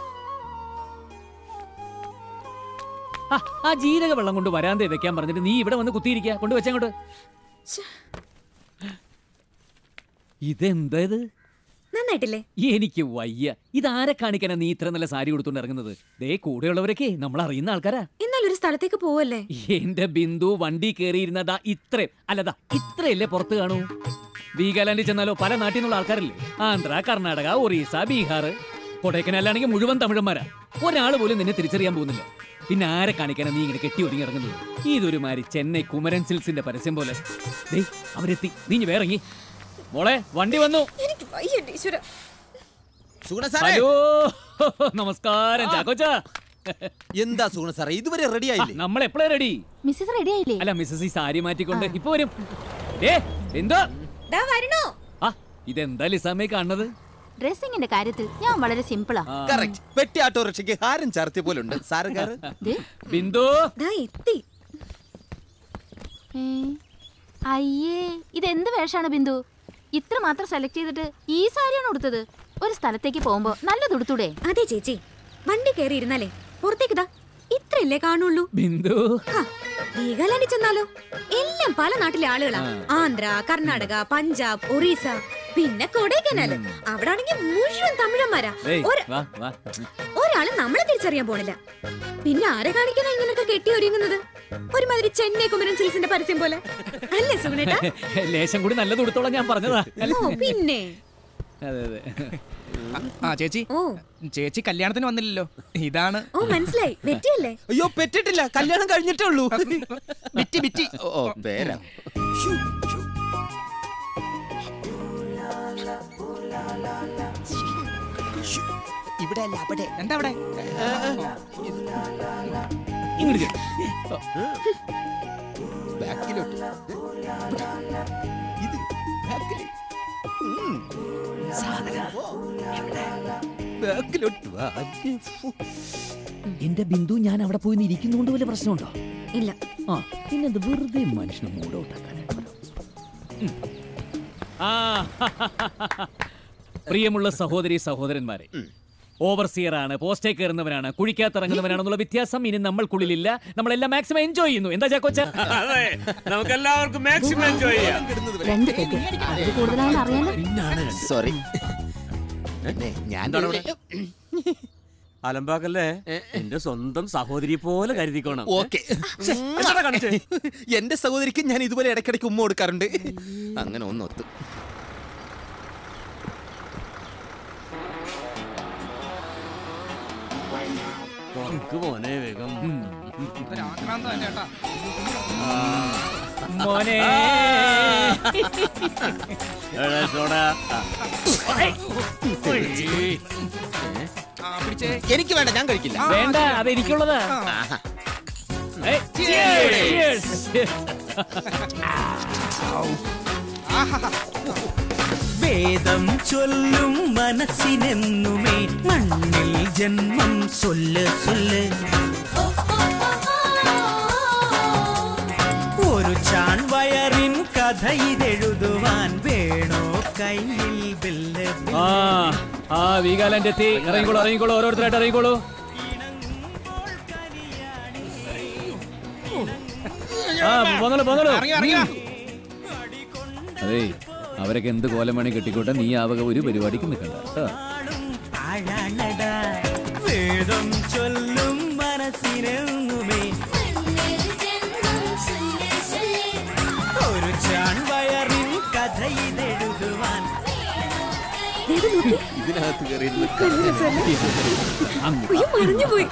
ആ, ആ ജീരക വെള്ളം കൊണ്ട് വരാന്തേ വെക്കാൻ പറഞ്ഞിട്ട് നീ ഇവിടെ വന്ന് കുത്തിയിരിക്കുക കൊണ്ട് വെച്ചങ്ങോട്ട് ഇതെന്താ ഇത് നന്നായിട്ടില്ലേ എനിക്ക് വയ്യ ഇതാരെ കാണിക്കാനാ നീ ഇത്ര നല്ല സാരി കൊടുത്തോണ്ട് ഇറങ്ങുന്നത് ദേ കൂടെയുള്ളവരൊക്കെ നമ്മൾ അറിയുന്ന ആൾക്കാരാ എന്നാൽ ഒരു സ്ഥലത്തേക്ക് പോവല്ലേ എന്റെ ബിന്ദു വണ്ടി കയറിയിരുന്നതാ ഇത്രയും അല്ലതാ ഇത്രയല്ലേ പുറത്ത് കാണൂ വീഗാലാൻഡിൽ ചെന്നാലോ പല നാട്ടിൽ നിന്നുള്ള ആൾക്കാരല്ലേ ആന്ധ്ര കർണാടക ഒറീസ ബീഹാർ കൊടൈക്കനാലാണെങ്കിൽ മുഴുവൻ തമിഴന്മാരാ ഒരാൾ പോലും നിന്നെ തിരിച്ചറിയാൻ പോകുന്നില്ല പിന്നെ ആരെ കാണിക്കാനാ നീ ഇങ്ങനെ കെട്ടി ഒതുങ്ങി ഇറങ്ങുന്നത് ഇതൊരു മാതിരി ചെന്നൈ കുമരൻ സിൽസിന്റെ പരസ്യം പോലെ ദേ അവരെത്തി നീ ഇനി വേറെങ്ങി മോളെ വണ്ടി വന്നു എനിക്ക് വയ്യന്റെ ഈശ്വര സുഗുണ സാറേ ഹലോ നമസ്കാരം ചാക്കോച്ച എന്താ സുഗുണ സാറേ ഇതുവരെ റെഡി ആയില്ലേ നമ്മൾ എപ്പോഴാ റെഡി മിസ്സസ് റെഡി ആയില്ലേ അല്ല മിസ്സസ് ഈ സാരി മാറ്റിക്കൊണ്ട് ഇപ്പൊ വരും ഏ എന്താ വരണോ ആ ഇതെന്താ ലിസാമേ കാണുന്നത് ഡ്രസ്സിങ്ങിന്റെ കാര്യത്തിൽ ഞാൻ വളരെ സിമ്പിളാ കറക്റ്റ് പെട്ടി ഓട്ടോറിക്ഷയ്ക്ക് ഹാരം ചാർത്തിയ പോലുണ്ട് സാറ് കാറ് ബിന്ദു ദാ എത്തി ഏ, അയ്യേ ഇതെന്ത് വേഷാണ് ബിന്ദു ഇത്ര മാത്രം സെലക്ട് ചെയ്തിട്ട് ഈ സാരിയാണ് ഉടുത്തത് ഒരു സ്ഥലത്തേക്ക് പോകുമ്പോ നല്ലത് ഉടുത്തൂടെ അതെ ചേച്ചി വണ്ടി കയറി ഇരുന്നാലേ പുറത്തേക്ക് ദാ ഇത്രയല്ലേ കാണുള്ളൂ ബിന്ദു വീഗാലാൻഡിൽ ചെന്നാലോ എല്ലാം പല നാട്ടിലെ ആളുകളാ ആന്ധ്ര കർണാടക പഞ്ചാബ് ഒറീസ പിന്നെ കൊടൈക്കനാല് അവിടെ ആണെങ്കിൽ മുഴുവൻ തമിഴന്മാരാ ഏയ് ഒരു- വാ വാ ഒരാള് നമ്മളെ തിരിച്ചറിയാൻ പോണില്ല പിന്നെ ആരെ കാണിക്കാനാ ഇങ്ങനൊക്കെ കെട്ടി ഒരുങ്ങുന്നത് ഒരുമാതിരി ചെന്നൈ കുമരൻ സിൽസിന്റെ പരസ്യം പോലെ അല്ലേ സുഗുണേട്ടാ ലേശം കൂടി നല്ലത് ഉടുത്തോളാം ഞാൻ പറഞ്ഞതാ ഓ പിന്നെ അതെ അതെ ആ ചേച്ചി ഓ ചേച്ചി കല്യാണത്തിന് വന്നില്ലല്ലോ ഇതാണ് ഓ മനസ്സിലായി വെറ്റിയല്ലേ അയ്യോ പെറ്റിട്ടില്ല കല്യാണം കഴിഞ്ഞിട്ടേ ഉള്ളൂ ബിറ്റി ബിറ്റി ഓ ഓ, പേരാ ഇവിടെ അല്ല അവിടെ എന്താ അവിടെ ഇങ്ങോട്ട് ചേട്ടാ ബാക്കിലോട്ട് ഇത് ബാക്കില് ഉം. ഓ, ബാക്കിലോട്ട് വാ. ഫു. എന്റെ ബിന്ദു ഞാൻ അവിടെ പോയി ഇരിക്കുന്നോണ്ട് വല്ല പ്രശ്നമുണ്ടോ ഇല്ല ആ പിന്നെന്ത് വെറുതെ മനുഷ്യനെ മൂടൗട്ടാക്കാനായിട്ട് ആ പ്രിയമുള്ള സഹോദരി സഹോദരന്മാരെ ഓവർസിയർ ആണ് പോസ്റ്റേ കയറുന്നവരാണ് കുഴിക്കകത്തിറങ്ങുന്നവരാണെന്നുള്ള വ്യത്യാസം ഇനി നമ്മൾക്കുള്ളിലില്ല നമ്മളെല്ലാം മാക്സിമം എൻജോയ് ചെയ്യുന്നു എന്താ ചാക്കോച്ച അതെ നമുക്ക് എല്ലാവർക്കും മാക്സിമം എൻജോയ് ചെയ്യാം രണ്ട് തെറ്റ് അതിൽ കൂടുതലാണെന്ന് അറിയാലോ സോറി ഞാൻ എന്താണ് ഇവിടെ? അലമ്പാക്കല്ലേ എന്റെ സ്വന്തം സഹോദരി പോലെ കരുതിക്കോണം ഓക്കെ ശ്ശെ, എന്താടാ കാണിച്ചേ? എന്റെ സഹോദരിക്ക് ഞാൻ ഇതുപോലെ ഇടയ്ക്കിടയ്ക്ക് ഉമ്മ കൊടുക്കാറുണ്ട് അങ്ങനെ ഒന്നൊത്തു തുറക്ക് മോനെ വേഗം ആക്രാന്തം തന്നെ കേട്ടാ മോനെ എടാ, സോഡാ. ആ പിടിച്ചേ എനിക്ക് വേണ്ട ഞാൻ കഴിക്കില്ല വേണ്ട അത് എനിക്കുള്ളതാ ആഹാ. ഏയ്, cheers, cheers. വേദം ചൊല്ലും മനസ്സിനെന്നുമേ മണ്ണിൽ ജന്മം സൊല്ല് സൊല്ല് ഒരു ചാൺ വയറിൻ കഥ ഇതെഴുതുവാൻ വേണോ കയ്യിൽ ബെല്ല് ആ ആ വീഗാലാൻഡ് എത്തി ഇറങ്ങിക്കോളൂ ഇറങ്ങിക്കോളൂ ഓരോരുത്തരായിട്ട് ഇറങ്ങിക്കോളൂ ആ പോന്നോളൂ പോന്നോളൂ ഇറങ്ങി ഇറങ്ങി വാ. അതേ അവരൊക്കെ എന്ത് കോലം വേണേ കെട്ടിക്കോട്ടെ നീ ആവക ഒരു പരിപാടിക്ക് നിൽക്കണ്ട കേട്ടോ ആഴാണട വേദം ചൊല്ലും മനസ്സിനെന്നുമേ ഒരു ചാൺ വയറിൻ കഥ ഇതെഴുതുവാൻ ഇതിനകത്ത് കയറി ഇരുന്ന് അങ്ങ് അയ്യോ മറിഞ്ഞുപോയി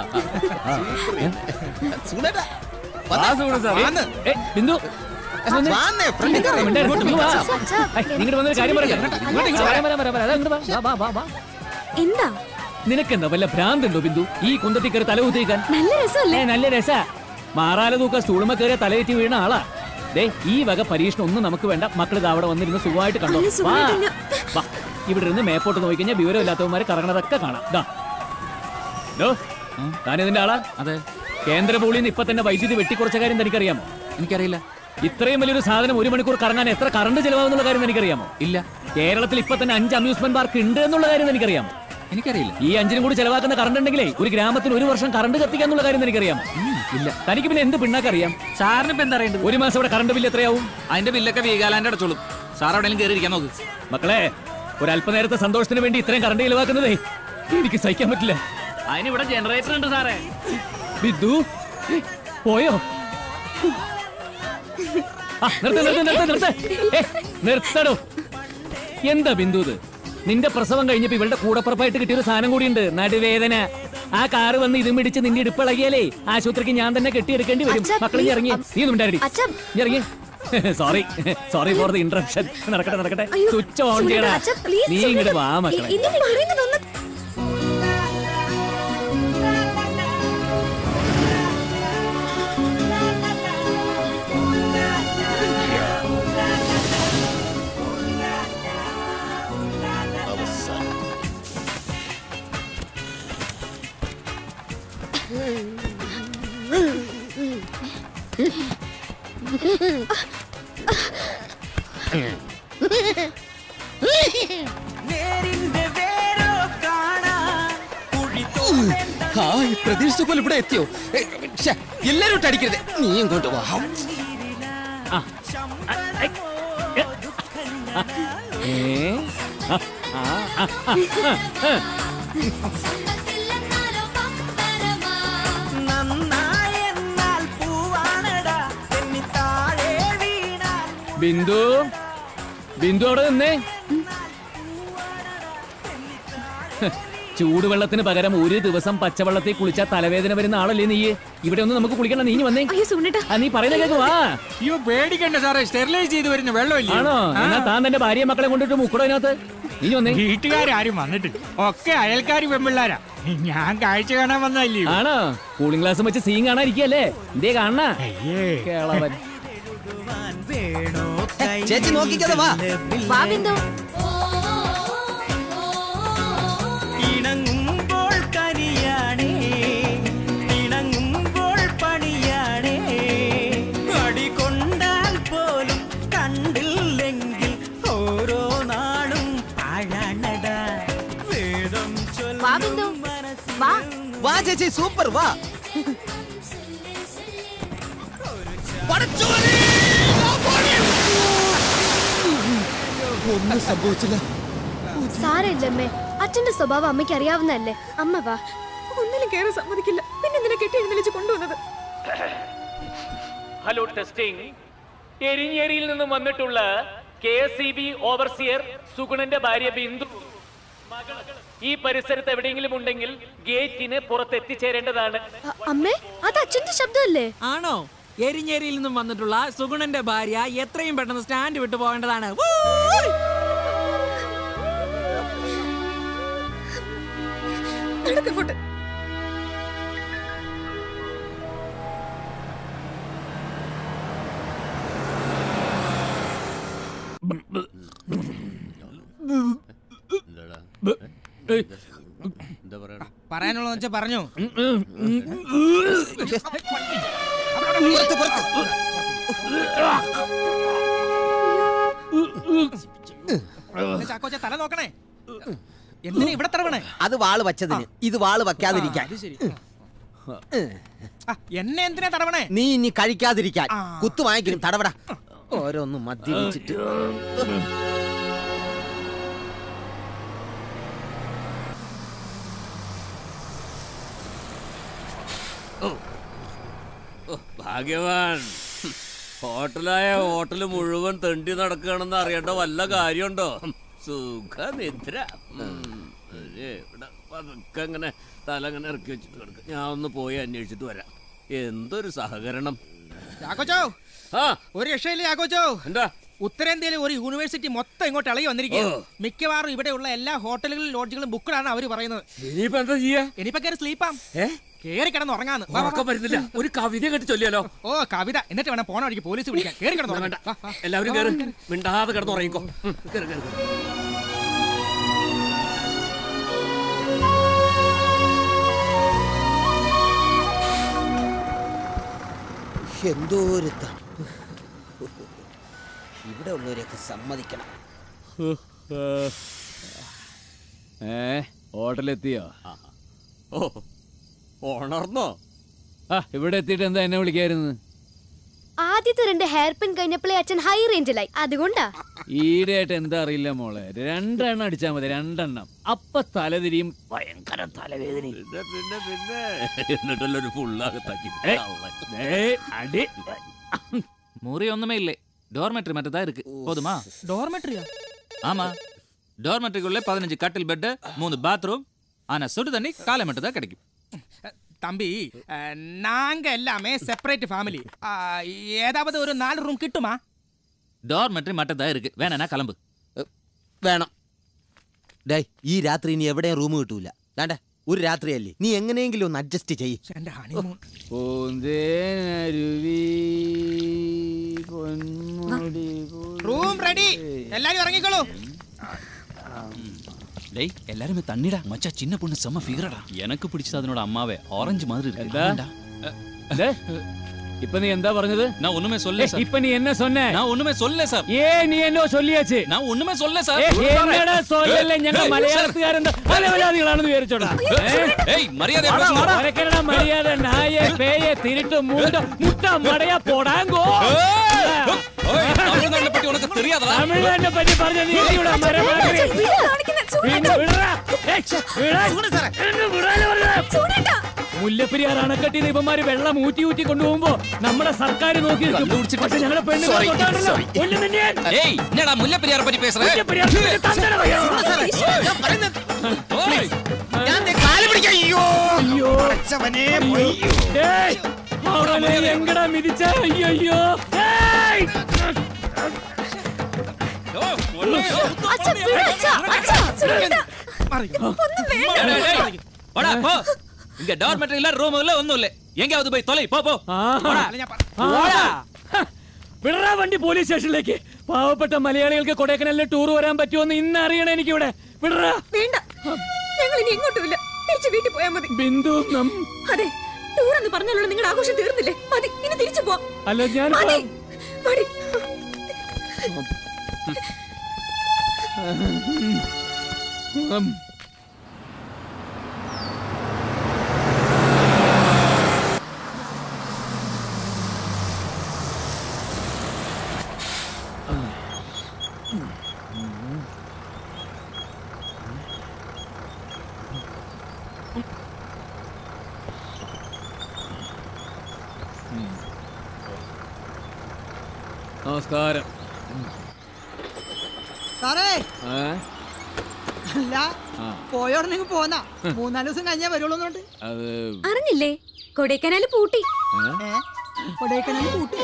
സുഗുണേട്ടാ, വാ, സുഗുണ സാർ. ഏയ്, ബിന്ദു വന്നേ. വാന്നേ, ഫ്രണ്ടിൽ കയറി. മിണ്ടാതെ, ഇങ്ങോട്ട് ഇങ്ങ് വാ. വാ. ഏയ്, നീ ഇങ്ങോട്ട് വന്നൊരു കാര്യം പറയട്ടെ ഇങ്ങോട്ട് ഇങ്ങോട്ട് വരാൻ വരാൻ വരാൻ വരാൻ അതാ ഇങ്ങോട്ട് വാ. വാ, വാ, വാ, വാ. എന്താ നിനക്കെന്താ വല്ല ഭ്രാന്തുണ്ടോ ബിന്ദു ഈ കുന്തത്തിൽ കയറി തല കുത്തിക്കാൻ നല്ല രസമല്ലേ ഏ നല്ല രസാ മാറാല തൂക്ക സ്റ്റൂളുമ കയറിയ തലയേറ്റി വീണ ആളാ ദേ ഈ വക പരീക്ഷണം ഒന്നും നമുക്ക് വേണ്ട മക്കൾ ഇത് അവിടെ വന്നിരുന്ന് സുഖമായിട്ട് കണ്ടോ അല്ല, വാ സുഖമായിട്ടില്ല. വാ ഇവിടെ ഇരുന്ന് മേപ്പോട്ട് നോക്കിക്കഴിഞ്ഞാൽ വിവരമില്ലാത്തവന്മാര് കറങ്ങണതൊക്കെ കാണാം ദാ ഡോ, താൻ ഇതിന്റെ ആളാ അതെ കേന്ദ്ര പൂളിൽ നിന്ന് ഇപ്പൊ തന്നെ വൈദ്യുതി വെട്ടിക്കുറച്ച കാര്യം തനിക്കറിയാമോ എനിക്കറിയില്ല ഇത്രയും വലിയൊരു സാധനം ഒരു മണിക്കൂർ കറങ്ങാൻ എത്ര കറണ്ട് ചെലവാകുന്നുള്ള കാര്യം എനിക്കറിയാമോ ഇല്ല കേരളത്തിൽ ഇപ്പൊ തന്നെ അഞ്ച് അമ്യൂസ്മെന്റ് പാർക്ക് ഉണ്ട് എന്നുള്ള കാര്യം എനിക്കറിയാമോ എനിക്കറിയില്ല ഈ അഞ്ചിനും കൂടി ചെലവാക്കുന്ന കറണ്ട് ഉണ്ടെങ്കിലേ ഒരു ഗ്രാമത്തിന് ഒരു വർഷം കറണ്ട് കത്തിക്കാന്നുള്ള കാര്യം എനിക്കറിയാമോ ഇല്ല തനിക്ക് പിന്നെ എന്ത് പിണ്ണാക്കറിയാം സാറിന് ഇപ്പൊ എന്താ അറിയേണ്ടത് ഒരു മാസം ഇവിടെ കറണ്ട് ബില്ല് എത്രയാവും അതിന്റെ ബില്ലൊക്കെ വീഗാലാൻഡ് അടച്ചോളും സാർ എവിടെയും കയറി ഇരിക്കാൻ നോക്ക് മക്കളെ ഒരു അല്പനേരത്തെ സന്തോഷത്തിന് വേണ്ടി ഇത്രയും കറണ്ട് ചെലവാക്കുന്നതേ എനിക്ക് സഹിക്കാൻ പറ്റില്ല അതിനിവിടെ ജനറേറ്റർ ഉണ്ട് സാറേ ബിന്ദു പോയോ ആ, നിർത്ത് നിർത്ത് നിർത്ത് നിർത്ത് ഏ, നിർത്തടോ എന്താ ബിന്ദു ഇത് നിന്റെ പ്രസവം കഴിഞ്ഞപ്പോ ഇവളുടെ കൂടപ്പുറപ്പായിട്ട് കിട്ടിയൊരു സാധനം കൂടിയുണ്ട് നടുവേദന ആ കാറ് വന്ന് ഇതും പിടിച്ച് നിന്റെ ഇടുപ്പിളകിയാലേ ആശുപത്രിക്ക് ഞാൻ തന്നെ കെട്ടിയെടുക്കേണ്ടി വരും അച്ഛാ, മക്കളെ please, ഇറങ്ങി അം- നീ ഒന്നും ഉണ്ടായി അച്ഛാ. നീ ഇറങ്ങി sorry sorry for the interruption നടക്കട്ടെ നടക്കട്ടെ അയ്യോ, സ്വിച്ച് ഓൺ സുനിത, ചെയ്യടാ അച്ഛാ, please, നീ സുനിത. ഇങ്ങോട്ട് വാ ഇ- മക്കളെ ഇനി നീ പറയുന്നതൊന്ന് നേരിന്റെ വേരോ കാണാൻ കുഴി തോണ്ടേണ്ട ആ ഈ പ്രതീക്ഷിച്ച പോലെ ഇവിടെ എത്തിയോ ഏ, ശ്ശെ, എല്ലാരും ഇട്ട് അടിക്കരുത് നീ ഇങ്ങോട്ട് വാ ഏ? ആ, ആ, ആ, ആ, ആ. നന്നായെന്നാൽ പൂവാണടാ എന്നി താഴെ വീണാൽ ബിന്ദു ബിന്ദു അവിടെ നിന്നേ ചൂടുവെള്ളത്തിന് പകരം ഒരു ദിവസം പച്ചവെള്ളത്തിൽ കുളിച്ചാൽ തലവേദന വരുന്ന ആളല്ലേ നീ ഇവിടെ ഒന്നും നമുക്ക് കുളിക്കണം നീ ഇങ്ങ് വന്നേ അയ്യോ സുണ്ണേട്ടാ ആ, നീ പറയുന്ന കേക്ക് വാ അയ്യോ പേടിക്കണ്ട സാറേ സ്റ്റെറിലൈസ് ചെയ്ത് വരുന്ന വെള്ളമില്ലേ ആണോ ആ. എന്നാ താൻ തന്റെ ഭാര്യ മക്കളെ കൊണ്ടിട്ട് മുക്കടോ അതിനകത്ത് നീ വന്നേ വീട്ടുകാരും വന്നിട്ടില്ല ഒക്കെ അയൽക്കാർ പെമ്പിള്ളാരാ ഞാൻ കാഴ്ച കാണാൻ വന്നല്ലേ ആണോ കൂളിംഗ് ഗ്ലാസ് വെച്ച് സീൻ കാണാതിരിക്കല്ലേ എന്തേ കാണാ കേളവൻ ചേച്ചി നോക്കിക്കത് വാ വാ ബിന്ദു ഇണങ്ങുമ്പോൾ കനിയാണേ ഇണങ്ങുമ്പോൾ പണിയാണേ അടികൊണ്ടാൽ പോലും കണ്ടില്ലെങ്കിൽ ഓരോ നാളും ആഴാണട വേദം വാ ബിന്ദു വാ വാ ചേച്ചി സൂപ്പർ വാ ഒന്നും സംഭവിച്ചില്ല സാരമില്ലമ്മേ അച്ഛന്റെ സ്വഭാവം അമ്മയ്ക്ക് അറിയാവുന്നതല്ലേ അമ്മ വാ ഒന്നിലും കയറി സമ്മതിക്കില്ല പിന്നെ എന്തിനാ കെട്ടി എഴുന്നള്ളിച്ച് കൊണ്ടുവന്നത് ഹലോ ടെസ്റ്റിംഗ് എരിഞ്ഞേരിയിൽ നിന്നും വന്നിട്ടുള്ള K S E B overseer സുഗുണന്റെ ഭാര്യ ബിന്ദു ഈ പരിസരത്ത് എവിടെയെങ്കിലും ഉണ്ടെങ്കിൽ ഗേറ്റിന് പുറത്ത് എത്തിച്ചേരേണ്ടതാണ് അ- അമ്മേ അത് അച്ഛന്റെ ശബ്ദമല്ലേ ആണോ എരിഞ്ഞേരിയിൽ നിന്നും വന്നിട്ടുള്ള സുഗുണന്റെ ഭാര്യ എത്രയും പെട്ടെന്ന് സ്റ്റാൻഡ് വിട്ടു പോകേണ്ടതാണ് നടക്കങ്ങോട്ട് എന്താ പറയണ പറയാനുള്ളതെന്ന് വെച്ചാ പറഞ്ഞോ ചാക്കോച്ച തല നോക്കണേ എന്തിനാ ഇവിടെ തടവണേ അത് വാള് വച്ചതിന് ഇത് വാള് വെക്കാതിരിക്കാൻ അത് ശരി ആ, എന്നെ എന്തിനാ തടവണേ നീ ഇനി കഴിക്കാതിരിക്കാൻ കുത്തു വാങ്ങിക്കും തടവട ഓരോന്നും മദ്യപിച്ചിട്ട് ഓ, ഭാഗ്യവാൻ ഹോട്ടലായ ഹോട്ടല് മുഴുവൻ തെണ്ടി നടക്കുകയാണെന്ന് അറിയേണ്ട വല്ല കാര്യമുണ്ടോ സുഖനിദ്ര ഉം. ഒരു ഇവിടെ പതുക്കെ അങ്ങനെ തല അങ്ങനെ ഇറക്കി വെച്ചിട്ട് കിടക്കുക ഞാൻ ഒന്ന് പോയി അന്വേഷിച്ചിട്ട് വരാം എന്തൊരു സഹകരണം ചാക്കോച്ചോ ആ ഒരു രക്ഷയില്ല ചാക്കോച്ചോ എന്താ ഉത്തരേന്ത്യയിലെ ഒരു യൂണിവേഴ്സിറ്റി മൊത്തം ഇങ്ങോട്ട് ഇളകി വന്നിരിക്കുക ഓ. മിക്കവാറും ഇവിടെയുള്ള എല്ലാ ഹോട്ടലുകളും ലോഡ്ജുകളും ബുക്കഡാണ് അവര് പറയുന്നത് ഇനിയിപ്പോ എന്താ ചെയ്യാ ഇനിയിപ്പോ കയറി സ്ലീപ്പാം കേറി കിടന്ന് ഉറങ്ങാന്ന് വാ, വാ, ഉറക്കം വാ. വരുന്നില്ല ഒരു കവിത കേട്ട് ചൊല്ലിയാലോ ഓ കവിത എന്നിട്ട് വേണം പോണ വഴിക്ക് പോലീസ് വിളിക്കാൻ കേറി കിടന്ന് വേണ്ട, ഉറങ്ങണ്ട. വാ, വാ. എല്ലാവരും വാ, കയറി കേറി. മിണ്ടാതെ കിടന്ന് ഉറങ്ങിക്കോ ഉം, കേറ്, കേറ്, കേറ്. എന്തോ ഒരു തണുപ്പ് ഇവിടെ ഉള്ളവരെയൊക്കെ സമ്മതിക്കണം ഏ ഹോട്ടലെത്തിയോ ഓ ഉണർന്നോ ആ ഇവിടെ എത്തിയിട്ട് എന്താ എന്നെ വിളിക്കായിരുന്നു ആദ്യത്തെ രണ്ട് ഹെയർ പിൻ കഴിഞ്ഞപ്പോഴേ അച്ഛൻ ഹൈ റേഞ്ചിലായി അതുകൊണ്ടാ ഈടായിട്ട് എന്താ അറിയില്ല മോളെ രണ്ടെണ്ണം അടിച്ചാ മതി രണ്ടെണ്ണം അപ്പൊ തലതിരിയും ഭയങ്കര തലവേദനയും പിന്നെ പിന്നെ പിന്നെ എന്നിട്ടല്ലോ ഒരു ഫുള്ളാകത്താക്കി അടി முறி ஒண்ணுமே இல்லை டோர்மெட்ரி மட்டும் தான் இருக்கு போதுமா ഡോർമെട്രിയാ ஆமா டோர்மெட்ரிக்குள்ளே பதினஞ்சு கட்டில் பெட் மூணு பாத்ரூம் ஆனா சுடு தண்ணி காலை மட்டும் தான் கிடைக்கும் தம்பி அஹ், நாங்க எல்லாமே செப்பரேட் ஃபேமிலி ஏதாவது ஒரு நாலு ரூம் கிட்டுமா டோர்மெட்ரி மட்டும் தான் இருக்கு வேணா கிளம்பு വേണം ഡേ ഈ രാത്രി ഇനി എവിടെയും റൂം കിട്ടൂല വേണ്ട ഒരു രാത്രിയല്ലേ നീ എങ്ങനെയെങ്കിലും ഒന്ന് അഡ്ജസ്റ്റ് ചെയ്യ് എന്റെ honeymoon Poonthenaruvi Ponmudi room ready എല്ലാരും ഇറങ്ങിക്കോളൂ டேய் எல்லாருமே தண்ணிடா மச்சான் சின்ன பொண்ணு செம்ம ஃபிகரடா எனக்கு பிடிச்சது அதனோட அம்மாவே ஆரஞ்சு மாதிரி இருக்கு എന്താ? வேண்டா. ദേ, ഇപ്പൊ നീ എന്താ പറഞ്ഞത് நான் ஒண்ணுமே சொல்ல சார் ഇപ്പൊ നീ എന്നെ சொன்ன நான் ஒண்ணுமே சொல்ல சார் ഏ നീ എന്നോ ചൊല്ലിയാച്ച് நான் ஒண்ணுமே சொல்ல சார் ഏ, എന്നടാ சொல்லல ഞങ്ങൾ ஏய், മലയാളത്തുകാരെന്താ മലയാളികളാണെന്ന് വിചാരിച്ചോടാ ஏய் மரியாதை பேசுடா അവരൊക്കെടാ മര്യാദ നായ പേയ തിരുട്ട് മൂണ്ട മുട്ട മടയ പോടാങ്കോ தமிழ்நாட்டுல பத்தி உனக்கு தெரியாதா തമിഴ്നാടിനെ പറ്റി പറഞ്ഞ നീ ഇവിടെ മരമാകെ പിന്നെ വിടറാ. ഏയ്, വിടാൻ. എന്നെ വിടാനാ പറഞ്ഞത്. മുല്ലപ്പെരിയാർ അണക്കെട്ടിന്ന് ഇവന്മാര് വെള്ളം ഊറ്റി ഊറ്റി കൊണ്ടുപോകുമ്പോ നമ്മുടെ സർക്കാർ നോക്കി നിൽക്കും. പക്ഷെ ഞങ്ങളുടെ പെണ്ണുങ്ങളെ Sorry, തൊട്ടാണല്ലോ. sorry. കൊല്ലും നിന്നെ. ஏய் என்னடா முல்லைப்பெரியார பத்தி பேசுற മുല്ലപ്പെരിയാർ നിന്റെ തന്തയുടെ വയ്യോ. ഏയ്, അവനെ എങ്കടാ മിതിച്ച അയ്യോ ഏയ് അച്ഛാ, വിട് അച്ഛാ, അച്ഛാ, സുഖമില്ല. ഒന്നും വേണ്ട. டேய், டேய், டேய். வாடா போ இங்க டார்மெட்ரி இல்ல ரூம் இல்ல ஒண்ணும் இல்ல எங்கயாவது போய் தொலை போ போ போடா. പോടാ. ഹ, വിടറാ വണ്ടി പോലീസ് സ്റ്റേഷനിലേക്ക് പാവപ്പെട്ട മലയാളികൾക്ക് കൊടൈക്കനാലിൽ ടൂർ വരാൻ പറ്റുമെന്ന് ഇന്ന് അറിയണം എനിക്ക് ഇവിടെ വിടറാ വേണ്ട ഞങ്ങൾ ഇനി എങ്ങോട്ടുമില്ല തിരിച്ചു വീട്ടിൽ പോയാൽ മതി ബിന്ദു നം അതെ ടൂർ എന്ന് പറഞ്ഞാലുള്ള നിങ്ങളുടെ ആഘോഷം തീർന്നില്ലേ മതി ഇനി തിരിച്ചു പോവാം അല്ല ഞാൻ മതി മതി ഉം. നമസ്കാരം സാറേ ഏ? അല്ല ആ, പോയോടനെങ്കിൽ പോന്നാ മൂന്നാല് ദിവസം കഴിഞ്ഞാ വരുള്ളൂ എന്നോട്ട് അത് അറിഞ്ഞില്ലേ കൊടൈക്കനാല് പൂട്ടി ഏ? കൊടൈക്കനാൽ കൂട്ടി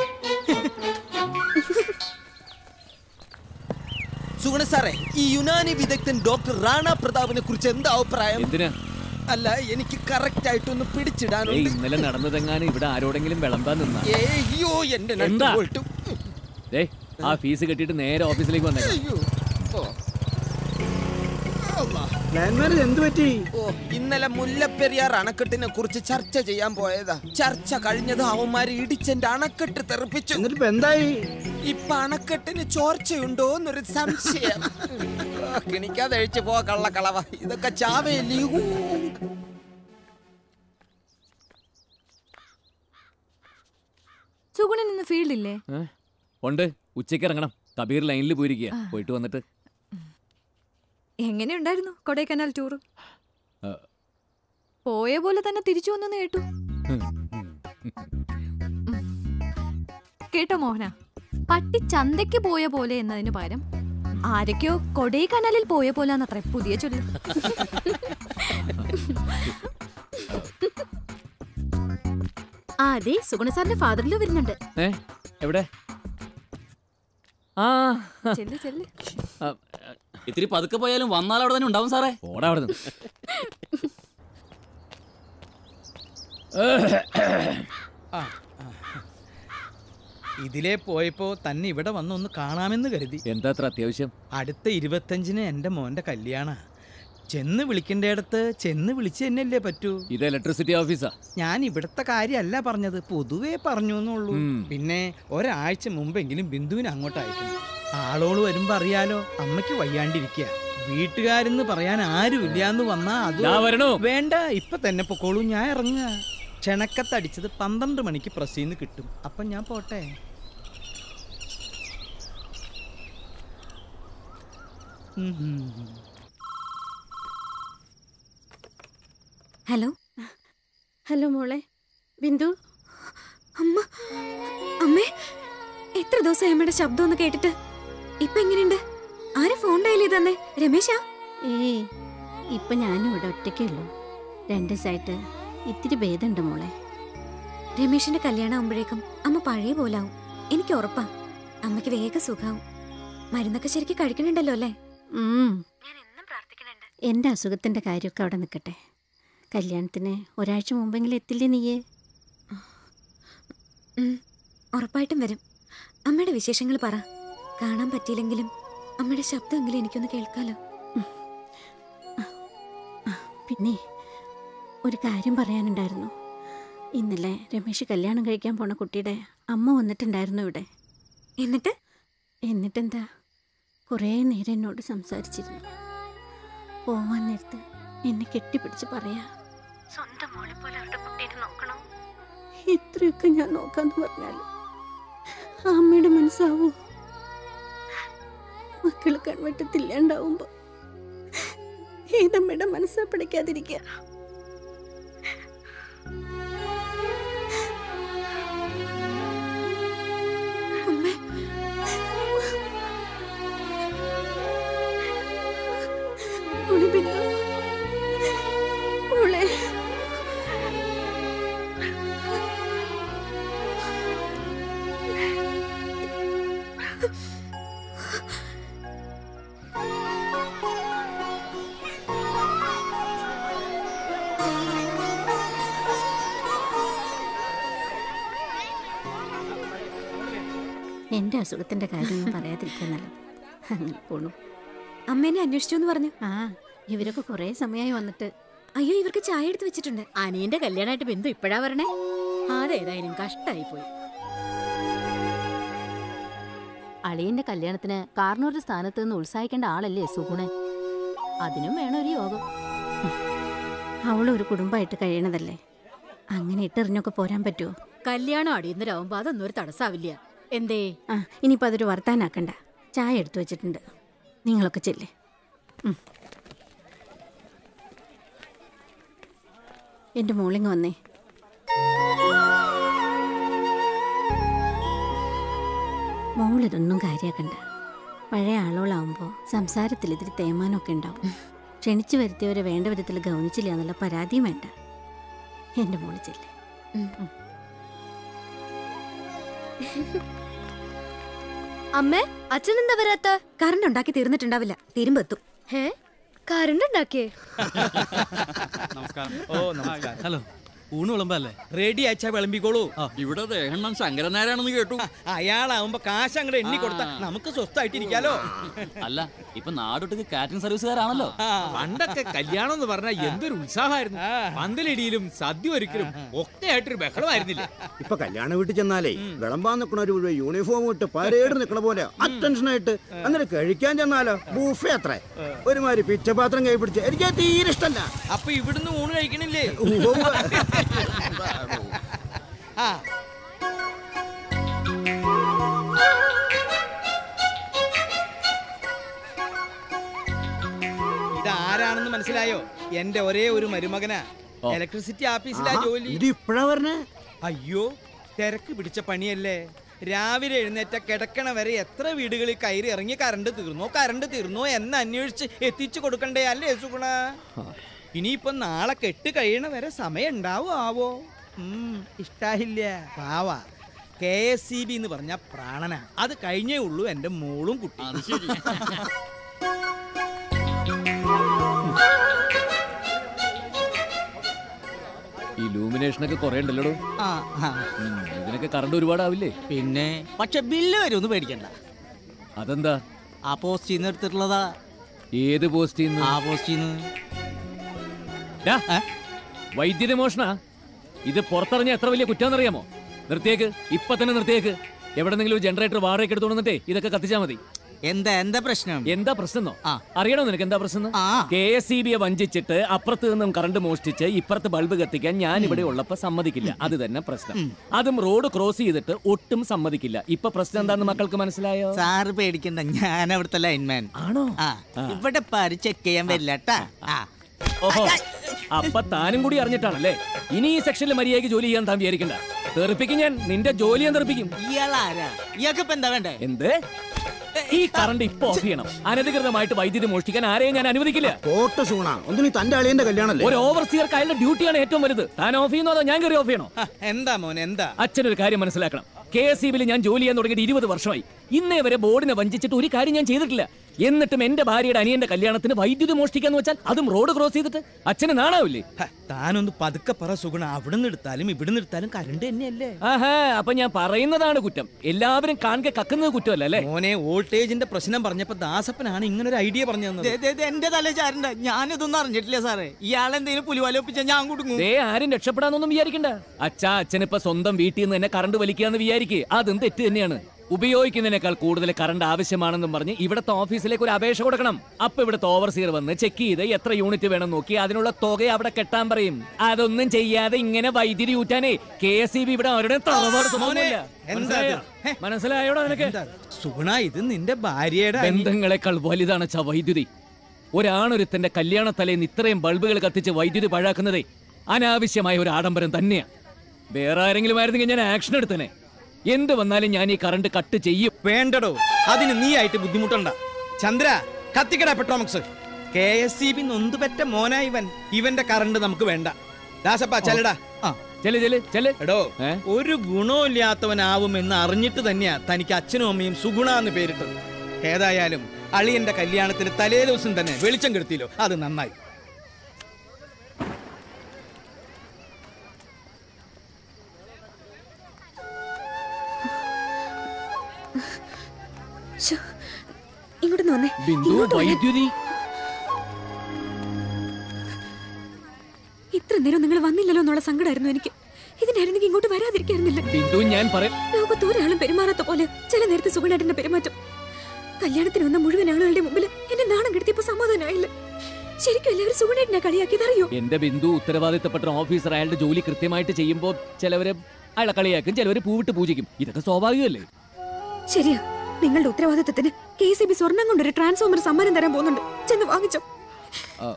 സുഗുണ സാറേ ഈ യുനാനി വിദഗ്ധൻ ഡോക്ടർ റാണ പ്രതാപിനെ കുറിച്ച് എന്താ അഭിപ്രായം എന്തിനാ അല്ല എനിക്ക് കറക്റ്റ് ആയിട്ടൊന്ന് ഏയ് പിടിച്ചിടാനുണ്ട് ഇന്നലെ നടന്നതെങ്ങാനും ഇവിടെ ആരോടെങ്കിലും വിളമ്പാൻ നിന്നാ ഏയ്, അയ്യോ എന്റെ നട്ട് എന്താ ബോൾട്ടും. ദേ ആ ഫീസ് കെട്ടിയിട്ട് നേരെ ഓഫീസിലേക്ക് വന്നേക്കാം അയ്യോ ഓ. അല്ലാ. പ്ലാൻ മാരേജ് എന്ത് പറ്റി ഓ ഇന്നലെ മുല്ലപ്പെരിയാർ അണക്കെട്ടിനെ കുറിച്ച് ചർച്ച ചെയ്യാൻ പോയതാ ചർച്ച കഴിഞ്ഞത് അവന്മാര് ഇടിച്ചെന്റെ അണക്കെട്ട് തെറിപ്പിച്ചു എന്നിട്ട് എന്തായി ഇപ്പൊ അണക്കെട്ടിന് ചോർച്ചയുണ്ടോ എന്നൊരു സംശയം ഓ, കിണിക്കാതെ അഴിച്ചു പോ കള്ളക്കളവ ഇതൊക്കെ ചാവയല്ലേ ഊ. സുഗുണൻ ഇന്ന് ഫീൽഡില്ലേ ഏ? ഉണ്ട് ഉച്ചയ്ക്ക് ഇറങ്ങണം കബീർ ലൈനിൽ പോയിരിക്കുക പോയിട്ട് വന്നിട്ട് എങ്ങനെയുണ്ടായിരുന്നു കൊടൈക്കനാൽ ടൂർ ആ, പോയ പോലെ തന്നെ തിരിച്ചു വന്നെന്ന് കേട്ടു കേട്ടോ മോഹന പട്ടി ചന്തയ്ക്ക് പോയ പോലെ എന്നതിന് പകരം ആരൊക്കെയോ കൊടൈക്കനാലിൽ പോയ പോലെ എന്നത്ര പുതിയ ചൊല്ല് ആ അതെ സുഗുണ സാറിന്റെ ഫാദറിലോ വരുന്നുണ്ട് ഏ എവിടെ ആ ചെല്ല് ചെല്ല് ആ, ഇത്തിരി പതുക്കെ പോയാലും വന്നാൽ അവിടെ തന്നെ ഉണ്ടാവും സാറേ പോടാ അവിടെ നിന്ന് ആ, ആ. ഇതിലേ പോയപ്പോ തന്നെ ഇവിടെ വന്ന് ഒന്ന് കാണാമെന്ന് കരുതി എന്താ അത്ര അത്യാവശ്യം അടുത്ത ഇരുപത്തഞ്ചിന് എന്റെ മോന്റെ കല്യാണ ചെന്ന് വിളിക്കേണ്ടയിടത്ത് ചെന്ന് വിളിച്ച് തന്നെയല്ലേ പറ്റൂ ഇത് ഇലക്ട്രിസിറ്റി ഓഫീസാ ഞാൻ ഇവിടുത്തെ കാര്യമല്ല പറഞ്ഞത് പൊതുവേ പറഞ്ഞു എന്നുള്ളൂ ഉം. പിന്നെ ഒരാഴ്ച മുമ്പെങ്കിലും ബിന്ദുവിനെ അങ്ങോട്ട് അയക്കണം ആളോള് വരുമ്പോ അറിയാലോ അമ്മയ്ക്ക് വയ്യാണ്ടിരിക്കുക വീട്ടുകാരെന്ന് പറയാൻ ആരുമില്ല എന്ന് വന്നാ അത് ദാ വരണു. വേണ്ട ഇപ്പൊ തന്നെ പൊക്കോളൂ ഞാൻ ഇറങ്ങുക ക്ഷണക്കത്തടിച്ചത് പന്ത്രണ്ട് മണിക്ക് പ്രസ്സിൽ നിന്ന് കിട്ടും അപ്പൊ ഞാൻ പോട്ടെ ഉം ഉം. ഹലോ ഹലോ മോളെ ബിന്ദു അമ്മ അമ്മേ എത്ര ദിവസമായി അമ്മയുടെ ശബ്ദം ഒന്ന് കേട്ടിട്ട് ഇപ്പൊ എങ്ങനെയുണ്ട് ആരാ ഫോൺ ഡയൽ ചെയ്തന്നെ രമേശാ ഏയ് ഇപ്പൊ ഞാനും ഇവിടെ ഒറ്റയ്ക്കേ ഉള്ളൂ രണ്ട് ദിവസമായിട്ട് ഇത്തിരി ഭേദമുണ്ട് മോളെ രമേശിന്റെ കല്യാണം ആകുമ്പോഴേക്കും അമ്മ പഴയ പോലാവും എനിക്ക് ഉറപ്പാ അമ്മയ്ക്ക് വേഗം സുഖാവും മരുന്നൊക്കെ ശരിക്കും കഴിക്കണുണ്ടല്ലോ അല്ലേ ഉം. എന്റെ അസുഖത്തിന്റെ കാര്യമൊക്കെ അവിടെ നിൽക്കട്ടെ കല്യാണത്തിന് ഒരാഴ്ച മുമ്പെങ്കിലും എത്തില്ലേ നീയേ ഉം, ഉറപ്പായിട്ടും വരും അമ്മയുടെ വിശേഷങ്ങൾ പറ കാണാൻ പറ്റിയില്ലെങ്കിലും അമ്മയുടെ ശബ്ദമെങ്കിലും എനിക്കൊന്ന് കേൾക്കാലോ പിന്നെ ഒരു കാര്യം പറയാനുണ്ടായിരുന്നു ഇന്നലെ രമേശ് കല്യാണം കഴിക്കാൻ പോണ കുട്ടിയുടെ അമ്മ വന്നിട്ടുണ്ടായിരുന്നു ഇവിടെ എന്നിട്ട് എന്നിട്ടെന്താ കുറേ നേരം എന്നോട് സംസാരിച്ചിരുന്നു പോവാൻ നേരത്ത് എന്നെ കെട്ടിപ്പിടിച്ച് പറയാ സ്വന്തം മോളെ പോലെ അവരുടെ കുട്ടീനെ നോക്കണം ഇത്രയൊക്കെ ഞാൻ നോക്കാന്ന് പറഞ്ഞാലും ആ അമ്മയുടെ മനസ്സാവോ മക്കള് കൺവെട്ടത്തില്ലാണ്ടാവുമ്പോ ഏതമ്മയുടെ മനസ്സാ പിടിക്കാതിരിക്കുക അമ്മേ മോളെ ബിന്ദു മോളെ എൻ്റെ അസുഖത്തിൻ്റെ കാര്യം ഞാൻ പറയാതിരിക്കാൻ നല്ലത് അങ്ങനെ പോണു അമ്മേനെ അന്വേഷിച്ചു എന്ന് പറഞ്ഞു ആ ഇവരൊക്കെ കുറേ സമയമായി വന്നിട്ട് അയ്യോ ഇവർക്ക് ചായ എടുത്ത് വെച്ചിട്ടുണ്ട് അനിയന്റെ കല്യാണമായിട്ട് ബന്ധു ഇപ്പോഴാ വരണേ അതേതായാലും കഷ്ടായി പോയി അളിയന്റെ കല്യാണത്തിന് കാർണൂർ സ്ഥാനത്ത് നിന്ന് ഉത്സാഹിക്കേണ്ട ആളല്ലേ സുഗുണൻ അതിനും വേണം ഒരു യോഗം അവളൊരു കുടുംബമായിട്ട് കഴിയണതല്ലേ അങ്ങനെ ഇട്ടെറിഞ്ഞൊക്കെ പോരാൻ പറ്റുമോ കല്യാണം അടിയന്തരാവുമ്പോ അതൊന്നും ഒരു തടസ്സാവില്ല എന്തേ ആ ഇനിയിപ്പോ അതൊരു വർത്താനാക്കണ്ട ചായ എടുത്തു വെച്ചിട്ടുണ്ട് നിങ്ങളൊക്കെ ചെല്ലേ എന്റെ മോളിങ് വന്നേ മോളിതൊന്നും കാര്യാക്കണ്ട പഴയ ആളുകളാവുമ്പോൾ സംസാരത്തിൽ ഇതിരി തേമാനമൊക്കെ ഉണ്ടാവും ക്ഷണിച്ചു വരുത്തിയവരെ വേണ്ട വിധത്തിൽ ഗൗനിച്ചില്ല എന്നുള്ള പരാതിയും വേണ്ട എൻ്റെ മോള് ചെല്ലേ അമ്മേ അച്ഛൻ എന്താ വരാത്ത കറണ്ട് ഉണ്ടാക്കി തീർന്നിട്ടുണ്ടാവില്ല തിരുമ്പെത്തും ഹേ കറണ്ട് ഉണ്ടാക്കിയേ നമസ്കാരം ഓ നമസ്കാരം ഹലോ ഊണ് വിളമ്പല്ലേ റെഡി അയച്ചാ വിളമ്പിക്കോളൂ ഇവിടെ ദേഹണ്ണം ശങ്കരനാരാണെന്ന് കേട്ടു അയാളാവുമ്പോ കാശ് അങ്ങോട്ട് എണ്ണി കൊടുത്താ നമുക്ക് സ്വസ്ഥായിട്ടിരിക്കാലോ അല്ല ഇപ്പൊ നാടൊട്ടുക്ക് കാറ്ററിംഗ് സർവീസുകാരാണല്ലോ പണ്ടൊക്കെ കല്യാണം എന്ന് പറഞ്ഞാൽ എന്തൊരു ഉത്സാഹമായിരുന്നു പന്തലിടിയിലും സദ്യ ഒരിക്കലും ഒക്കെ ആയിട്ടൊരു ബഹളമായിരുന്നില്ല ഇപ്പൊ കല്യാണ വീട്ടിൽ ചെന്നാലേ വിളമ്പാൻ നിൽക്കണ ഒരു മുഴുവൻ യൂണിഫോം ഇട്ട് പരേഡ് നിൽക്കണ പോലെ അറ്റൻഷൻ ആയിട്ട് അങ്ങനെ കഴിക്കാൻ ചെന്നാലോ ബൂഫേ അത്ര ഒരുമാതിരി പിച്ചപാത്രം കൈ പിടിച്ച് എനിക്ക് തീരെ ഇഷ്ടല്ല അപ്പൊ ഇവിടുന്ന് ഊണ് കഴിക്കണില്ലേ ആ ഇതാരാണെന്ന് മനസ്സിലായോ എന്റെ ഒരേ ഒരു മരുമകനാ ഇലക്ട്രിസിറ്റി ഓഫീസിലാ ആഹാ, ജോലി ഇത് ഇപ്പഴാ പറഞ്ഞേ അയ്യോ തിരക്ക് പിടിച്ച പണിയല്ലേ രാവിലെ എഴുന്നേറ്റ കിടക്കണ വരെ എത്ര വീടുകളിൽ കയറി ഇറങ്ങി കറണ്ട് തീർന്നോ കറണ്ട് തീർന്നോ എന്ന് അന്വേഷിച്ച് എത്തിച്ചു കൊടുക്കണ്ടേ അല്ലേ സുഗുണ ഇനിയിപ്പൊ നാളെ കെട്ട് കഴിയണ വരെ സമയം ഉണ്ടാവോ ആവോ ഉം, ഇഷ്ടായില്ല പാവ കെ എസ് സി ബി എന്ന് പറഞ്ഞ പ്രാണനാ അത് കഴിഞ്ഞേ ഉള്ളൂ എന്റെ മോളും കുട്ടി ഈ ലൂമിനേഷനൊക്കെ കുറെ ഉണ്ടല്ലോ ആ, ആ. ഇതിനൊക്കെ കറണ്ട് ഒരുപാടാവില്ലേ പിന്നെ പക്ഷെ ബില്ല് വരുമെന്ന് പേടിക്കണ്ട അതെന്താ ആ പോസ്റ്റിൽ നിന്ന് എടുത്തിട്ടുള്ളതാ ഏത് പോസ്റ്റിൽ ആ പോസ്റ്റിൽ വൈദ്യുതി മോഷണ ഇത് പുറത്തിറങ്ങിയ എത്ര വലിയ കുറ്റാന്നറിയാമോ നിർത്തിയേക്ക് ഇപ്പൊ തന്നെ നിർത്തിയേക്ക് എവിടെന്നെങ്കിലും ഒരു ജനറേറ്റർ വാടകയ്ക്ക് എടുത്തു വന്നിട്ടേ ഇതൊക്കെ കത്തിച്ചാ മതി എന്താ എന്താ പ്രശ്നം എന്താ പ്രശ്നം അറിയണോ നിനക്ക് എന്താ പ്രശ്നം കെ എസ് ഇ ബിയെ വഞ്ചിച്ചിട്ട് അപ്പുറത്ത് നിന്നും കറണ്ട് മോഷ്ടിച്ച് ഇപ്പുറത്ത് ബൾബ് കത്തിക്കാൻ ഞാൻ ഇവിടെ ഉള്ളപ്പോ സമ്മതിക്കില്ല അത് തന്നെ പ്രശ്നം അതും റോഡ് ക്രോസ് ചെയ്തിട്ട് ഒട്ടും സമ്മതിക്കില്ല ഇപ്പൊ പ്രശ്നം എന്താന്ന് മക്കൾക്ക് മനസ്സിലായോ സാറ് പേടിക്കണ്ട ഞാൻ അവിടുത്തെ ലൈൻമാൻ ആണോ ആ ഇവിടെ പാര് ചെക്ക് ചെയ്യാൻ വരില്ല ട്ടാ ആ ഓഹോ അപ്പൊ താനും കൂടി അറിഞ്ഞിട്ടാണല്ലേ ഇനി ഈ സെക്ഷനിൽ മര്യാദയ്ക്ക് ജോലി ചെയ്യാൻ താൻ വിചാരിക്കണ്ട തെറിപ്പിക്കും ഞാൻ നിന്റെ ജോലി ഞാൻ തെറിപ്പിക്കും ഇയാളാരാ ഇയാൾക്ക് ഇപ്പൊ എന്താ വേണ്ടേ എന്ത് ഈ കറണ്ട് ഇപ്പൊ ഓഫ് ചെയ്യണം അനധികൃതമായിട്ട് വൈദ്യുതി മോഷ്ടിക്കാൻ ആരെയും ഞാൻ അനുവദിക്കില്ല കോട്ട സൂണ ഒന്നിനി തന്റെ അളിയന്റെ കല്യാണല്ലേ ഒരു ഓവർസിയർക്ക് അയാളുടെ ഡ്യൂട്ടിയാണ് ഏറ്റവും വലുത് താൻ ഓഫ് ചെയ്യുന്നോ അതോ ഞാൻ കയറി ഓഫ് ചെയ്യണോ എന്താ മോൻ എന്താ അച്ഛനൊരു കാര്യം മനസ്സിലാക്കണം കെ എസ് ഇ ഞാൻ ജോലി ചെയ്യാൻ തുടങ്ങിയിട്ട് ഇരുപത് വർഷമായി ഇന്നേ വരെ ബോർഡിനെ വഞ്ചിച്ചിട്ട് ഒരു കാര്യം ഞാൻ ചെയ്തിട്ടില്ല എന്നിട്ടും എന്റെ ഭാര്യയുടെ അനിയന്റെ കല്യാണത്തിന് വൈദ്യുതി മോഷ്ടിക്കാന്ന് വെച്ചാൽ അതും റോഡ് ക്രോസ് ചെയ്തിട്ട് അച്ഛന് നാണാവില്ലേ താനൊന്ന് പതുക്കെ പറ സുഗുണ അവിടുന്ന് എടുത്താലും ഇവിടുന്ന് എടുത്താലും കറണ്ട് തന്നെയല്ലേ ആഹാ അപ്പൊ ഞാൻ പറയുന്നതാണ് കുറ്റം എല്ലാവരും കാണുക കക്കുന്നത് കുറ്റമല്ല അല്ലേ മോനെ വോൾട്ടേജിന്റെ പ്രശ്നം പറഞ്ഞപ്പോ ദാസപ്പനാണ് ഇങ്ങനെ ഒരു ഐഡിയ പറഞ്ഞു തന്നത് ദേ, ദേ, ദേ, എന്റെ തല ചാരണ്ട ഞാനിതൊന്നും അറിഞ്ഞിട്ടില്ല സാറേ ഇയാൾ എന്തെങ്കിലും പുലിവാല ഒപ്പിച്ചാ ഞാൻ കൊടുക്കും ദേ ആരും രക്ഷപ്പെടാന്നൊന്നും വിചാരിക്കണ്ട അച്ഛാ അച്ഛനിപ്പോ സ്വന്തം വീട്ടിൽ നിന്ന് തന്നെ കറണ്ട് വലിക്കാന്ന് വിചാരിക്കേ അതും തെറ്റ് തന്നെയാണ് ഉപയോഗിക്കുന്നതിനേക്കാൾ കൂടുതൽ കറണ്ട് ആവശ്യമാണെന്നും പറഞ്ഞ് ഇവിടുത്തെ ഓഫീസിലേക്ക് ഒരു അപേക്ഷ കൊടുക്കണം അപ്പൊ ഇവിടുത്തെ ഓവർസീർ വന്ന് ചെക്ക് ചെയ്ത് എത്ര യൂണിറ്റ് വേണം നോക്കി അതിനുള്ള തുക അവിടെ കെട്ടാൻ പറയും അതൊന്നും ചെയ്യാതെ ഇങ്ങനെ വൈദ്യുതി ഊറ്റാനേ കെ എസ് ഇ ബി ഇവിടെ അവരുടെ തറവാട് സ്വഭാവമില്ല. എന്താ ഇത്? മനസ്സിലായോ? മനസ്സിലായോടാ നിനക്ക് സുഗുണ ഇത് നിന്റെ ഭാര്യയുടെ അനി- ബന്ധങ്ങളെക്കാൾ വലുതാണ് ച വൈദ്യുതി ഒരാണൊരുത്തന്റെ കല്യാണ തലേന്ന് ഇത്രയും ബൾബുകൾ കത്തിച്ച് വൈദ്യുതി പഴാക്കുന്നതേ അനാവശ്യമായ ഒരു ആഡംബരം തന്നെയാണ് വേറെ ആരെങ്കിലും ആയിരുന്നെങ്കിൽ ഞാൻ ആക്ഷൻ എടുത്തനെ എന്ത് വന്നാലും ഞാൻ ഈ കറണ്ട് കട്ട് ചെയ്യും വേണ്ടടോ അതിന് നീ ആയിട്ട് ബുദ്ധിമുട്ടണ്ട ചന്ദ്ര കത്തിക്കട Petromax K S C B നൊന്തുപെറ്റ മോനാ ഇവൻ ഇവന്റെ കറണ്ട് നമുക്ക് വേണ്ട ദാസപ്പ ചെല്ലടാ എടോ ഒരു ഗുണമില്ലാത്തവനാവുമെന്ന് അറിഞ്ഞിട്ട് തന്നെയാ തനിക്ക് അച്ഛനും അമ്മയും സുഗുണ എന്ന് പേരിട്ടത് ഏതായാലും അളിയന്റെ കല്യാണത്തിന് തലേ ദിവസം തന്നെ വെളിച്ചം കെടുത്തില്ലോ അത് നന്നായി ശ്ശോ, ഇങ്ങോട്ടൊന്ന് വന്നേ ബിന്ദു ഇങ്ങോട്ട് വരാൻ. വൈദ്യുതി ഇത്ര നേരം നിങ്ങൾ വന്നില്ലല്ലോ എന്നുള്ള സങ്കടമായിരുന്നു എനിക്ക് ഇതിനായിരുന്നെങ്കിൽ ഇങ്ങോട്ട് വരാതിരിക്കായിരുന്നില്ല ബിന്ദു ഞാൻ പറയും ലോകത്ത് ഒരാളും പെരുമാറാത്ത പോലെ ചില നേരത്തെ സുഖനായിട്ടെന്നെ പെരുമാറ്റം കല്യാണത്തിന് വന്ന മുഴുവൻ ആളുകളുടെ മുമ്പിൽ എന്നെ നാണം കെടുത്തിയപ്പോ സമാധാനമായില്ല ശരിക്കും എല്ലാവരും സുഖനായിട്ടിനെ കളിയാക്കിയത് അറിയോ എന്റെ ബിന്ദു ഉത്തരവാദിത്തപ്പെട്ട ഓഫീസർ അയാളുടെ ജോലി കൃത്യമായിട്ട് ചെയ്യുമ്പോൾ ചിലവരെ അയാളെ കളിയാക്കും ചിലവര് പൂവിട്ട് പൂജിക്കും ഇതൊക്കെ സ്വാഭാവികമല്ലേ ശരിയാ നിങ്ങളുടെ ഉത്തരവാദിത്തത്തിന് കെ സി ബി സ്വർണം കൊണ്ടൊരു ട്രാൻസ്ഫോമർ സമ്മാനം തരാൻ പോകുന്നുണ്ട് ചെന്ന് വാങ്ങിച്ചോ ആ,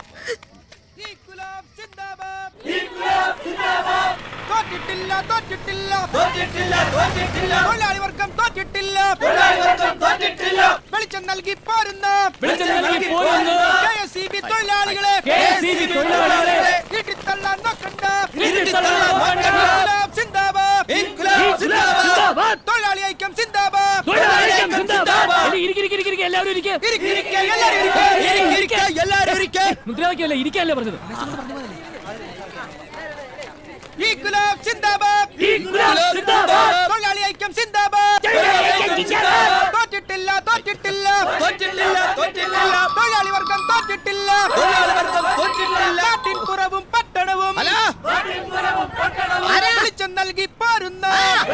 തോറ്റിട്ടില്ല തോറ്റിട്ടില്ല തോറ്റിട്ടില്ല തോറ്റിട്ടില്ല തൊഴിലാളി വർഗം തോറ്റിട്ടില്ല തൊഴിലാളി വർഗം തോറ്റിട്ടില്ല വെളിച്ചം നൽകി പോരുന്ന വെളിച്ചം നൽകി പോരുന്ന KSEB തൊഴിലാളികളെ KSEB തൊഴിലാളികളെ നീട്ടിത്തള്ളാൻ നോക്കണ്ട നീട്ടിത്തള്ളാൻ നോക്കണ്ട. ഇൻക്ലാബ് സിന്ദാബാദ് ഇൻക്ലാബ് സിന്ദാബാദ്. തൊഴിലാളി ഐക്യം സിന്ദാബാദ് തൊഴിലാളി ഐക്യം സിന്ദാബാദ്. എടി, ഇരിക്ക്, ഇരിക്ക്, ഇരിക്ക്, ഇരിക്ക്, എല്ലാവരും ഇരിക്ക്. ഇരിക്ക്, ഇരിക്ക്, എല്ലാവരും ഇരിക്ക്. ഇരിക്ക്, ഇരിക്ക്, എല്ലാവരും ഇരിക്ക്. മുദ്രാവാക്യമല്ല ഇരിക്കല്ലേ പറഞ്ഞത് ഇൻക്ലാബ് സിന്ദാബാദ് ഇൻക്ലാബ് സിന്ദാബാദ്. തൊഴിലാളി ഐക്യം സിന്ദാബാദ് തൊഴിലാളി ഐക്യം സിന്ദാബാദ്. തോറ്റിട്ടില്ല തോറ്റിട്ടില്ല തോറ്റിട്ടില്ല തോറ്റിട്ടില്ല തൊഴിലാളി വർഗം തോറ്റിട്ടില്ല തൊഴിലാളി വർഗം തോറ്റിട്ടില്ല നാട്ടിൻ കുറവും പട്ടണവും വെളിച്ചം നൽകി പോരുന്ന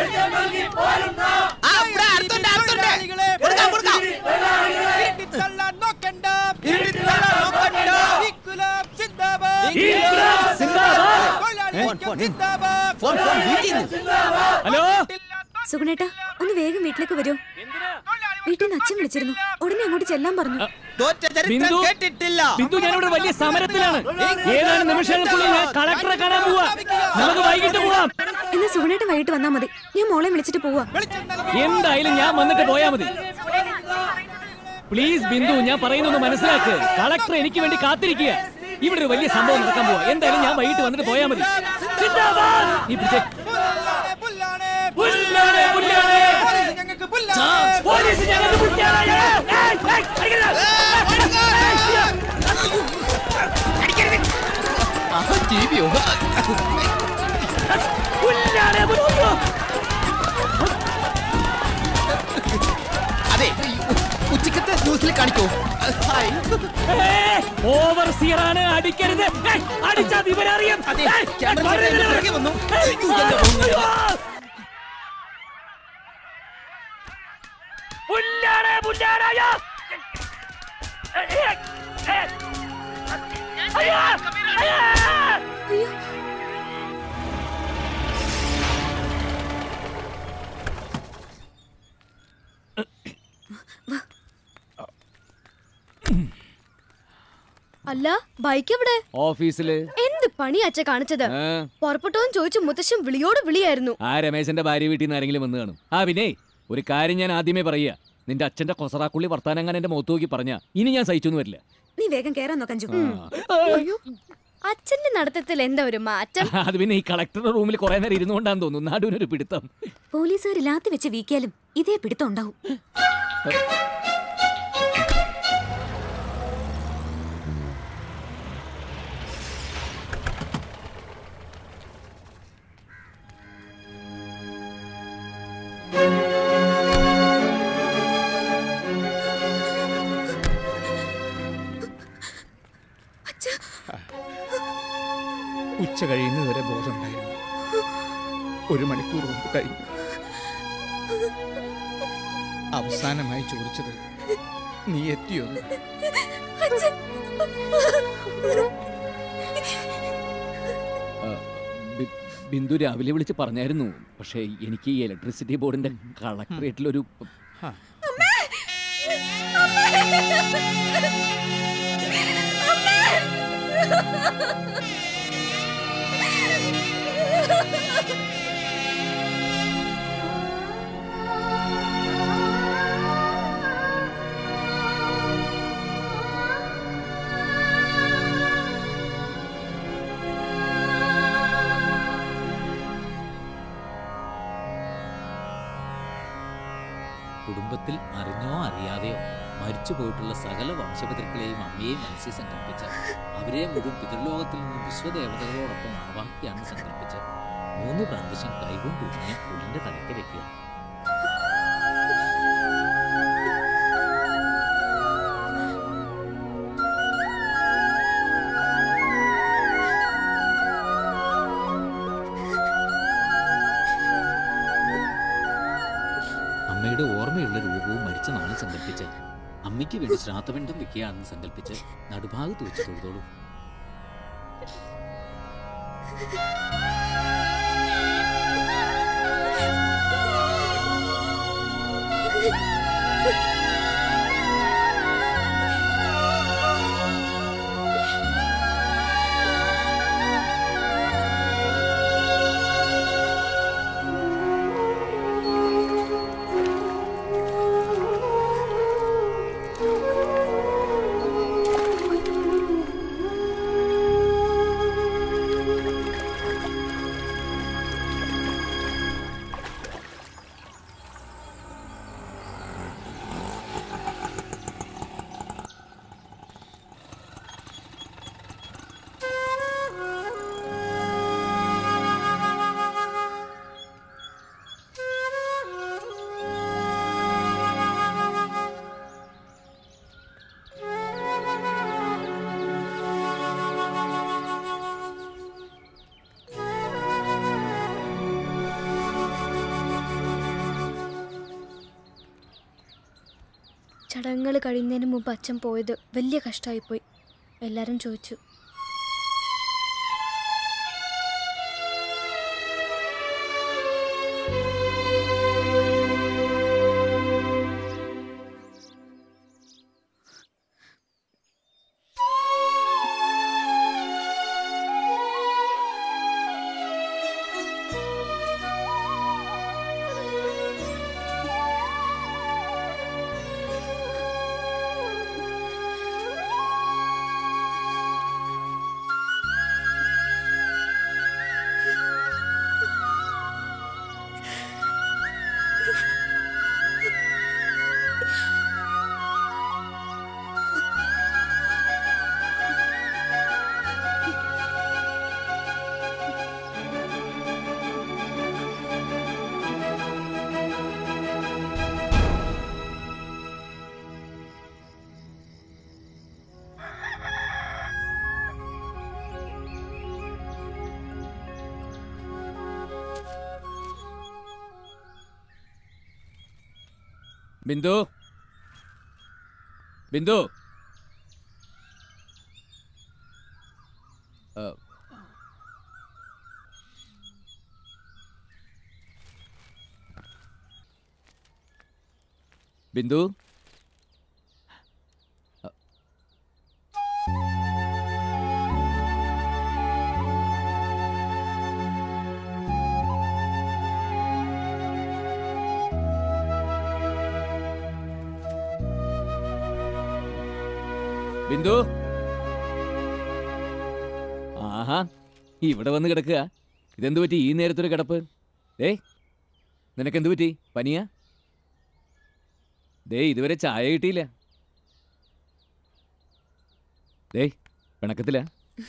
തൊഴിലാളികളെ ഇരുട്ടിത്തള്ളാൻ നോക്കണ്ട ഇരുട്ടിത്തള്ളാൻ നോക്കണ്ട ഇൻക്ലാബ് സിന്ദാബാദ് ഇൻക്ലാബ് സിന്ദാബാദ്. തൊഴിലാളി ഏ? ഐക്യം സിന്ദാബാദ് ഹലോ സുഗുണേട്ടാ ഒന്ന് വേഗം വീട്ടിലേക്ക് വരൂ വീട്ടിൽ നിന്ന് അച്ഛൻ വിളിച്ചിരുന്നു ഉടനെ അങ്ങോട്ട് ചെല്ലാൻ പറഞ്ഞു ബിന്ദു ബിന്ദു ഞാനിവിടെ വലിയ സമരത്തിലാണ് ഏതാനും നിമിഷങ്ങൾക്കുള്ളിൽ ഞാൻ കളക്ടറെ കാണാൻ പോവാ നമുക്ക് വൈകിട്ട് പോവാം എന്നാ സുഗുണേട്ടൻ വൈകിട്ട് വന്നാ മതി ഞാൻ മോളെ വിളിച്ചിട്ട് പോവാ എന്തായാലും ഞാൻ വന്നിട്ട് പോയാ മതി പ്ലീസ് ബിന്ദു ഞാൻ പറയുന്നൊന്ന് മനസ്സിലാക്ക് കളക്ടർ എനിക്ക് വേണ്ടി കാത്തിരിക്കുക ഇവിടെ ഒരു വലിയ സംഭവം നടക്കാൻ പോവാ എന്തായാലും ഞാൻ വൈകിട്ട് വന്നിട്ട് പോയാ മതി സിന്ദാബാദ്. നീ പിടിച്ചേ. പുല്ലാണ്, പുല്ലാണ്. ചാ, പോലീസ് ഞങ്ങൾക്ക് പുല്ലാണ്. ഏയ്, ഏയ്, അടിക്കരുത്. പുല്ലാണ്, പുല്ല്. അതെ ഉച്ചക്കത്തെ ന്യൂസിൽ കാണിക്കോ ഓവർസിയർ ആണ് അടിക്കരുത് ഏയ്, അടിച്ചാ വിവരം അറിയാം അതെ, ഏയ്, ക്യാമറ പറയുന്നത് എന്റെ പുറകെ വന്നു. ഏയ്, അയ്യോ, എന്റെ പൊന്നേ. പുല്ലാണ് പുല്ലാണ് അയ്യോ. ഏയ്, ഏയ്, ഏയ്. അയ്യോ, അയ്യോ. അല്ല ബൈക്ക് എവിടെ ഓഫീസില് എന്ത് പണി അച്ഛ കാണിച്ചത് ആ, പുറപ്പെട്ടോന്ന് ചോദിച്ചു മുത്തശ്ശൻ വിളിയോട് വിളിയായിരുന്നു ആ രമേശന്റെ ഭാര്യ വീട്ടിൽ നിന്ന് ആരെങ്കിലും വന്ന് കാണും ആ പിന്നെ ഒരു കാര്യം ഞാൻ ആദ്യമേ പറയാ നിന്റെ അച്ഛന്റെ കൊസറാക്കുള്ളി വർത്താനങ്ങനെ എന്റെ മുഖത്ത് നോക്കി പറഞ്ഞ ഇനി ഞാൻ സഹിച്ചൊന്നും വരില്ല നീ വേഗം കേറാൻ നോക്കാൻ ചു അയ്യോ. അച്ഛന്റെ നടത്തത്തിൽ എന്താ ഒരു മാറ്റം അത് പിന്നെ ഈ കളക്ടറുടെ റൂമിൽ കുറെ നേരം ഇരുന്നുകൊണ്ടാന്ന് തോന്നുന്നു നടുവിനൊരു പിടുത്തം പോലീസുകാർ ലാത്തി വെച്ച് വീക്കിയാലും ഇതേ പിടുത്തം ഉണ്ടാവും ഉച്ച കഴിയുന്നതുവരെ ബോധമുണ്ടായിരുന്നു ഒരു മണിക്കൂർ മുമ്പ് കഴിഞ്ഞു അവസാനമായി ചോദിച്ചത് നീ എത്തിയോന്ന് ആ, ബി- ബിന്ദു രാവിലെ വിളിച്ച് പറഞ്ഞായിരുന്നു പക്ഷേ എനിക്ക് ഈ ഇലക്ട്രിസിറ്റി ബോർഡിന്റെ കളക്ടറേറ്റിലൊരു കുടുംബത്തിൽ അറിഞ്ഞോ അറിയാതെയോ മരിച്ചു പോയിട്ടുള്ള സകല വംശപിതൃക്കളെയും അമ്മയെയും മനസ്സിൽ സങ്കല്പിച്ച് അവരെ മുഴുവൻ പിതൃലോകത്തിൽ നിന്നും വിശ്വദേവതകളോടൊപ്പം ആവാഹിക്കാണ് സങ്കല്പിച്ച് മൂന്ന് പ്രാവശ്യം കൈകൊണ്ട് ഉണ്ണിയ പുലിന്റെ തലയ്ക്ക് വെക്കുക ഓർമ്മയുള്ള രൂപവും മരിച്ച നാളും സങ്കല്പിച്ച് അമ്മയ്ക്ക് വേണ്ടി ശ്രാദ്ധപിണ്ഡം വെക്കുകയാണെന്ന് സങ്കല്പിച്ച് നടുഭാഗത്ത് വെച്ച് തൊഴുതോളൂ ചടങ്ങുകൾ കഴിയുന്നതിന് മുമ്പ് അച്ഛൻ പോയത് വലിയ കഷ്ടമായിപ്പോയി എല്ലാവരും ചോദിച്ചു ബിന്ദു ബിന്ദു ആ, ബിന്ദു ആ, ബിന്ദു ആഹാ ഇവിടെ വന്ന് കിടക്കുക ഇതെന്ത് പറ്റി ഈ നേരത്തൊരു കിടപ്പ് ദേ നിനക്കെന്ത് പറ്റി പനിയാ ദേ ഇതുവരെ ചായ കിട്ടിയില്ല ദേ പിണക്കത്തില്ല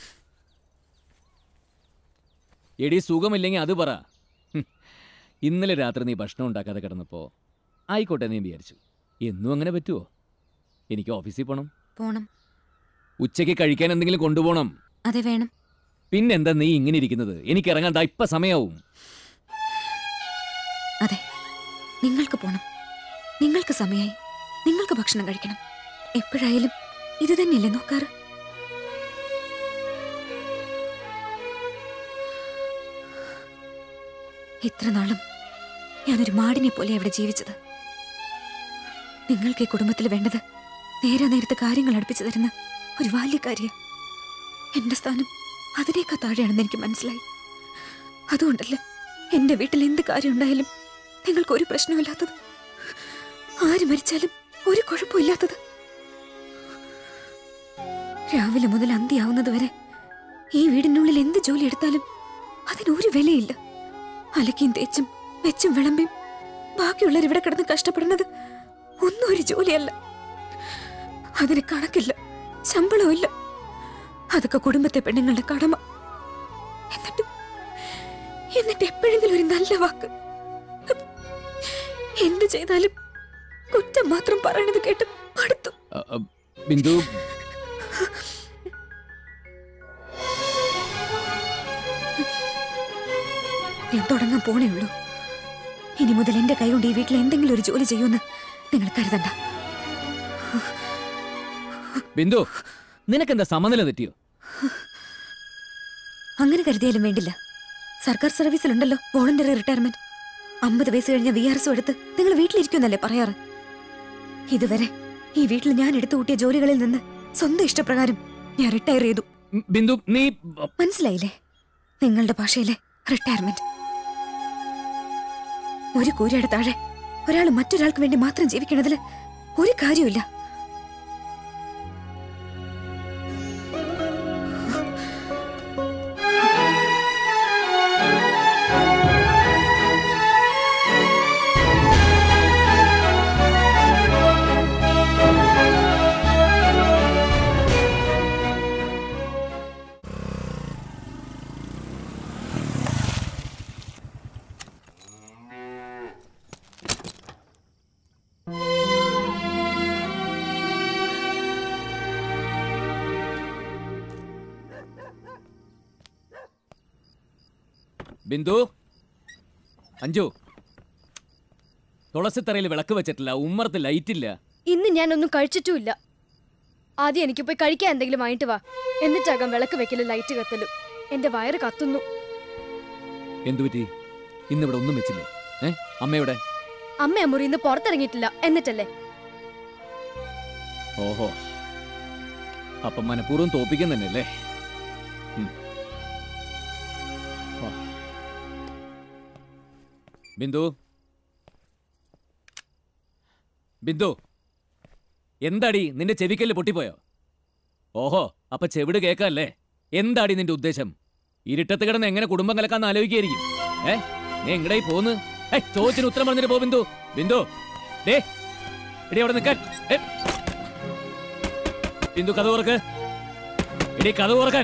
എടി സുഖമില്ലെങ്കിൽ അത് പറ ഹും. ഇന്നലെ രാത്രി നീ ഭക്ഷണം ഉണ്ടാക്കാതെ കിടന്നപ്പോ ആയിക്കോട്ടെ നീ വിചാരിച്ചു എന്നും അങ്ങനെ പറ്റുമോ എനിക്ക് ഓഫീസിൽ പോകണം പോണം ഉച്ചയ്ക്ക് കഴിക്കാൻ എന്തെങ്കിലും കൊണ്ടുപോകണം അതെ വേണം പിന്നെന്താ നീ ഇങ്ങനെ ഇരിക്കുന്നത് എനിക്ക് ഇറങ്ങാൻ ദാ ഇപ്പൊ സമയാവും അതെ നിങ്ങൾക്ക് പോണം നിങ്ങൾക്ക് സമയായി നിങ്ങൾക്ക് ഭക്ഷണം കഴിക്കണം എപ്പോഴായാലും ഇത് തന്നെയല്ലേ നോക്കാറ് ഇത്ര നാളും ഞാനൊരു മാടിനെ പോലെ അവിടെ ജീവിച്ചത് നിങ്ങൾക്ക് ഈ കുടുംബത്തിൽ വേണ്ടത് നേരെ നേരത്തെ കാര്യങ്ങൾ അടുപ്പിച്ചു തരുന്ന ഒരു ബാല്യക്കാരിയ എന്റെ സ്ഥാനം അതിനേക്കാൾ താഴെയാണെന്ന് എനിക്ക് മനസ്സിലായി അതുകൊണ്ടല്ല എന്റെ വീട്ടിൽ എന്ത് കാര്യം ഉണ്ടായാലും നിങ്ങൾക്ക് ഒരു പ്രശ്നമില്ലാത്തത് ആര് മരിച്ചാലും ഒരു കുഴപ്പമില്ലാത്തത് രാവിലെ മുതൽ അന്തിയാവുന്നത് വരെ ഈ വീടിനുള്ളിൽ എന്ത് ജോലി എടുത്താലും അതിനൊരു വിലയില്ല അലക്കിയും തേച്ചും വെച്ചും വിളമ്പിയും ബാക്കിയുള്ളവർ ഇവിടെ കിടന്ന് കഷ്ടപ്പെടുന്നത് ഒന്നും ഒരു ജോലിയല്ല അതിന് കണക്കില്ല ശമ്പളമില്ല അതൊക്കെ കുടുംബത്തെ പെണ്ണുങ്ങളുടെ കടമ എന്നിട്ട് എന്നിട്ട് എപ്പോഴെങ്കിലും ഒരു നല്ല വാക്ക് എന്ത് ചെയ്താലും കുറ്റം മാത്രം പറയണത് കേട്ട് മടുത്തു അ, അ, ബിന്ദു ഞാൻ തുടങ്ങാൻ പോണേ ഉള്ളൂ ഇനി മുതൽ എന്റെ കൈ കൊണ്ട് ഈ വീട്ടിൽ എന്തെങ്കിലും ഒരു ജോലി ചെയ്യുമെന്ന് നിങ്ങൾ കരുതണ്ട ബിന്ദു നിനക്കെന്താ സമനില തെറ്റിയോ അങ്ങനെ കരുതിയാലും വേണ്ടില്ല സർക്കാർ സർവീസിലുണ്ടല്ലോ വോളണ്ടറി റിട്ടയർമെന്റ് അമ്പത് വയസ്സ് കഴിഞ്ഞ വി ആർ എസും എടുത്ത് നിങ്ങൾ വീട്ടിലിരിക്കുമെന്നല്ലേ പറയാറ് ഇതുവരെ ഈ വീട്ടിൽ ഞാൻ എടുത്തു കൂട്ടിയ ജോലികളിൽ നിന്ന് സ്വന്തം ഇഷ്ടപ്രകാരം ഞാൻ റിട്ടയർ ചെയ്തു ബിന്ദു നീ മനസ്സിലായില്ലേ നിങ്ങളുടെ ഭാഷയിലെ റിട്ടയർമെന്റ് ഒരു കൂരയുടെ താഴെ ഒരാൾ മറ്റൊരാൾക്ക് വേണ്ടി മാത്രം ജീവിക്കണതിൽ ഒരു കാര്യമില്ല ബിന്ദു അഞ്ജു തുളസിത്തറയിൽ വിളക്ക് വെച്ചിട്ടില്ല ഉമ്മറത്ത് ലൈറ്റ് ഇല്ല ഇന്ന് ഞാനൊന്നും കഴിച്ചിട്ടുമില്ല ആദ്യം എനിക്ക് പോയി കഴിക്കാൻ എന്തെങ്കിലും വാങ്ങിട്ട് വാ എന്നിട്ടാകാം വിളക്ക് വെക്കലും ലൈറ്റ് കത്തലും എന്റെ വയറ് കത്തുന്നു എന്തുപറ്റി ഇന്നിവിടെ ഒന്നും വെച്ചില്ലേ ഏ അമ്മയുടെ അമ്മ മുറി ഇന്ന് പുറത്തിറങ്ങിയിട്ടില്ല എന്നിട്ടല്ലേ ഓഹോ അപ്പം മനഃപൂർവ്വം തോപ്പിക്കാൻ തന്നെ അല്ലേ ഉം. ആ. ബിന്ദു ബിന്ദു എന്താടി നിന്റെ ചെവിക്കല്ല് പൊട്ടിപ്പോയോ ഓഹോ അപ്പൊ ചെവിട് കേക്കല്ലേ എന്താടി നിന്റെ ഉദ്ദേശം ഇരുട്ടത്ത് കിടന്ന് എങ്ങനെ കുടുംബം കലക്കാന്ന് ആലോചിക്കായിരിക്കും ഏ നീ എങ്ങടായി പോന്ന് ഏ ചോദിച്ചിന് ഉത്തരം പറഞ്ഞിട്ട് പോ ബിന്ദു ബിന്ദു ഡേ എടി അവിടെ നിൽക്കാൻ ഏ. ബിന്ദു കഥ തുറക്ക് എടി കഥ തുറക്കാൻ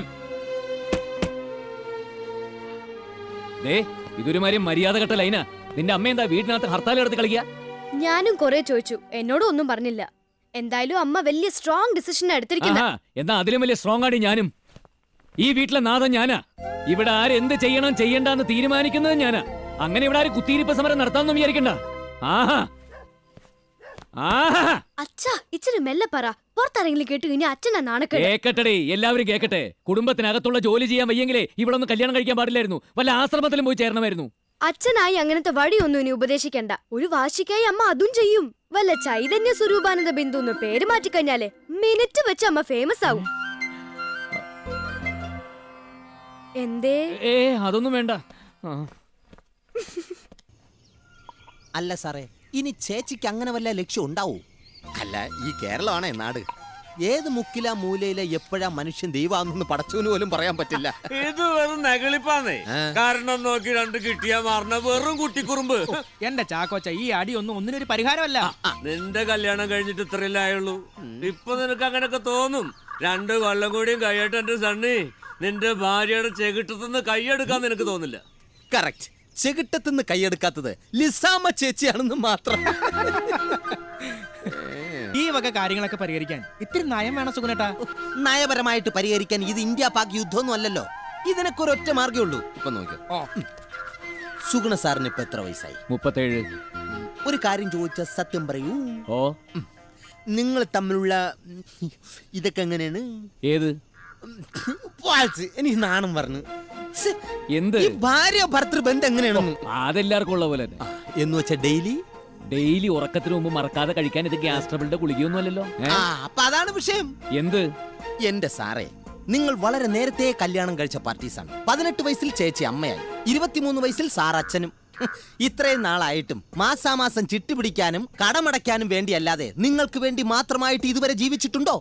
ദേ ഇതൊരുമാതിരി മര്യാദ കെട്ട ലൈനാ നിന്റെ അമ്മ എന്താ വീടിനകത്ത് ഹർത്താൽ എടുത്ത് കളിക്കുക ഞാനും കുറെ ചോദിച്ചു എന്നോടും ഒന്നും പറഞ്ഞില്ല എന്തായാലും അമ്മ വലിയ സ്ട്രോങ് ഡിസിഷൻ എടുത്തിരിക്കുന്നത് ആഹാ എന്നാ അതിലും വലിയ സ്ട്രോങ് ആണ് ഞാനും ഈ വീട്ടിലെ നാഥൻ ഞാനാ ഇവിടെ ആരെന്ത് ചെയ്യണം ചെയ്യണ്ടെന്ന് തീരുമാനിക്കുന്നത് ഞാനാ അങ്ങനെ ഇവിടെ ആരും കുത്തിയിരിപ്പ് സമരം നടത്താമെന്ന് വിചാരിക്കണ്ട ആഹാ ആഹാ അച്ഛാ ഇച്ചിരി മെല്ലെ പറ പുറത്താരെങ്കിലും കേട്ടു കഴിഞ്ഞാൽ അച്ഛനാ നാണക്കേട് കേക്കട്ടെ എല്ലാവരും കേക്കട്ടെ കുടുംബത്തിനകത്തുള്ള ജോലി ചെയ്യാൻ വയ്യെങ്കിലേ ഇവിടെ ഒന്ന് കല്യാണം കഴിക്കാൻ പാടില്ലായിരുന്നു വല്ല ആശ്രമത്തിലും പോയി ചേരണമായിരുന്നു അച്ഛനായി അങ്ങനത്തെ വഴിയൊന്നും ഇനി ഉപദേശിക്കണ്ട ഒരു വാശിക്കായി അമ്മ അതും ചെയ്യും വല്ല ചൈതന്യ സ്വരൂപാനന്ദ ബിന്ദു എന്ന് പേര് മാറ്റിക്കഴിഞ്ഞാലേ മിനിറ്റ് വെച്ച് അമ്മ ഫേമസ് ആവും എന്തേ ഏ അതൊന്നും വേണ്ട ആ. അല്ല സാറേ ഇനി ചേച്ചിക്ക് അങ്ങനെ വല്ല ലക്ഷ്യം ഉണ്ടാവൂ അല്ല ഈ കേരളമാണേ നാട് ഏത് മുക്കില മൂലയിലെ എപ്പോഴാ മനുഷ്യൻ ദൈവാണെന്ന് പടച്ചവന് പോലും പറയാൻ പറ്റില്ല ഇത് വെറും നകളിപ്പാന്നേ കാരണം നോക്കി രണ്ട് കിട്ടിയാ മാറണ വെറും കുട്ടിക്കുറുമ്പ് എന്റെ ചാക്കോച്ച ഈ അടിയൊന്നും ഒന്നിനൊരു പരിഹാരമല്ല നിന്റെ കല്യാണം കഴിഞ്ഞിട്ട് ഇത്രയല്ലേ ആയുള്ളൂ ഇപ്പൊ നിനക്ക് അങ്ങനെയൊക്കെ തോന്നും രണ്ട് കൊല്ലം കൂടിയും കഴിയട്ടെ എന്റെ സണ്ണി നിന്റെ ഭാര്യയുടെ ചെകിട്ടത്തുനിന്ന് കൈയെടുക്കാൻ നിനക്ക് തോന്നില്ല കറക്റ്റ് ചെകിട്ടത്തുനിന്ന് കൈയെടുക്കാത്തത് ലിസാമ ചേച്ചിയാണെന്ന് മാത്രം ഈ വക കാര്യങ്ങളൊക്കെ പരിഹരിക്കാൻ ഇത്തിരി നയം വേണം സുഗുണേട്ടാ നയപരമായിട്ട് പരിഹരിക്കാൻ ഇത് ഇന്ത്യ പാക് യുദ്ധമൊന്നും അല്ലല്ലോ ഇതിനൊക്കെ ഒരൊറ്റ മാർഗേ ഉള്ളൂ ഇപ്പൊ നോക്കിയോ സുഗുണ സാറിന് ഇപ്പൊ എത്ര വയസ്സായി മുപ്പത്തേഴ് ഒരു കാര്യം ചോദിച്ച സത്യം പറയൂ ഓ നിങ്ങൾ തമ്മിലുള്ള ഉം, ഇതൊക്കെ എങ്ങനെയാണ് ഏത് വാഴ്സ് എനിക്ക് നാണം പറഞ്ഞു ഛെ, എന്ത് ഈ ഭാര്യ ഭർത്തൃ ബന്ധം എങ്ങനെയാണെന്ന് അതെല്ലാവർക്കും ഉള്ള പോലെ തന്നെ എന്ന് വെച്ചാ ഡെയിലി ഡെയിലി ഉറക്കത്തിന് മുമ്പ് മറക്കാതെ കഴിക്കാൻ ഇത് ഗ്യാസ് ട്രബിളിന്റെ ഗുളികയൊന്നും അല്ലല്ലോ ഏ? ആ അപ്പൊ അതാണ് വിഷയം എന്ത് എന്റെ സാറേ നിങ്ങൾ വളരെ നേരത്തെ കല്യാണം കഴിച്ച പാർട്ടീസാണ് പതിനെട്ട് വയസ്സിൽ ചേച്ചി അമ്മയായി ഇരുപത്തിമൂന്ന് വയസ്സിൽ സാർ അച്ഛനും ഹ്, ഇത്രയും നാളായിട്ടും മാസാമാസം ചിട്ടി പിടിക്കാനും കടമടയ്ക്കാനും വേണ്ടിയല്ലാതെ നിങ്ങൾക്ക് വേണ്ടി മാത്രമായിട്ട് ഇതുവരെ ജീവിച്ചിട്ടുണ്ടോ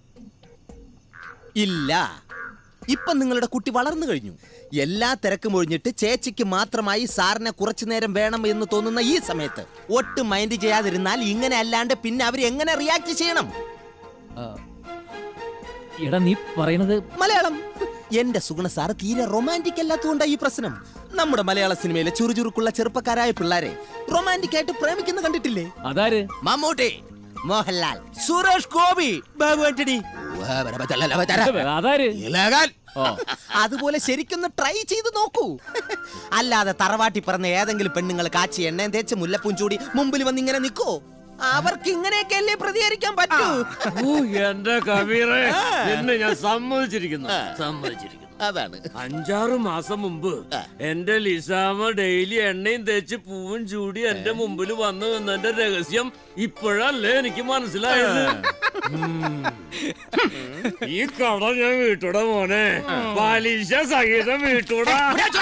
ഇല്ല ഇപ്പം നിങ്ങളുടെ കുട്ടി വളർന്നു കഴിഞ്ഞു എല്ലാ തിരക്കും ഒഴിഞ്ഞിട്ട് ചേച്ചിക്ക് മാത്രമായി സാറിനെ കുറച്ചു നേരം വേണം എന്ന് തോന്നുന്ന ഈ സമയത്ത് ഒട്ടും മൈൻഡ് ചെയ്യാതിരുന്നാൽ ഇങ്ങനെ അല്ലാണ്ട് പിന്നെ അവർ എങ്ങനെ റിയാക്ട് ചെയ്യണം എടാ നീ പറയണത് മലയാളം എന്റെ സുഗുണ സാർ തീരെ റൊമാൻറ്റിക് അല്ലാത്തതുകൊണ്ടാ ഈ പ്രശ്നം നമ്മുടെ മലയാള സിനിമയിലെ ചുറുചുറുക്കുള്ള ചെറുപ്പക്കാരായ പിള്ളേരെ റൊമാൻറ്റിക് ആയിട്ട് പ്രേമിക്കുന്ന കണ്ടിട്ടില്ലേ അതാര് മമ്മൂട്ടി മോഹൻലാൽ സുരേഷ് ഗോപി ബാബു ആന്റണി അതാര് അതുപോലെ ശരിക്കൊന്ന് ട്രൈ ചെയ്ത് നോക്കൂ അല്ലാതെ തറവാട്ടി പറഞ്ഞ ഏതെങ്കിലും പെണ്ണുങ്ങൾ കാച്ചി എണ്ണയും തേച്ച് മുല്ലപ്പൂം ചൂടി മുമ്പിൽ വന്ന് ഇങ്ങനെ നിക്കോ അവർക്ക് ഇങ്ങനെയൊക്കെ അല്ലേ പ്രതികരിക്കാൻ പറ്റൂ ഓ, എന്റെ കബീറെ നിന്നെ ഞാൻ സമ്മതിച്ചിരിക്കുന്നു സമ്മതിച്ചിരിക്കുന്നു അതാണ് അഞ്ചാറ് മാസം മുമ്പ് എന്റെ ലിസാമ ഡെയിലി എണ്ണയും തേച്ച് പൂവും ചൂടി എന്റെ മുമ്പിൽ വന്നു എന്നതിന്റെ രഹസ്യം ഇപ്പോഴല്ലേ എനിക്ക് മനസ്സിലായത് ഉം. ഈ കട ഞാൻ വീട്ടൂടാ മോനെ പലിശ സഹിതം വീട്ടൂടാ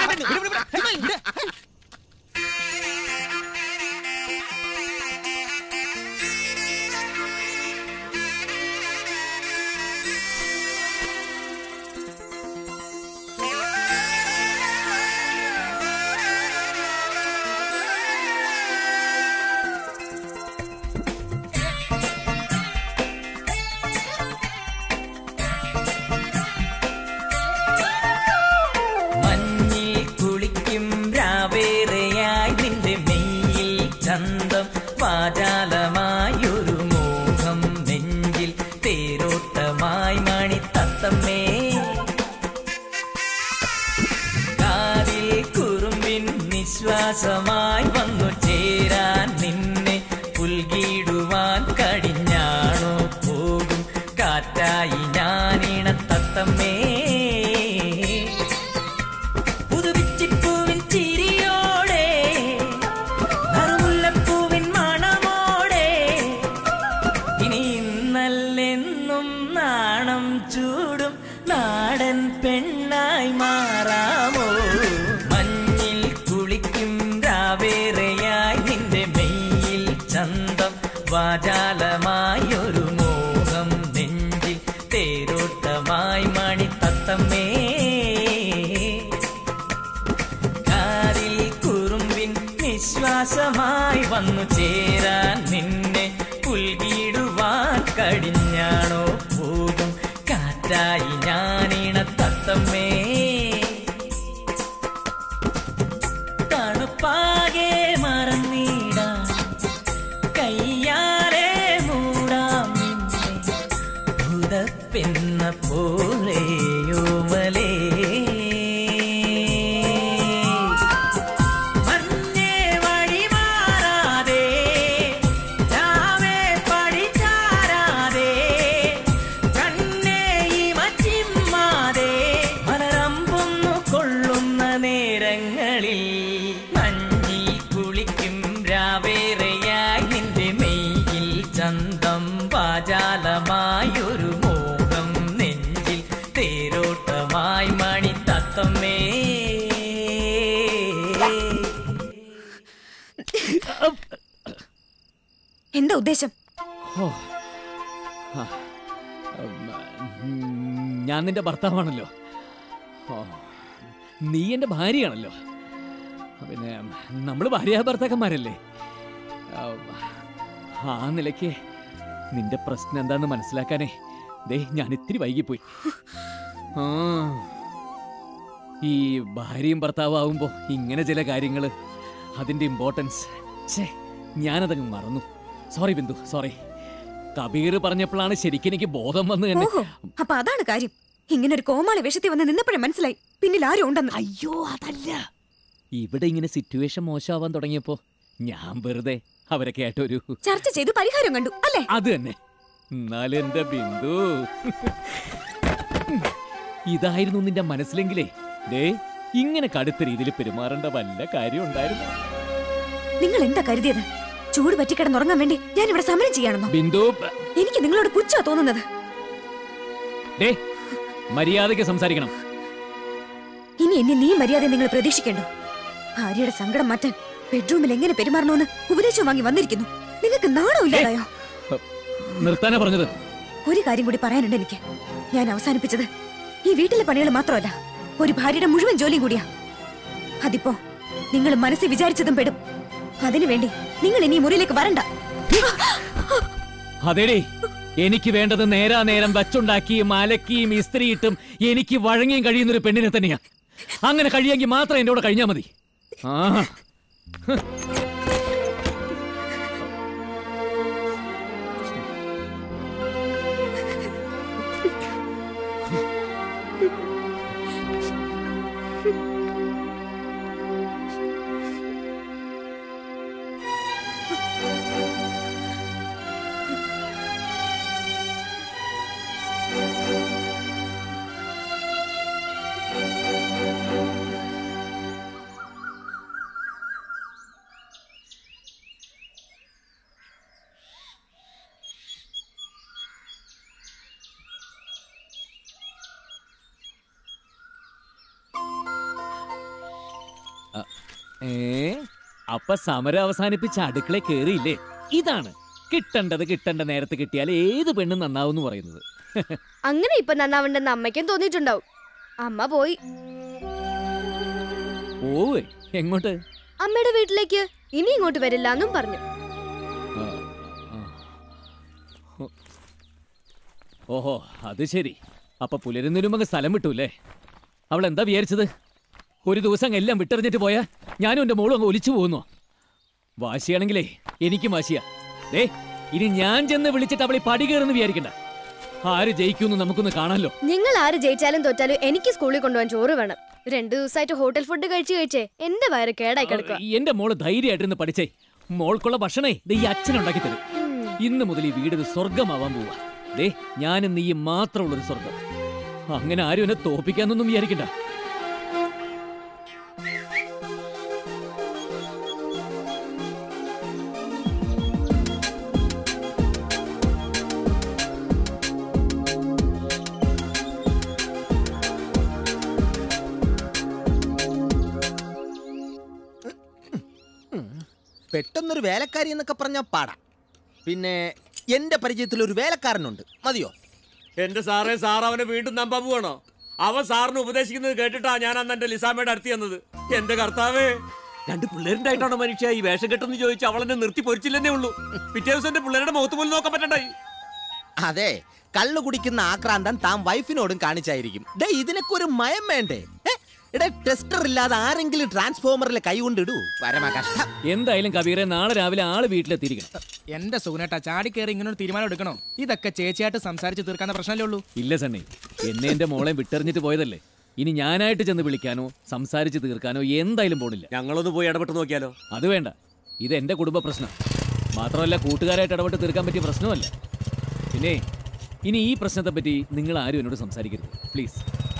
മഞ്ഞിൽ കുളിക്കും രാവേറെയായി നിന്റെ മെയ്യിൽ ചന്തം വാചാലമായൊരു മോഹം നെഞ്ചിൽ തേരോട്ടമായി മണി തത്തമ്മേ കാതിൽ കുറുമ്പിൻ നിശ്വാസമായി വന്നു ചേരാൻ നിന്നെ പുൽകിടുവാൻ കടിഞ്ഞാണോ പോകും കാറ്റായി ഞാനിണ തത്തമ്മേ പുതുവിച്ചിപ്പൂവിൻ ചിരിയോടെ നറുമുല്ലപ്പൂവിൻ മണമോടെ ഇനി ഇന്നല്ലെന്നും നാണം ചൂടും നാടൻ പെണ്ണായി മാറാമോ മഞ്ഞിൽ കുളിക്കും രാവേറെയായി നിന്റെ മെയ്യിൽ ചന്തം വാചാലമായൊരു മോഹം നെഞ്ചിൽ തേരോട്ടമായി മണി തത്തമ്മേ കാതിൽ കുറുമ്പിൻ നിശ്വാസമായി വന്നു ചേരാൻ നിന്നെ പുൽകിടുവാൻ കടിഞ്ഞാണോ പോകും കാറ്റായി ഞാനിണ തത്തമ്മേ തണുപ്പാകെ മറന്നിടാം കയ്യാലെ മൂടാം നിന്നെ ഭൂതപ്പെന്ന പോലെയോമലേ മഞ്ഞേ വഴി മാറാതെ രാവേ പടിചാരാതെ കണ്ണേ ഇമച്ചിമ്മാതെ മലരമ്പൊന്നു കൊള്ളുന്ന നേരങ്ങളിൽ മഞ്ഞിൽ കുളിക്കും രാവേറെയായി നിന്റെ മെയ്യിൽ ചന്തം വാചാലമായൊരു മോഹം നെഞ്ചിൽ തേരോട്ടമായി മണി തത്തമ്മേ എന്താ ഉദ്ദേശം ഓ. ആ. ഉം, ഞാൻ നിന്റെ ഭർത്താവാണല്ലോ ഓ. നീ എന്റെ ഭാര്യയാണല്ലോ പിന്നെ നമ്മൾ ഭാര്യ ഭർത്താക്കന്മാരല്ലേ ആ, ആ നിലയ്ക്ക് നിന്റെ പ്രശ്നം എന്താന്ന് മനസ്സിലാക്കാനേ ദേ ഞാൻ ഇത്തിരി വൈകിപ്പോയി ആ ഈ ഭാര്യയും ഭർത്താവും ആവുമ്പോ ഇങ്ങനെ ചില കാര്യങ്ങള് അതിന്റെ ഇമ്പോർട്ടൻസ് ഛേ ഞാനതങ്ങ് മറന്നു സോറി ബിന്ദു സോറി കബീർ പറഞ്ഞപ്പോഴാണ് ശരിക്കും എനിക്ക് ബോധം വന്നു തന്നെ ഓഹോ അപ്പൊ അതാണ് കാര്യം ഇങ്ങനെ ഒരു കോമാളി വേഷത്തിൽ വന്ന് നിന്നപ്പോഴേ മനസ്സിലായി പിന്നിൽ ആരും ഉണ്ടെന്ന് അയ്യോ അതല്ല ഇവിടെ ഇങ്ങനെ സിറ്റുവേഷൻ മോശമാവാൻ തുടങ്ങിയപ്പോ ഞാൻ വെറുതെ അവരെ കേട്ടൊരു ചർച്ച ചെയ്ത് പരിഹാരം കണ്ടു അല്ലേ അത് തന്നെ എന്നാലും എന്റെ ബിന്ദു ഇതായിരുന്നു നിന്റെ മനസ്സിലെങ്കിലേ ദേ ഇങ്ങനെ കടുത്ത രീതിയിൽ പെരുമാറേണ്ട വല്ല കാര്യം ഉണ്ടായിരുന്നു നിങ്ങൾ എന്താ കരുതിയത് ചൂട് പറ്റിക്കിടന്നുറങ്ങാൻ വേണ്ടി ഞാൻ ഇവിടെ സമരം ചെയ്യാണെന്നോ ബിന്ദു എനിക്ക് നിങ്ങളോട് പുച്ഛാ തോന്നുന്നത് ദേ മര്യാദയ്ക്ക് സംസാരിക്കണം ഇനി എന്നെ നീ മര്യാദ നിങ്ങൾ പ്രതീക്ഷിക്കേണ്ടു ഭാര്യയുടെ സങ്കടം മാറ്റാൻ ബെഡ്റൂമിൽ എങ്ങനെ പെരുമാറണമെന്ന് ഉപദേശം വാങ്ങി വന്നിരിക്കുന്നു നിങ്ങൾക്ക് നാണോ ഇല്ലാതായോ നിർത്താനാ പറഞ്ഞത് ഒരു കാര്യം കൂടി പറയാനുണ്ട് എനിക്ക് ഞാൻ അവസാനിപ്പിച്ചത് ഈ വീട്ടിലെ പണികൾ മാത്രമല്ല ഒരു ഭാര്യയുടെ മുഴുവൻ ജോലിയും കൂടിയാ അതിപ്പോ നിങ്ങൾ മനസ്സിൽ വിചാരിച്ചതും പെടും അതിനുവേണ്ടി നിങ്ങൾ ഇനി ഈ മുറിയിലേക്ക് വരണ്ട അതേടി എനിക്ക് വേണ്ടത് നേരാ നേരം വച്ചുണ്ടാക്കിയും അലക്കിയും ഇസ്ത്രിയിട്ടും എനിക്ക് വഴങ്ങിയും കഴിയുന്ന ഒരു പെണ്ണിനെ തന്നെയാ അങ്ങനെ കഴിയെങ്കിൽ മാത്രം എന്റെ കൂടെ കഴിഞ്ഞാൽ മതി ആ ഹ്. ഏ അപ്പൊ സമരം അവസാനിപ്പിച്ച് അടുക്കള കേറിയില്ലേ ഇതാണ് കിട്ടേണ്ടത് കിട്ടേണ്ട നേരത്ത് കിട്ടിയാൽ ഏത് പെണ്ണും നന്നാവും പറയുന്നത് അങ്ങനെ ഇപ്പൊ നന്നാവണ്ടെന്ന് അമ്മയ്ക്കും തോന്നിയിട്ടുണ്ടാവും അമ്മ പോയി ഓവേ എങ്ങോട്ട് അമ്മയുടെ വീട്ടിലേക്ക് ഇനി ഇങ്ങോട്ട് വരില്ല എന്നും പറഞ്ഞു ആ, ആ. ഓഹോ അത് ശരി അപ്പൊ പുലരുന്നതിനും സ്ഥലം വിട്ടൂല്ലേ അവൾ എന്താ വിചാരിച്ചത് ഒരു ദിവസം എല്ലാം വിട്ടെറിഞ്ഞിട്ട് പോയാ ഞാനും എന്റെ മോളും അങ്ങ് ഒലിച്ചു പോകുന്നു വാശിയാണെങ്കിലേ എനിക്കും വാശിയാ ദേ ഇനി ഞാൻ ചെന്ന് വിളിച്ചിട്ട് അവളെ പടി കയറുന്നു വിചാരിക്കണ്ട ആര് ജയിക്കുമെന്ന് നമുക്കൊന്ന് കാണാലോ നിങ്ങൾ ആര് ജയിച്ചാലും തോറ്റാലും എനിക്ക് സ്കൂളിൽ കൊണ്ടുപോകാൻ ചോറ് വേണം രണ്ടു ദിവസമായിട്ട് ഹോട്ടൽ ഫുഡ് കഴിച്ച് കഴിച്ചേ എന്റെ വയറ് കേടായി കിടക്കുക എന്റെ മോള് ധൈര്യമായിട്ടിരുന്ന് പഠിച്ചേ മോൾക്കുള്ള ഭക്ഷണേ ദേ ഈ അച്ഛനുണ്ടാക്കി തരും ഇന്ന് മുതൽ ഈ വീട് ഒരു സ്വർഗമാവാൻ പോവാ ദേ ഞാനും നീയും മാത്രമുള്ളൊരു സ്വർഗം അങ്ങനെ ആരും എന്നെ തോപ്പിക്കാന്നൊന്നും വിചാരിക്കണ്ട പെട്ടെന്നൊരു വേലക്കാരി എന്നൊക്കെ പറഞ്ഞാൽ പാടാം പിന്നെ എന്റെ പരിചയത്തിൽ ഒരു വേലക്കാരനുണ്ട് മതിയോ എന്റെ സാറേ സാർ അവനെ വീണ്ടും നമ്പാൻ പോവാണോ അവൻ സാറിന് ഉപദേശിക്കുന്നത് കേട്ടിട്ടാ ഞാൻ അന്ന് എന്റെ ലിസാമയുടെ അടുത്ത് ചെന്നത് എന്റെ കർത്താവേ രണ്ട് പിള്ളേരുണ്ടായിട്ടാണോ മനുഷ്യ ഈ വേഷം കെട്ടെന്ന് ചോദിച്ചു അവൾ എന്നെ നിർത്തി പൊരിച്ചില്ലെന്നേ ഉള്ളൂ പിറ്റേ ദിവസം എന്റെ പിള്ളേരുടെ മുഖത്ത് പോലും നോക്കാൻ പറ്റണ്ടായി അതെ കള്ളു കുടിക്കുന്ന ആക്രാന്തം താൻ വൈഫിനോടും കാണിച്ചായിരിക്കും ഡേ ഇതിനൊക്കെ ഒരു മയം വേണ്ടേ ഏ? എടാ ടെസ്റ്റർ ഇല്ലാതെ ആരെങ്കിലും ട്രാൻസ്ഫോമറിൽ കൈ കൊണ്ടിടൂ പരമ കഷ്ടം എന്തായാലും കബീറെ നാളെ രാവിലെ ആള് വീട്ടിലെത്തിയിരിക്കണം എന്റെ സുഗുനേട്ടാ ചാടിക്കേറി ഇങ്ങനെ ഒരു തീരുമാനം എടുക്കണോ ഇതൊക്കെ ചേച്ചിയായിട്ട് സംസാരിച്ച് തീർക്കാന്ന പ്രശ്നമല്ലേ ഉള്ളൂ ഇല്ല സണ്ണി എന്നെ എന്റെ മോളെ വിട്ടെറിഞ്ഞിട്ട് പോയതല്ലേ ഇനി ഞാനായിട്ട് ചെന്ന് വിളിക്കാനോ സംസാരിച്ച് തീർക്കാനോ എന്തായാലും പോണില്ല ഞങ്ങളൊന്ന് പോയി ഇടപെട്ട് നോക്കിയാലോ അത് വേണ്ട ഇത് എന്റെ കുടുംബ പ്രശ്നം മാത്രമല്ല കൂട്ടുകാരായിട്ട് ഇടപെട്ട് തീർക്കാൻ പറ്റിയ പ്രശ്നമല്ല പിന്നെ ഇനി ഈ പ്രശ്നത്തെ പറ്റി നിങ്ങൾ ആരും എന്നോട് സംസാരിക്കരുത് പ്ലീസ്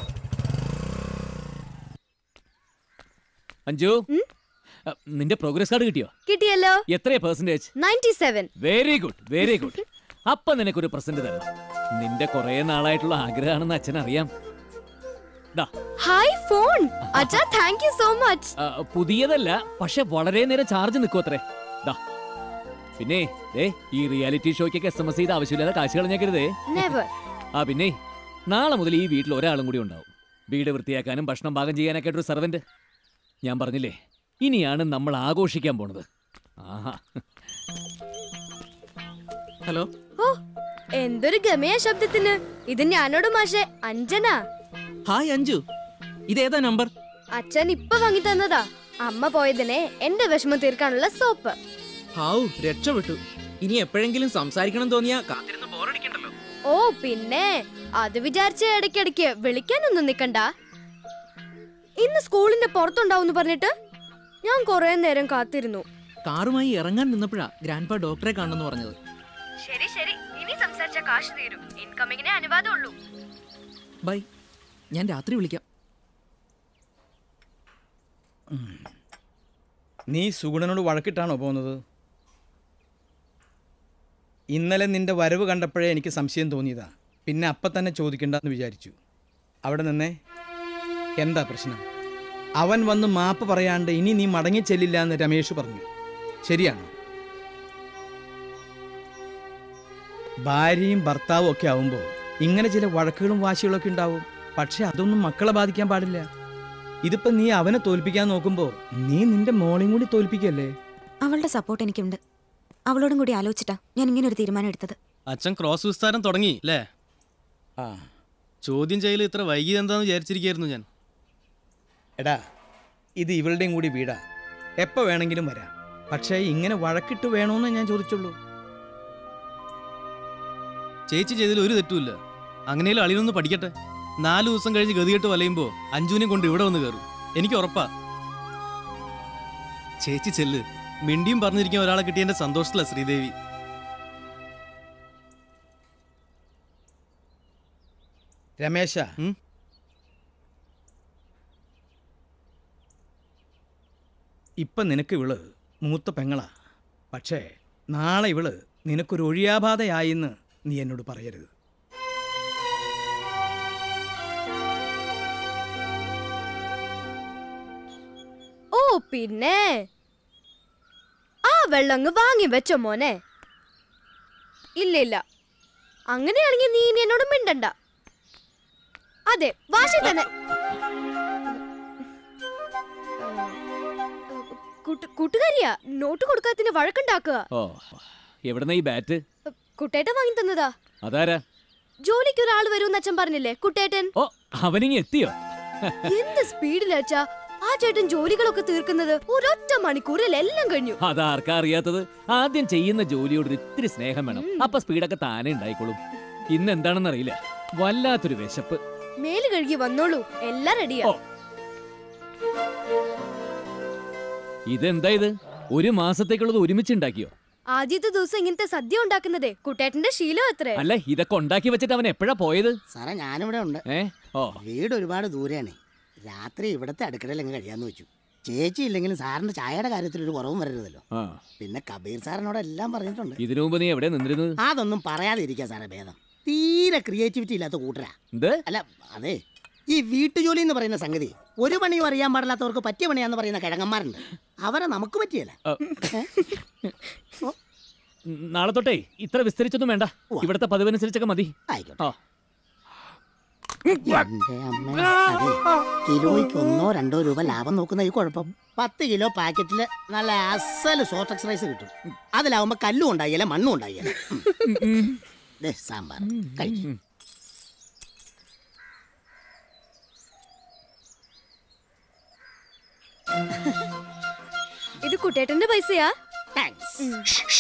അഞ്ജു അ, നിന്റെ പ്രോഗ്രസ് കാർഡ് കിട്ടിയോ കിട്ടിയല്ലോ എത്രയാ percentage ninety seven very good very good അപ്പൊ നിനക്കൊരു പ്രസന്റ് തരണം നിന്റെ കുറെ നാളായിട്ടുള്ള ആഗ്രഹമാണെന്ന് അച്ഛൻ അറിയാം ദാ, ഹായ് ഫോൺ അച്ഛാ താങ്ക് യു സോ മച്ച് ആ, പുതിയതല്ല പക്ഷെ വളരെ നേരം ചാർജ് നിൽക്കും അത്രേ ദാ പിന്നെ ദേ ഈ റിയാലിറ്റി ഷോയ്ക്കൊക്കെ എസ് എം എസ് ചെയ്ത് ആവശ്യമില്ലാതെ കാശ് കളഞ്ഞേക്കരുതേ നെവർ ആ പിന്നെ നാളെ മുതൽ ഈ വീട്ടിൽ ഒരാളും കൂടി ഉണ്ടാവും വീട് വൃത്തിയാക്കാനും ഭക്ഷണം പാകം ചെയ്യാനൊക്കെ ആയിട്ടൊരു സെർവന്റ് ഞാൻ പറഞ്ഞില്ലേ ഇനിയാണ് നമ്മൾ ആഘോഷിക്കാൻ പോണത് ആഹാ ഹലോ ഓ എന്തൊരു ഗമയ ശബ്ദത്തിന് ഇത് ഞാനോട് മാഷെ അഞ്ജന ഹായ് അഞ്ജു ഇതേതാ നമ്പർ അച്ഛൻ ഇപ്പൊ വാങ്ങി തന്നതാ അമ്മ പോയതിനെ എന്റെ വിഷമം തീർക്കാനുള്ള സോപ്പ് ഹാവു രക്ഷപ്പെട്ടു ഇനി എപ്പോഴെങ്കിലും സംസാരിക്കണം തോന്നിയാ കാത്തിരുന്ന് ബോറടിക്കണ്ടല്ലോ ഓ പിന്നെ അത് വിചാരിച്ച് ഇടയ്ക്കിടയ്ക്ക് വിളിക്കാനൊന്നും നിക്കണ്ട ഇന്ന് സ്കൂളിന്റെ പുറത്തുണ്ടാവും പറഞ്ഞിട്ട് ഞാൻ കുറെ നേരം കാത്തിരുന്നു കാറുമായി ഇറങ്ങാൻ നിന്നപ്പോഴാ ഗ്രാൻഡ് ഡോക്ടറെ കാണണമെന്ന് പറഞ്ഞത് ശരി ശരി ഇനി സംസാരിച്ച കാശ് തീരും ഇൻകമിങ്ങിനെ അനുവാദമുള്ളൂ ബൈ ഞാൻ രാത്രി വിളിക്കാം നീ സുഗുണനോട് വഴക്കിട്ടാണോ പോകുന്നത് ഇന്നലെ നിന്റെ വരവ് കണ്ടപ്പോഴേ എനിക്ക് സംശയം തോന്നിയതാ പിന്നെ അപ്പം തന്നെ ചോദിക്കണ്ടെന്ന് വിചാരിച്ചു അവിടെ നിന്നേ എന്താ പ്രശ്നം അവൻ വന്ന് മാപ്പ് പറയാണ്ട് ഇനി നീ മടങ്ങി ചെല്ലില്ല എന്ന് രമേശ് പറഞ്ഞു ശരിയാണോ ഭാര്യയും ഭർത്താവും ഒക്കെ ആവുമ്പോൾ ഇങ്ങനെ ചില വഴക്കുകളും വാശികളും ഒക്കെ ഉണ്ടാവും പക്ഷെ അതൊന്നും മക്കളെ ബാധിക്കാൻ പാടില്ല ഇതിപ്പോ നീ അവനെ തോൽപ്പിക്കാൻ നോക്കുമ്പോ നീ നിന്റെ മോളെയും കൂടി തോൽപ്പിക്കല്ലേ അവളുടെ സപ്പോർട്ട് എനിക്കുണ്ട് അവളോടും കൂടി ആലോചിച്ചിട്ടാ ഞാൻ ഇങ്ങനെ ഒരു തീരുമാനം എടുത്തത് അച്ഛൻ ക്രോസ് വിസ്താരം തുടങ്ങി അല്ലേ ആ ചോദ്യം ചെയ്യൽ ഇത്ര വൈകിയത് എന്താന്ന് വിചാരിച്ചിരിക്കായിരുന്നു ഞാൻ എടാ ഇത് ഇവളുടെയും കൂടി വീടാ എപ്പോൾ വേണമെങ്കിലും വരാം പക്ഷേ ഇങ്ങനെ വഴക്കിട്ട് വേണമെന്ന് ഞാൻ ചോദിച്ചുള്ളൂ ചേച്ചി ചെയ്തതിൽ ഒരു തെറ്റുമില്ല അങ്ങനെയും അളിയിലൊന്ന് പഠിക്കട്ടെ നാല് ദിവസം കഴിഞ്ഞ് ഗതികെട്ട് വലയുമ്പോ അഞ്ജുവിനെ കൊണ്ട് ഇവിടെ വന്ന് കയറും എനിക്ക് ഉറപ്പാ ചേച്ചി ചെല്ല് മിണ്ടിയും പറഞ്ഞിരിക്കാൻ ഒരാളെ കിട്ടിയതിന്റെ സന്തോഷത്തില ശ്രീദേവി രമേശ ഇപ്പം നിനക്ക് ഇവള് മൂത്ത പെങ്ങളാ പക്ഷേ നാളെ ഇവള് നിനക്കൊരു ഒഴിയാബാധയായിന്ന് നീ എന്നോട് പറയരുത് ഓ പിന്നെ ആ വെള്ളം അങ്ങ് വാങ്ങി വെച്ചോ മോനെ ഇല്ല ഇല്ല അങ്ങനെയാണെങ്കിൽ നീ ഇനി എന്നോട് മിണ്ടണ്ട അതെ വാശി തന്നെ കൂട്ട്- കൂട്ടുകാരിയാ നോട്ട് കൊടുക്കാത്തിന് വഴക്കുണ്ടാക്കുക ഓ എവിടുന്ന ഈ ബാറ്റ് കുട്ടേട്ടൻ വാങ്ങി തന്നതാ അതാരാ ജോലിക്ക് ഒരാൾ വരുമെന്ന് അച്ഛൻ പറഞ്ഞില്ലേ കുട്ടേട്ടൻ ഓ അവനിങ്ങി എത്തിയോ എന്ത് സ്പീഡിലാച്ചാ ആ ചേട്ടൻ ജോലികളൊക്കെ തീർക്കുന്നത് ഒരൊറ്റ മണിക്കൂറിൽ എല്ലാം കഴിഞ്ഞു അതാർക്കാ അറിയാത്തത് ആദ്യം ചെയ്യുന്ന ജോലിയോട് ഒരു ഇത്തിരി സ്നേഹം വേണം അപ്പൊ സ്പീഡൊക്കെ താനേ ഉണ്ടായിക്കോളും ഇന്ന് എന്താണെന്ന് അറിയില്ല വല്ലാത്തൊരു വിശപ്പ് മേല് കഴുകി വന്നോളൂ എല്ലാം റെഡിയാ ഇതെന്താ ഇത് ഒരു മാസത്തേക്കുള്ളത് ഒരുമിച്ച് ഉണ്ടാക്കിയോ ആദ്യത്തെ ദിവസം ഇങ്ങനത്തെ സദ്യ ഉണ്ടാക്കുന്നതേ കുട്ടേട്ടന്റെ ശീലം അത്രേ അല്ല ഇതൊക്കെ ഉണ്ടാക്കി വെച്ചിട്ട് അവൻ എപ്പോഴാ പോയത് സാറേ ഞാനിവിടെ ഉണ്ട് ഏ ഓ വീട് ഒരുപാട് ദൂരെയാണ് രാത്രി ഇവിടത്തെ അടുക്കളയിൽ അങ്ങ് കഴിയാന്ന് വെച്ചു ചേച്ചി ഇല്ലെങ്കിലും സാറിന്റെ ചായയുടെ കാര്യത്തിൽ ഒരു കുറവും വരരുതല്ലോ ആ പിന്നെ കബീർ സാറിനോട് എല്ലാം പറഞ്ഞിട്ടുണ്ട് ഇതിനു മുമ്പ് നീ എവിടെ നിന്നിരുന്നത് അതൊന്നും പറയാതെ ഇരിക്കുക സാറേ ഭേദം തീരെ ക്രിയേറ്റിവിറ്റി ഇല്ലാത്ത കൂട്ടരാ എന്ത് അല്ല അതെ ഈ വീട്ടുജോലി എന്ന് പറയുന്ന സംഗതി ഒരു പണിയും അറിയാൻ പാടില്ലാത്തവർക്ക് പറ്റിയ പണിയാന്ന് പറയുന്ന കിഴങ്ങന്മാരുണ്ട് അവരെ നമുക്ക് പറ്റിയല്ല നാളെ തൊട്ടേ ഇത്ര വിസ്തരിച്ചൊന്നും വേണ്ട ഇവിടത്തെ പതിവനുസരിച്ചൊക്കെ മതി ആയിക്കോട്ടെ എന്റെ അമ്മ അതെ കിലോയ്ക്ക് ഒന്നോ രണ്ടോ രൂപ ലാഭം നോക്കുന്ന ഈ കുഴപ്പം പത്ത് കിലോ പാക്കറ്റില് നല്ല അസല് സോട്ട് എക്സറൈസ് കിട്ടും അതിലാവുമ്പോ കല്ലും ഉണ്ടായില്ല മണ്ണും ഉണ്ടായില്ല ദേ, സാമ്പാർ കഴിക്കും ഇത് കുട്ടേട്ടന്റെ പൈസയാ ഉം.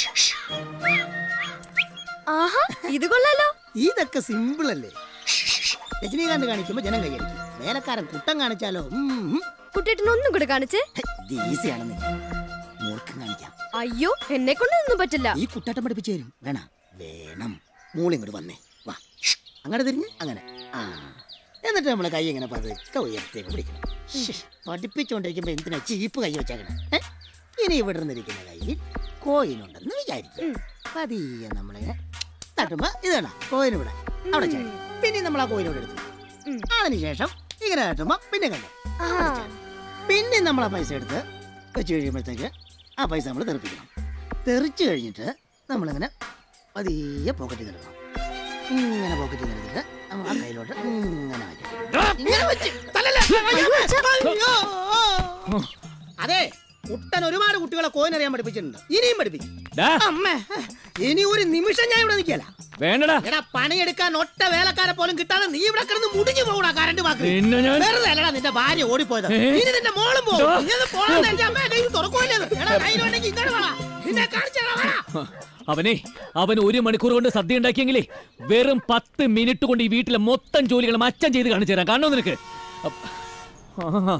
ആഹാ ഇത് കൊള്ളാലോ ഇതൊക്കെ സിമ്പിൾ അല്ലേ രജനീകാന്ത് കാണിക്കുമ്പോ ജനം കൈയടിക്കും വേലക്കാരൻ കുട്ടം കാണിച്ചാലോ കുട്ടേട്ടൻ ഒന്നും കൂടെ കാണിച്ചേ ഇത് ഈസിയാണെന്ന് മൂർഖം കാണിക്കാം അയ്യോ എന്നെ കൊണ്ടൊന്നും പറ്റില്ല ഈ കുട്ടാട്ടം പഠിപ്പിച്ചു തരും വേണ വേണം മൂളിങ്ങോട്ട് വന്നേ വാ അങ്ങനെ തിരിഞ്ഞ് അങ്ങനെ ആ എന്നിട്ട് നമ്മളെ കൈ ഇങ്ങനെ പതുക്കെ ഉയർത്തേക്ക് പിടിക്കണം ശ്ശ്, പഠിപ്പിച്ചുകൊണ്ടിരിക്കുമ്പോ എന്തിനാ ചീപ്പ് കൈ വെച്ചേക്കണം ഏ? ഇനി ഇവിടെ നിന്നിരിക്കുന്ന കയ്യിൽ കോയിനുണ്ടെന്ന് വിചാരിക്കും പതിയെ നമ്മളിങ്ങനെ തട്ടുമ്പോ ഇത് വേണം കോയിൻ ഇവിടെ അവിടെ ചാടി പിന്നെ നമ്മൾ ആ കോയിൻ ഇവിടെ എടുത്തു അതിനുശേഷം ഇങ്ങനെ തട്ടുമ്പോ പിന്നെ കണ്ടു അവിടെ ചാടി. പിന്നെ നമ്മൾ ആ പൈസ എടുത്ത് വെച്ച് കഴിയുമ്പോഴത്തേക്ക് ആ പൈസ നമ്മൾ തെറിപ്പിക്കണം തെറിച്ച് കഴിഞ്ഞിട്ട് നമ്മളിങ്ങനെ പതിയെ പോക്കറ്റിൽ നിൽക്കണം ഇങ്ങനെ പോക്കറ്റിൽ നിന്നിട്ട് നമ്മൾ ആ കയ്യിലോട്ട് ഇങ്ങനെ വെക്കണം. ഇങ്ങനെ വെച്ച് തലല്ല. അയ്യോ. അതെ കുട്ടൻ ഒരുപാട് കുട്ടികളെ കോയിനറിയാൻ പഠിപ്പിച്ചിട്ടുണ്ട് ഇനിയും പഠിപ്പിക്കും ഡാ. അമ്മേ ഇനി ഒരു നിമിഷം ഞാൻ ഇവിടെ നിൽക്കല വേണ്ടടാ എടാ പണിയെടുക്കാൻ ഒറ്റ വേലക്കാരെ പോലും കിട്ടാതെ നീ ഇവിടെ കിടന്ന് മുടിഞ്ഞു പോകൂടാ കറണ്ട് വാക്ക് നിന്നെ ഞാൻ- വെറുതെ അല്ലടാ നിന്റെ ഭാര്യ ഓടിപ്പോയത് ഏ? ഇനി നിന്റെ മോളും പോകും ഡോ. നീ അത് പോണെന്ന് എന്റെ അമ്മ എന്നെ ഇത് തുറക്കൂല്ലേ ഇത്? എടാ കയ്യിലുണ്ടെങ്കിൽ ഇങ്ങോട്ട് വേണം നിന്നെ കാണിച്ചാ വേണം അവനെ അവൻ ഒരു മണിക്കൂർ കൊണ്ട് സദ്യ ഉണ്ടാക്കിയെങ്കിലേ വെറും പത്ത് മിനിറ്റ് കൊണ്ട് ഈ വീട്ടിലെ മൊത്തം ജോലികളും അച്ഛൻ ചെയ്ത് കാണിച്ചു തരാം കാണോ നിനക്ക് അപ്പ്. ആ.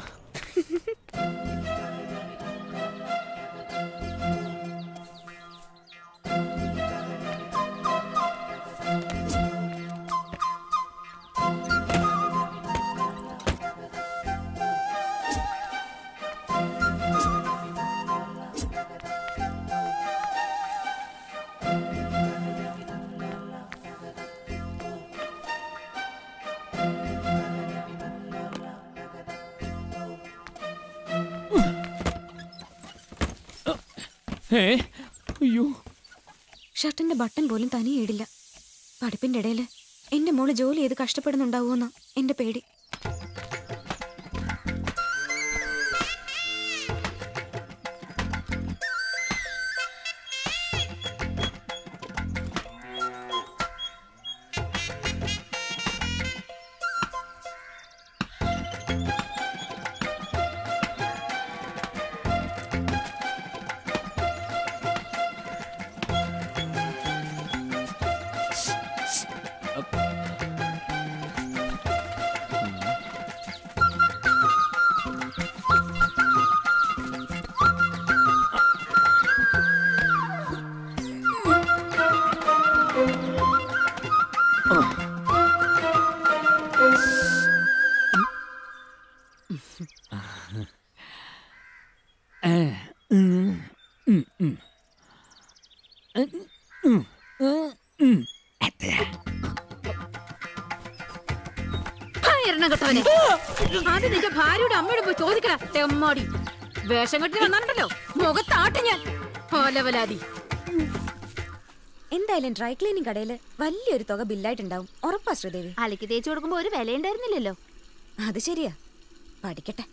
ഏ അയ്യോ ഷർട്ടിന്റെ ബട്ടൺ പോലും തനിയെ ഇടില്ല പഠിപ്പിന്റെ ഇടയിൽ എന്റെ മോള് ജോലി ചെയ്ത് കഷ്ടപ്പെടുന്നുണ്ടാവുമെന്ന എന്റെ പേടി ഏ, ഉം, ഉം, ഉം. ഉം, ഉം, ഉം, ഉം. അതെ. എണ്ണ കെട്ടവനെ അത് നിന്റെ ഭാര്യയുടെ അമ്മയോട് പോയി ചോദിക്കടാ തെമ്മാടി വേഷം കെട്ടി വന്നിട്ടുണ്ടല്ലോ മുഖത്താട്ട് ഞാൻ ഓലവലാതി എന്തായാലും ഡ്രൈ ക്ലീനിങ് കടയിൽ വലിയൊരു തുക ബില്ലായിട്ടുണ്ടാവും ഉറപ്പാ ശ്രീദേവി അലക്കി തേച്ച് കൊടുക്കുമ്പോ ഒരു വില ഉണ്ടായിരുന്നില്ലല്ലോ അത് ശരിയാ പഠിക്കട്ടെ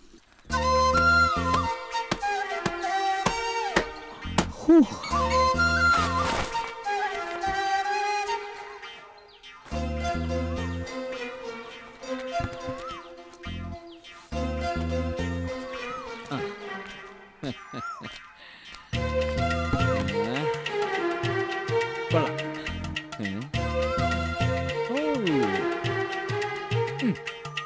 കൊള്ളാം ഏ? ഓ. ഉം.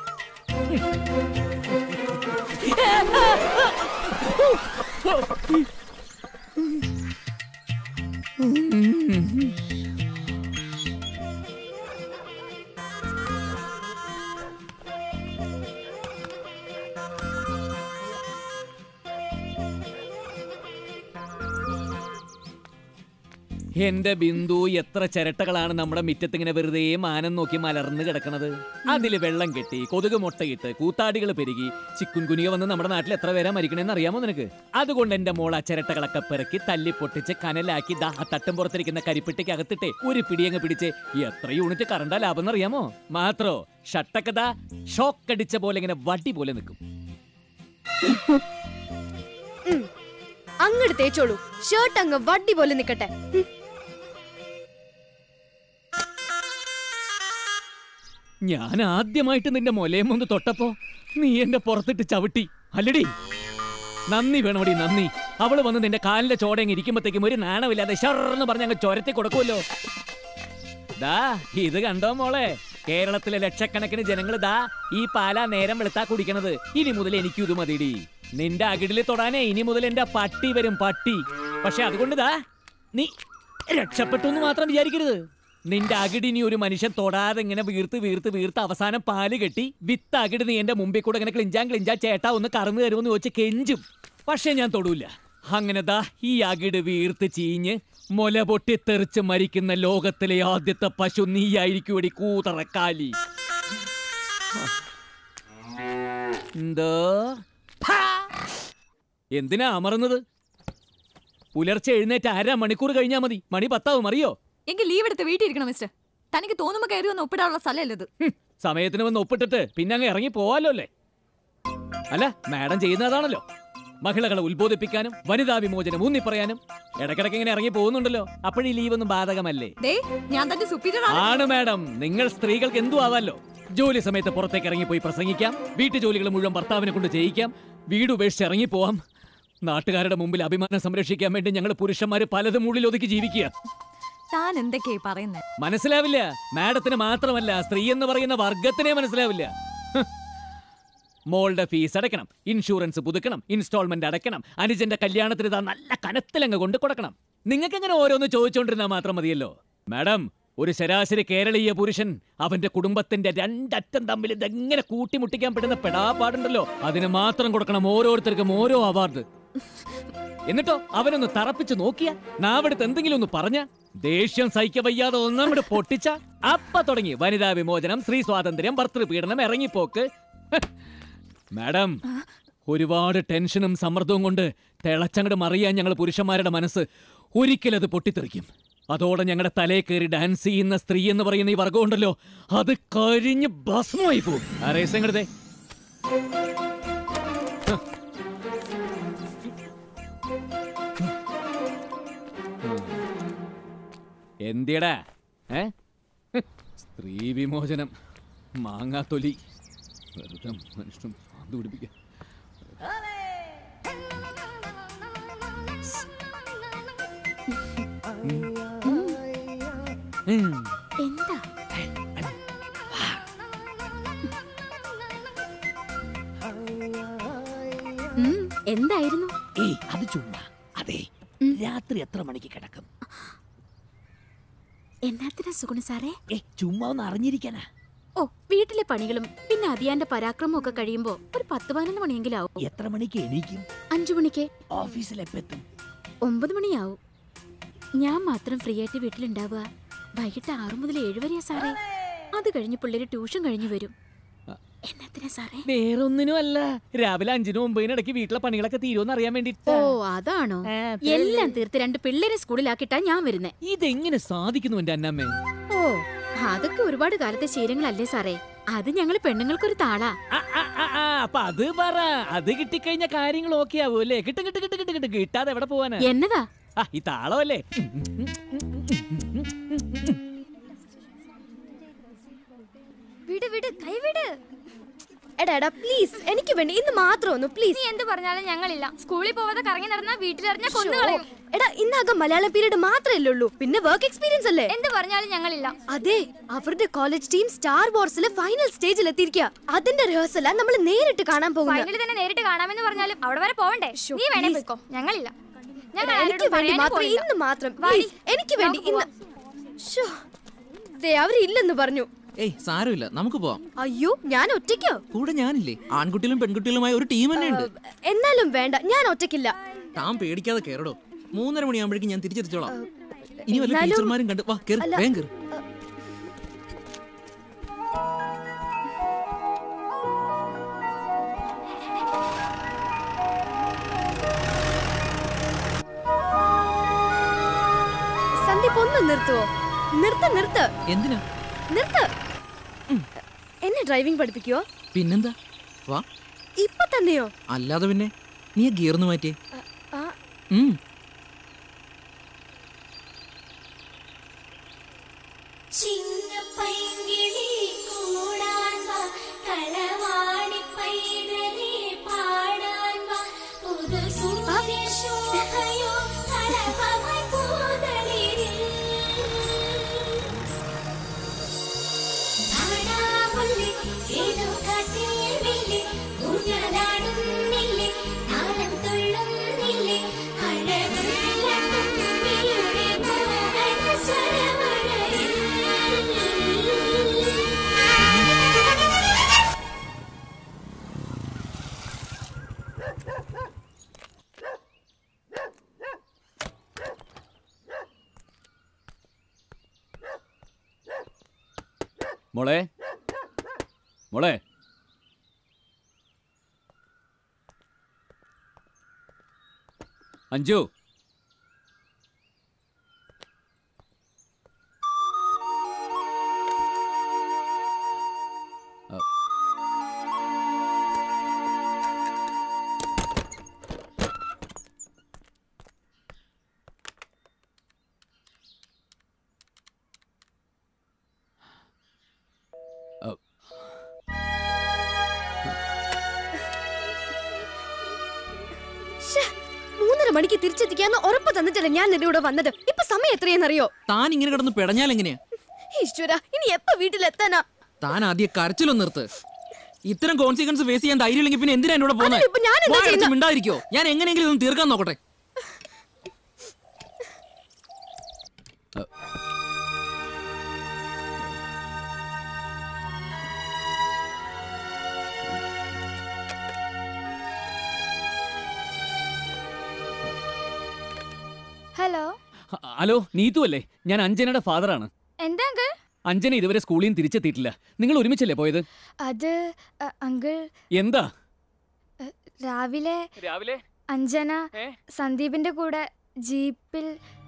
എന്റെ ബിന്ദു എത്ര ചിരട്ടകളാണ് നമ്മുടെ മുറ്റത്തിങ്ങനെ വെറുതെ മാനം നോക്കി മലർന്ന് കിടക്കണത് അതില് വെള്ളം കെട്ടി കൊതുക് മുട്ടയിട്ട് കൂത്താടികൾ പെരുകി ചിക്കുൻ കുനിയ വന്ന് നമ്മുടെ നാട്ടിൽ എത്ര പേരാ മരിക്കണേന്ന് അറിയാമോ നിനക്ക് അതുകൊണ്ട് എന്റെ മോൾ ആ ചിരട്ടകളൊക്കെ പെറുക്കി തല്ലി പൊട്ടിച്ച് കനലാക്കി ദാ ആ തട്ടും പുറത്തിരിക്കുന്ന കരിപ്പെട്ടിക്ക് അകത്തിട്ട് ഒരു പിടിയങ്ങ് പിടിച്ച് എത്ര യൂണിറ്റ് കറണ്ടാ ലാഭം എന്നറിയാമോ മാത്രോ ഷട്ടൊക്കെ ദാ ഷോക്ക് അടിച്ച പോലെ ഇങ്ങനെ വടി പോലെ നിൽക്കും ഉം. അങ്ങട് തേച്ചോളൂ ഷർട്ട് അങ്ങ് വടി പോലെ നിക്കട്ടെ ഉം. ഞാൻ ആദ്യമായിട്ട് നിന്റെ മൊലയം ഒന്ന് തൊട്ടപ്പോ നീ എന്റെ പുറത്തിട്ട് ചവിട്ടി അല്ലടി നന്ദി വേണോടി നന്ദി അവള് വന്ന് നിന്റെ കാലിന്റെ ചോടങ്ങ് ഇരിക്കുമ്പോഴത്തേക്കും ഒരു നാണമില്ലാതെ ഷർന്ന് പറഞ്ഞ് അങ്ങ് ചൊരത്തി കൊടുക്കുമല്ലോ ദാ ഇത് കണ്ടോ മോളെ കേരളത്തിലെ ലക്ഷക്കണക്കിന് ജനങ്ങൾ ദാ ഈ പാലാ നേരം വെളുത്താ കുടിക്കണത് ഇനി മുതൽ എനിക്കും ഇത് മതിടി നിന്റെ അകിടിൽ തൊടാനേ ഇനി മുതൽ എന്റെ പട്ടി വരും പട്ടി പക്ഷെ അതുകൊണ്ട് ദാ നീ രക്ഷപ്പെട്ടു എന്ന് മാത്രം വിചാരിക്കരുത് നിന്റെ അകിടി നീ ഒരു മനുഷ്യൻ തൊടാതെ ഇങ്ങനെ വീർത്ത് വീർത്ത് വീർത്ത് അവസാനം പാല് കെട്ടി വിത്ത് അകിട് നീ എന്റെ മുമ്പിൽ കൂടെ ഇങ്ങനെ ക്ലിഞ്ചാൻ ക്ലിഞ്ചാ ചേട്ടാ ഒന്ന് കറന്നു തരുമെന്ന് ചോദിച്ച് കെഞ്ചും പക്ഷെ ഞാൻ തൊടൂല അങ്ങനെ ദാ ഈ അകിട് വീർത്ത് ചീഞ്ഞ് മുല പൊട്ടി തെറിച്ച് മരിക്കുന്ന ലോകത്തിലെ ആദ്യത്തെ പശു നീയായിരിക്കും കൂതറക്കാലി എന്തോ ഫാ! എന്തിനാ അമർന്നത് പുലർച്ചെ എഴുന്നേറ്റ് അര മണിക്കൂർ കഴിഞ്ഞാ മതി മണി പത്താവും അറിയോ എങ്കിൽ ലീവ് എടുത്ത് വീട്ടിൽ ഇരിക്കണം മിസ്റ്റർ തനിക്ക് തോന്നുമ്പോ കയറി വന്ന് ഒപ്പിടാനുള്ള സ്ഥലമല്ല ഇത് സമയത്തിന് വന്ന് ഒപ്പിട്ടിട്ട് പിന്നെ അങ്ങ് ഇറങ്ങി പോവാലോ അല്ലേ അല്ല മാഡം ചെയ്യുന്ന അതാണല്ലോ മഹിളകളെ ഉത്ബോധിപ്പിക്കാനും വനിതാ വിമോചനം ഊന്നി പറയാനും ഇടക്കിടക്ക് ഇങ്ങനെ ഇറങ്ങി പോകുന്നുണ്ടല്ലോ അപ്പോഴീ ലീവ് ഒന്നും ബാധകമല്ലേ ദേ ഞാൻ തന്റെ സുപ്പീരിയർ ആണ് മാഡം നിങ്ങൾ സ്ത്രീകൾക്ക് എന്തു ആവാലോ ജോലി സമയത്ത് പുറത്തേക്ക് ഇറങ്ങിപ്പോയി പ്രസംഗിക്കാം വീട്ടു ജോലികൾ മുഴുവൻ ഭർത്താവിനെ കൊണ്ട് ചെയ്യിക്കാം വീട് ഉപേക്ഷിച്ച് ഇറങ്ങിപ്പോവാം നാട്ടുകാരുടെ മുമ്പിൽ അഭിമാനം സംരക്ഷിക്കാൻ വേണ്ടി ഞങ്ങൾ പുരുഷന്മാര് പലതും ഉള്ളിൽ ഒതുക്കി ജീവിക്കുക താൻ എന്തൊക്കെയായി പറയുന്നത് മനസ്സിലാവില്ല മാഡത്തിന് മാത്രമല്ല സ്ത്രീ എന്ന് പറയുന്ന വർഗത്തിനെ മനസ്സിലാവില്ല ഹ്. മോളുടെ ഫീസ് അടയ്ക്കണം ഇൻഷുറൻസ് പുതുക്കണം ഇൻസ്റ്റാൾമെന്റ് അടയ്ക്കണം അനുജന്റെ കല്യാണത്തിന് ഇതാ നല്ല കനത്തിലങ്ങ് കൊണ്ട് കൊടുക്കണം നിങ്ങൾക്ക് എങ്ങനെ ഓരോന്ന് ചോദിച്ചോണ്ടിരുന്നാൽ മാത്രം മതിയല്ലോ മാഡം ഒരു ശരാശരി കേരളീയ പുരുഷൻ അവന്റെ കുടുംബത്തിന്റെ രണ്ടറ്റം തമ്മിൽ ഇതെങ്ങനെ കൂട്ടിമുട്ടിക്കാൻ പെടുന്ന പെടാപ്പാടുണ്ടല്ലോ അതിന് മാത്രം കൊടുക്കണം ഓരോരുത്തർക്കും ഓരോ അവാർഡ് എന്നിട്ടോ അവനൊന്ന് തറപ്പിച്ച് നോക്കിയ നാവെടുത്ത് എന്തെങ്കിലും ഒന്ന് പറഞ്ഞ ദേഷ്യം സഹിക്ക വയ്യാതെ ഒന്നങ്ങോട്ട് പൊട്ടിച്ച അപ്പ തുടങ്ങി വനിതാ വിമോചനം സ്ത്രീ സ്വാതന്ത്ര്യം ഭർത്തൃപീഡനം ഇറങ്ങിപ്പോക്ക് ഹ്. മാഡം ഒരുപാട് ടെൻഷനും സമ്മർദ്ദവും കൊണ്ട് തിളച്ചങ്ങട് മറിയാൻ ഞങ്ങൾ പുരുഷന്മാരുടെ മനസ്സ് ഒരിക്കലത് പൊട്ടിത്തെറിക്കും അതോടെ ഞങ്ങളുടെ തലയിൽ കയറി ഡാൻസ് ചെയ്യുന്ന സ്ത്രീ എന്ന് പറയുന്ന ഈ വർഗം ഉണ്ടല്ലോ അത് കരിഞ്ഞ് ഭസ്മമായി പോകും ആരേസങ്ങടത്തെ എന്തിയടാ ഏ ഹ്, സ്ത്രീ വിമോചനം മാങ്ങാത്തൊലി വെറുതെ മനുഷ്യനും ഭ്രാന്ത് പിടിപ്പിക്കാൻ ഉം. എന്താ ഉം, എന്തായിരുന്നു ഏയ് അത് ചുമ്മാ അതെ രാത്രി എത്ര മണിക്ക് കിടക്കും എന്നാത്തിനാ സുഗുണ സാറേ ഏ ചുമ്മാ ഒന്ന് അറിഞ്ഞിരിക്കാനാ ഓ വീട്ടിലെ പണികളും പിന്നെ അതിയാന്റെ പരാക്രമം ഒക്കെ കഴിയുമ്പോ ഒരു പത്ത് പതിനൊന്ന് മണിയെങ്കിലും ആവും എത്ര മണിക്ക് എണീക്കും അഞ്ചു മണിക്ക് ഓഫീസിൽ എപ്പെത്തും ഒമ്പത് മണിയാവും ഞാൻ മാത്രം ഫ്രീ ആയിട്ട് വീട്ടിലുണ്ടാവുക വൈകിട്ട് ആറു മുതൽ ഏഴ് വരെയാ സാറേ അത് കഴിഞ്ഞ് പിള്ളേര് ട്യൂഷൻ കഴിഞ്ഞു വരും എന്നത്തിനാ സാറേ വേറൊന്നിനും അല്ല രാവിലെ അഞ്ചിനും ഒമ്പതിനും ഇടയ്ക്ക് വീട്ടിലെ പണികളൊക്കെ തീരുമെന്ന് അറിയാൻ വേണ്ടിട്ടാ ഓ അതാണോ എല്ലാം തീർത്ത് രണ്ട് പിള്ളേരെ സ്കൂളിലാക്കിട്ടാ ഞാൻ വരുന്നേ ഇതെങ്ങനെ സാധിക്കുന്നു എന്റെ അന്നമ്മേ ഓ അതൊക്കെ ഒരുപാട് കാലത്തെ ശീലങ്ങളല്ലേ സാറേ അത് ഞങ്ങൾ പെണ്ണുങ്ങൾക്കൊരു താളാ ആ, ആ, അപ്പൊ അത് പറ അത് കിട്ടിക്കഴിഞ്ഞ കാര്യങ്ങൾ ഓക്കെ ആവൂല്ലേ കിട്ടും കിട്ടും കിട്ടും കിട്ടും കിട്ടും കിട്ടാതെ എവിടെ പോവാനാ എന്നതാ ആ ഈ താളമല്ലേ വിട് വിട് കൈ വിട് എടാ എടാ പ്ലീസ് എനിക്ക് വേണ്ടി ഇന്ന് മാത്രം ഒന്ന് പ്ലീസ് നീ എന്ത് പറഞ്ഞാലും ഞങ്ങളില്ല സ്കൂളിൽ പോവാതെ കറങ്ങി നടന്നാ വീട്ടിലെറിഞ്ഞ കൊന്നു കളയും എടാ ഇന്നാകെ മലയാളം പീരീഡ് മാത്രമല്ലേ ഉള്ളൂ പിന്നെ വർക്ക് എക്സ്പീരിയൻസ് അല്ലേ എന്ത് പറഞ്ഞാലും ഞങ്ങളില്ല അതെ അവരുടെ കോളേജ് ടീം സ്റ്റാർ വാർസിലെ ഫൈനൽ സ്റ്റേജിൽ എത്തിയിരിക്കുക അതിന്റെ റിഹേഴ്സല നമ്മൾ നേരിട്ട് കാണാൻ പോകുന്നത് ഫൈനലിൽ തന്നെ നേരിട്ട് കാണാമെന്ന് പറഞ്ഞാലും അവിടെ വരെ പോവണ്ടേ നീ വേണേ please. പോയിക്കോ ഞങ്ങളില്ല ഞങ്ങൾ എടാ, എനിക്ക് ആരോടും വേണ്ടി പറയാനും മാത്രം പോയില്ല. ഇന്ന് മാത്രം വാടി, please. എനിക്ക് വേണ്ടി ഇന്ന് ശ്ശോ. ദേ അവരില്ലെന്ന് പറഞ്ഞു ഏയ് സാരമില്ല നമുക്ക് പോവാം അയ്യോ ഞാൻ ഒറ്റയ്ക്കോ കൂടെ ഞാനില്ലേ ആൺകുട്ടികളും പെൺകുട്ടികളുമായ ഒരു ടീം തന്നെ ഉണ്ട് എന്നാലും വേണ്ട ഞാൻ ഒറ്റയ്ക്കില്ല താൻ പേടിക്കാതെ കേറടോ മൂന്നര മണിയാകുമ്പോഴേക്കും ഞാൻ തിരിച്ചെത്തിച്ചോളാം ഇനി വല്ല എന്നാലും- ടീച്ചർമാരും കണ്ട് വാ കേറ് അല്ല, വേഗം കേറ് സന്ദീപ് ഒന്ന് നിർത്തുവോ നിർത്ത് നിർത്ത് എന്തിനാ നിർത്ത് എന്നെ ഡ്രൈവിംഗ് പഠിപ്പിക്കുവോ പിന്നെന്താ വാ ഇപ്പൊ തന്നെയോ അല്ലാതെ പിന്നെ നീ ആ ഗിയർന്ന് മാറ്റിയേ ആ, ഉം. ചിങ്ങപ്പൈങ്കിളി കൂടാൻ വാ കളവാണി പൈതലേ പാടാൻ വാ പുതു സൂര്യശോഭയോ കളഭമായി പൂതളിരിൽ നാടാമുല്ലി ഏതോ കാട്ടിൽ വില്ലി ഊഞ്ഞാലാടുന്നില്ലേ താളം തുള്ളുന്നില്ലേ അഴകുള്ള തുമ്പിയുടെ മോഹന സ്വരമഴയിൽ മോളെ മോളെ അഞ്ജു അ, അ, ശ്ശേ, മൂന്നര മണിക്ക് തിരിച്ചെത്തിക്കാന്ന് ഉറപ്പ് തന്നിട്ടല്ല ഞാൻ നിന്റെ കൂടെ വന്നത് ഇപ്പൊ സമയം എത്രയെന്നറിയോ താൻ ഇങ്ങനെ കിടന്ന് പിടഞ്ഞാൽ എങ്ങനെയാ ഈശ്വര ഇനി എപ്പോ വീട്ടിലെത്താനാ താൻ ആദ്യം കരച്ചിലൊന്ന് നിർത്ത് ഇത്തരം കോൺസിക്വൻസ് ഫേസ് ചെയ്യാൻ ധൈര്യമില്ലെങ്കിൽ പിന്നെ എന്തിനാ എന്നോട് പോകുന്നത് അതിനിപ്പോ ഞാൻ എന്താ ചെയ്യുന്നെ? മിണ്ടായിരിക്കോ ഞാൻ എങ്ങനെയെങ്കിലും ഇതൊന്ന് തീർക്കാൻ നോക്കട്ടെ ഹലോ ഹലോ നീതു അല്ലേ ഞാൻ അഞ്ജനയുടെ ഫാദറാണ് എന്താ അങ്കിൾ അഞ്ജന ഇതുവരെ സ്കൂളിൽ നിന്ന് തിരിച്ചെത്തിയിട്ടില്ല നിങ്ങൾ ഒരുമിച്ചല്ലേ പോയത് അത് അ, അങ്കിൾ എന്താ അ, രാവിലെ രാവിലെ അഞ്ജന സന്ദീപിന്റെ കൂടെ ജീപ്പിൽ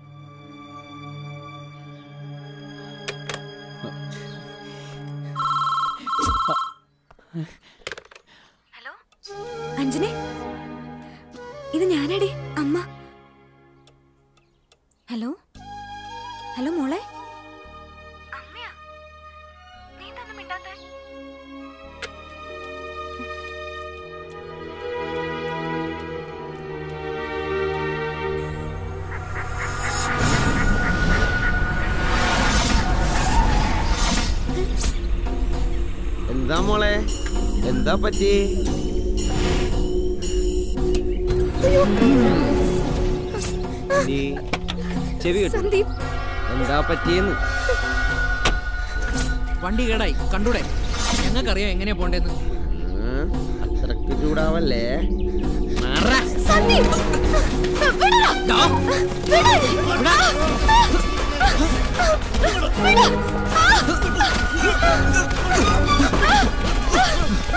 അഞ്ജനെ ഇത് ഞാനടി അമ്മ ഹലോ ഹലോ മോളെ എന്താ മോളെ എന്താ പറ്റി നീ ചെവി കെട്ടു സന്ദീപ് എന്താ പറ്റിയെന്ന് വണ്ടി കേടായി കണ്ടൂടെ ഞങ്ങൾക്കറിയാം എങ്ങനെയാ പോണ്ടേന്ന് ഉം, അത്രക്ക് ചൂടാവല്ലേ മാറാ. സന്ദീപ് വിടടാ. വിട്. വിട്.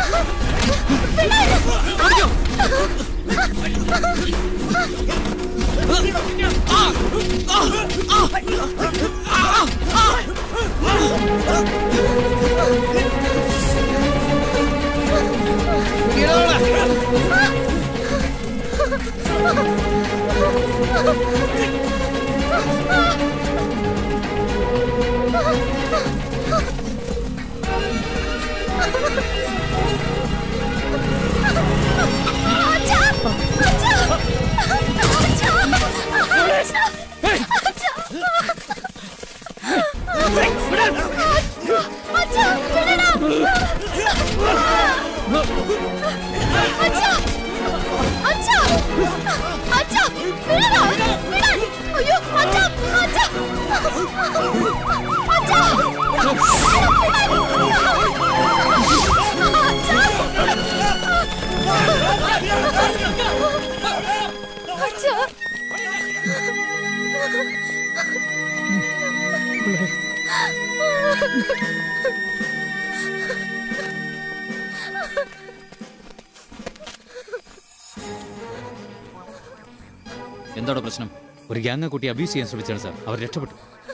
എന്താണ് പ്രശ്നം ഒരു ഗ്യാങ് കുട്ടി അബ്യൂസ് ചെയ്യാൻ ശ്രമിച്ചാണ് സാർ അവർ രക്ഷപ്പെട്ടു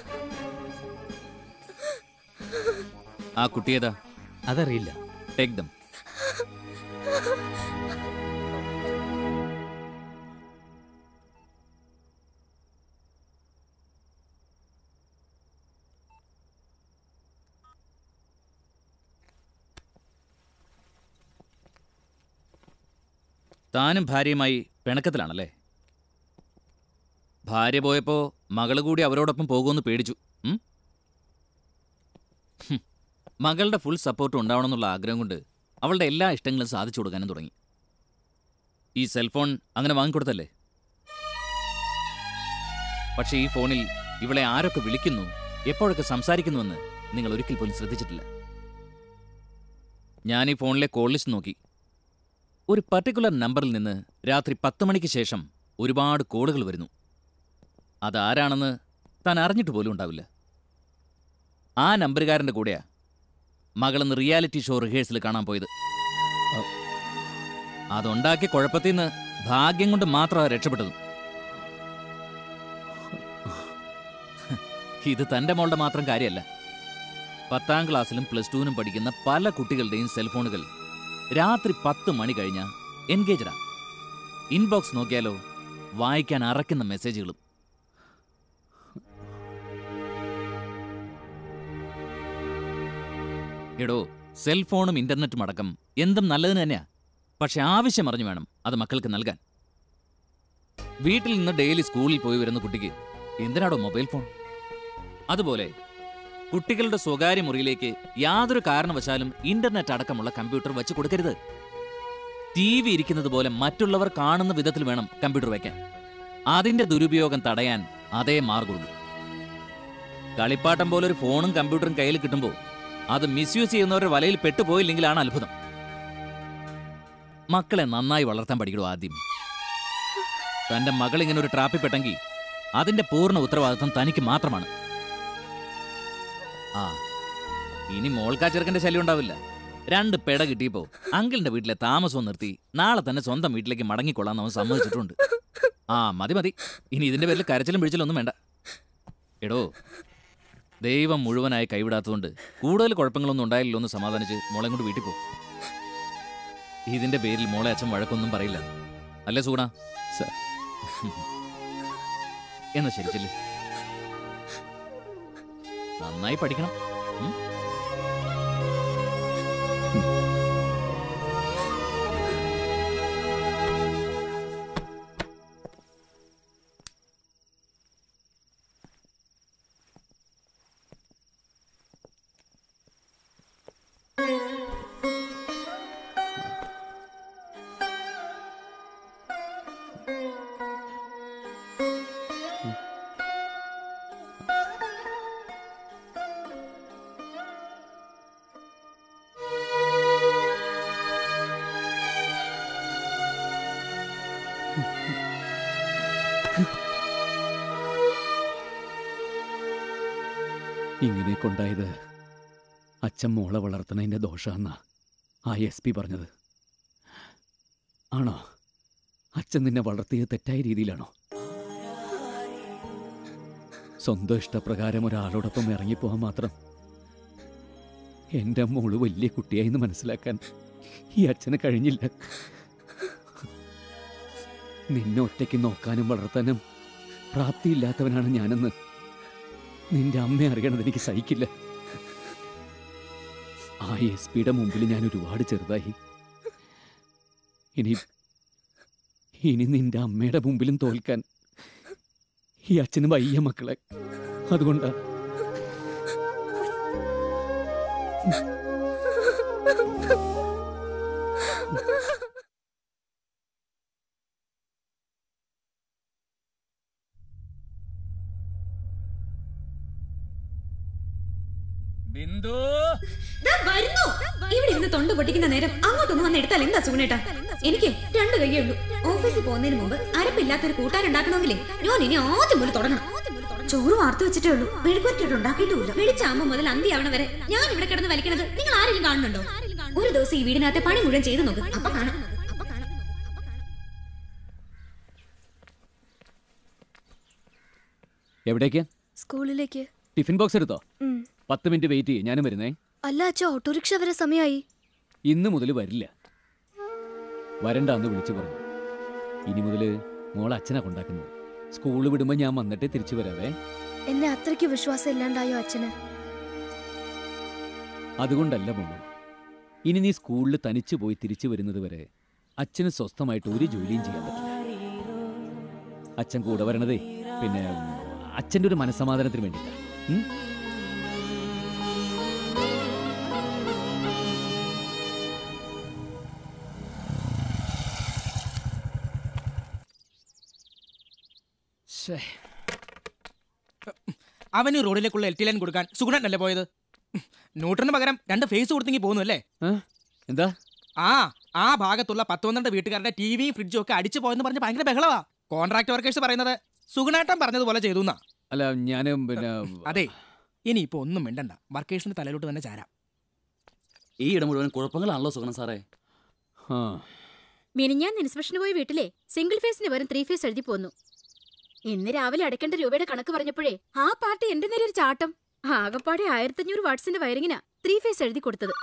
ആ കുട്ടിയേതാ അതറിയില്ല ടേക്ക് ദം താനും ഭാര്യയുമായി പിണക്കത്തിലാണല്ലേ ഭാര്യ പോയപ്പോ മകള് കൂടി അവരോടൊപ്പം പോകുമെന്ന് പേടിച്ചു ഉം? ഹും. മകളുടെ ഫുൾ സപ്പോർട്ട് ഉണ്ടാവണമെന്നുള്ള ആഗ്രഹം കൊണ്ട് അവളുടെ എല്ലാ ഇഷ്ടങ്ങളും സാധിച്ചു കൊടുക്കാനും തുടങ്ങി ഈ സെൽഫോൺ അങ്ങനെ വാങ്ങിക്കൊടുത്തല്ലേ പക്ഷേ ഈ ഫോണിൽ ഇവളെ ആരൊക്കെ വിളിക്കുന്നു എപ്പോഴൊക്കെ സംസാരിക്കുന്നുവെന്ന് നിങ്ങൾ ഒരിക്കൽ പോലും ശ്രദ്ധിച്ചിട്ടില്ല ഞാൻ ഈ ഫോണിലെ കോൾ ലിസ്റ്റ് നോക്കി ഒരു പർട്ടിക്കുലർ നമ്പറിൽ നിന്ന് രാത്രി പത്ത് മണിക്ക് ശേഷം ഒരുപാട് കോളുകൾ വരുന്നു അതാരാണെന്ന് താൻ അറിഞ്ഞിട്ട് പോലും ഉണ്ടാവില്ല ആ നമ്പറുകാരൻ്റെ കൂടെയാ മകളെന്ന് റിയാലിറ്റി ഷോ റിഹേഴ്സൽ കാണാൻ പോയത് അ- അതുണ്ടാക്കിയ കുഴപ്പത്തിൽ നിന്ന് ഭാഗ്യം കൊണ്ട് മാത്രമാണ് രക്ഷപ്പെട്ടത് ഇത് തൻ്റെ മോളുടെ മാത്രം കാര്യമല്ല പത്താം ക്ലാസ്സിലും പ്ലസ് ടുവിനും പഠിക്കുന്ന പല കുട്ടികളുടെയും സെൽഫോണുകൾ രാത്രി പത്ത് മണി കഴിഞ്ഞാൽ എൻഗേജഡാ ഇൻബോക്സ് നോക്കിയാലോ വായിക്കാൻ അറക്കുന്ന മെസ്സേജുകളും എടോ സെൽഫോണും ഇന്റർനെറ്റും അടക്കം എന്തും നല്ലതിന് തന്നെയാ പക്ഷെ ആവശ്യം അറിഞ്ഞു വേണം അത് മക്കൾക്ക് നൽകാൻ വീട്ടിൽ നിന്ന് ഡെയിലി സ്കൂളിൽ പോയി വരുന്ന കുട്ടിക്ക് എന്തിനാടോ മൊബൈൽ ഫോൺ അതുപോലെ കുട്ടികളുടെ സ്വകാര്യ മുറിയിലേക്ക് യാതൊരു കാരണവശാലും ഇന്റർനെറ്റ് അടക്കമുള്ള കമ്പ്യൂട്ടർ വെച്ച് കൊടുക്കരുത് ടി വി ഇരിക്കുന്നത് പോലെ മറ്റുള്ളവർ കാണുന്ന വിധത്തിൽ വേണം കമ്പ്യൂട്ടർ വയ്ക്കാൻ അതിന്റെ ദുരുപയോഗം തടയാൻ അതേ മാർഗമുള്ളൂ കളിപ്പാട്ടം പോലെ ഒരു ഫോണും കമ്പ്യൂട്ടറും കയ്യിൽ കിട്ടുമ്പോൾ അത് മിസ്യൂസ് ചെയ്യുന്നവരുടെ വലയിൽ പെട്ടുപോയില്ലെങ്കിലാണ് അത്ഭുതം മക്കളെ നന്നായി വളർത്താൻ പഠിക്കണോ ആദ്യം തന്റെ മകൾ ഇങ്ങനെ ഒരു ട്രാപ്പിൽ പെട്ടെങ്കിൽ അതിന്റെ പൂർണ്ണ ഉത്തരവാദിത്വം തനിക്ക് മാത്രമാണ് ആ ഇനി മോൾക്കാ ചെറുക്കന്റെ ശല്യം ഉണ്ടാവില്ല രണ്ട് പെട കിട്ടിയപ്പോ അങ്കിളിന്റെ വീട്ടിലെ താമസവും നിർത്തി നാളെ തന്നെ സ്വന്തം വീട്ടിലേക്ക് മടങ്ങിക്കൊള്ളാൻ അവൻ സമ്മതിച്ചിട്ടുണ്ട് ആ മതി മതി ഇനി ഇതിന്റെ പേരിൽ കരച്ചിലും പിടിച്ചിലും ഒന്നും വേണ്ട എടോ ദൈവം മുഴുവനായി കൈവിടാത്തതുകൊണ്ട് കൂടുതൽ കുഴപ്പങ്ങളൊന്നും ഉണ്ടായില്ലല്ലോ എന്ന് സമാധാനിച്ച് മോളെ കൊണ്ട് വീട്ടിൽ പോ ഇതിന്റെ പേരിൽ മോളെ അച്ഛൻ വഴക്കൊന്നും പറയില്ല അല്ലേ സൂണ സർ എന്നാ ശരി ചെല്ലു നന്നായി പഠിക്കണം ഉം? ഇങ്ങനെയൊക്കെ ഉണ്ടായത് അച്ഛൻ മോളെ വളർത്തുന്നതിന്റെ ദോഷമെന്നാ ആ എസ് പി പറഞ്ഞത് ആണോ അച്ഛൻ നിന്നെ വളർത്തിയത് തെറ്റായ രീതിയിലാണോ സ്വന്തം ഇഷ്ടപ്രകാരം ഒരാളോടൊപ്പം ഇറങ്ങിപ്പോകാൻ മാത്രം എൻ്റെ മോള് വലിയ കുട്ടിയായി എന്ന് മനസ്സിലാക്കാൻ ഈ അച്ഛന് കഴിഞ്ഞില്ല നിന്നെ ഒറ്റയ്ക്ക് നോക്കാനും വളർത്താനും പ്രാപ്തിയില്ലാത്തവനാണ് ഞാനെന്ന് നിന്റെ അമ്മ അറിയണത് എനിക്ക് സഹിക്കില്ല ആ എസ് പിയുടെ മുമ്പിൽ ഞാൻ ഒരുപാട് ചെറുതായി ഇനി ഇനി നിന്റെ അമ്മയുടെ മുമ്പിലും തോൽക്കാൻ ഈ അച്ഛന് വയ്യ മക്കളെ അതുകൊണ്ടാ ബിന്ദു വരുന്നു ഇവിടെ ഇരുന്ന് തൊണ്ട പൊട്ടിക്കുന്ന നേരം അങ്ങോട്ടൊന്ന് വന്ന് എടുത്താൽ എന്താ സുഗുണേട്ടാ എനിക്ക് രണ്ട് കൈയേ ഉള്ളൂ ഓഫീസിൽ പോകുന്നതിന് മുമ്പ് അരപ്പില്ലാത്തൊരു കൂട്ടാൻ ഉണ്ടാക്കണമെങ്കിലേ ഞാൻ ഇനി ആദ്യം മുതൽ തുടങ്ങണം ചോറ് വാർത്ത് വെച്ചിട്ടേ ഉള്ളൂ മെഴുകുവറ്റിട്ട് ഉണ്ടാക്കിയിട്ടുമില്ല വെളിച്ചാകുമ്പോ മുതൽ അന്തിയാവണ വരെ ഞാൻ ഇവിടെ കിടന്ന് വലിക്കണത് നിങ്ങൾ ആരെങ്കിലും കാണുന്നുണ്ടോ ഒരു ദിവസം ഈ വീടിനകത്തെ പണി മുഴുവൻ ചെയ്തു നോക്ക് അപ്പൊ കാണാം എവിടേക്കാ സ്കൂളിലേക്ക് ടിഫിൻ ബോക്സ് എടുത്തോ ഉം. പത്ത് മിനിറ്റ് വെയിറ്റ് ചെയ്യും ഞാനും വരുന്നേ അല്ല അച്ഛ ഓട്ടോറിക്ഷ വരെ സമയമായി ഇന്ന് മുതൽ വരില്ല വരണ്ട എന്ന് വിളിച്ചു പറഞ്ഞു ഇനി മുതൽ മോൾ അച്ഛനാ കൊണ്ടാക്കുന്നത് സ്കൂൾ വിടുമ്പോൾ ഞാൻ വന്നിട്ടേ തിരിച്ചു വരാവേ എന്നെ അത്രയ്ക്ക് വിശ്വാസം ഇല്ലാണ്ടായോ അച്ഛന് അതുകൊണ്ടല്ല മോളു ഇനി നീ സ്കൂളിൽ തനിച്ചു പോയി തിരിച്ചു വരുന്നത് വരെ അച്ഛന് സ്വസ്ഥമായിട്ട് ഒരു ജോലിയും ചെയ്യാൻ പറ്റില്ല അച്ഛൻ കൂടെ വരണതേ പിന്നെ അച്ഛൻ്റെ ഒരു മനസ്സമാധാനത്തിന് വേണ്ടിയിട്ടാ ഉം? അവന് റോഡിലേക്കുള്ള എൽ ടി ലൈൻ കൊടുക്കാൻ സുഗുണനല്ലേ പോയത് ന്യൂട്രന് പകരം രണ്ട് ഫേസ് കൊടുത്തെങ്കിൽ പോകുന്നു അല്ലേ എന്താ ആ ആ ഭാഗത്തുള്ള പത്ത് പന്ത്രണ്ട് വീട്ടുകാരുടെ ടി വി ഫ്രിഡ്ജും ഒക്കെ അടിച്ചു പോയെന്ന് പറഞ്ഞ് ഭയങ്കര ബഹളവാ കോൺട്രാക്ട് വർക്കേഴ്സ് പറയുന്നത് സുഗുണേട്ടൻ പറഞ്ഞതുപോലെ ചെയ്തു എന്നാ അല്ല ഞാനും പിന്നെ അതെ ഇനിയിപ്പോ ഒന്നും മിണ്ടണ്ട വർക്കേഴ്സിന്റെ തലയിലോട്ട് തന്നെ ചാരാം ഈ ഇടം മുഴുവൻ കുഴപ്പങ്ങളാണല്ലോ സുഗണ സാറേ മിനിഞ്ഞാന്ന് ഇൻസ്പെക്ഷന് പോയി വീട്ടിലെ സിംഗിൾ ഫേസിന് വരും ത്രീ ഫേസ് എഴുതി പോന്നു ഇന്ന് രാവിലെ അടയ്ക്കേണ്ട രൂപയുടെ കണക്ക് പറഞ്ഞപ്പോഴേ ആ പാർട്ടി എന്റെ നേരെ ഒരു ചാട്ടം ആകപ്പാടെ ആയിരത്തഞ്ഞൂറ് വാട്സിന്റെ വയറിങ്ങിനാ ത്രീ ഫേസ് എഴുതി കൊടുത്തത്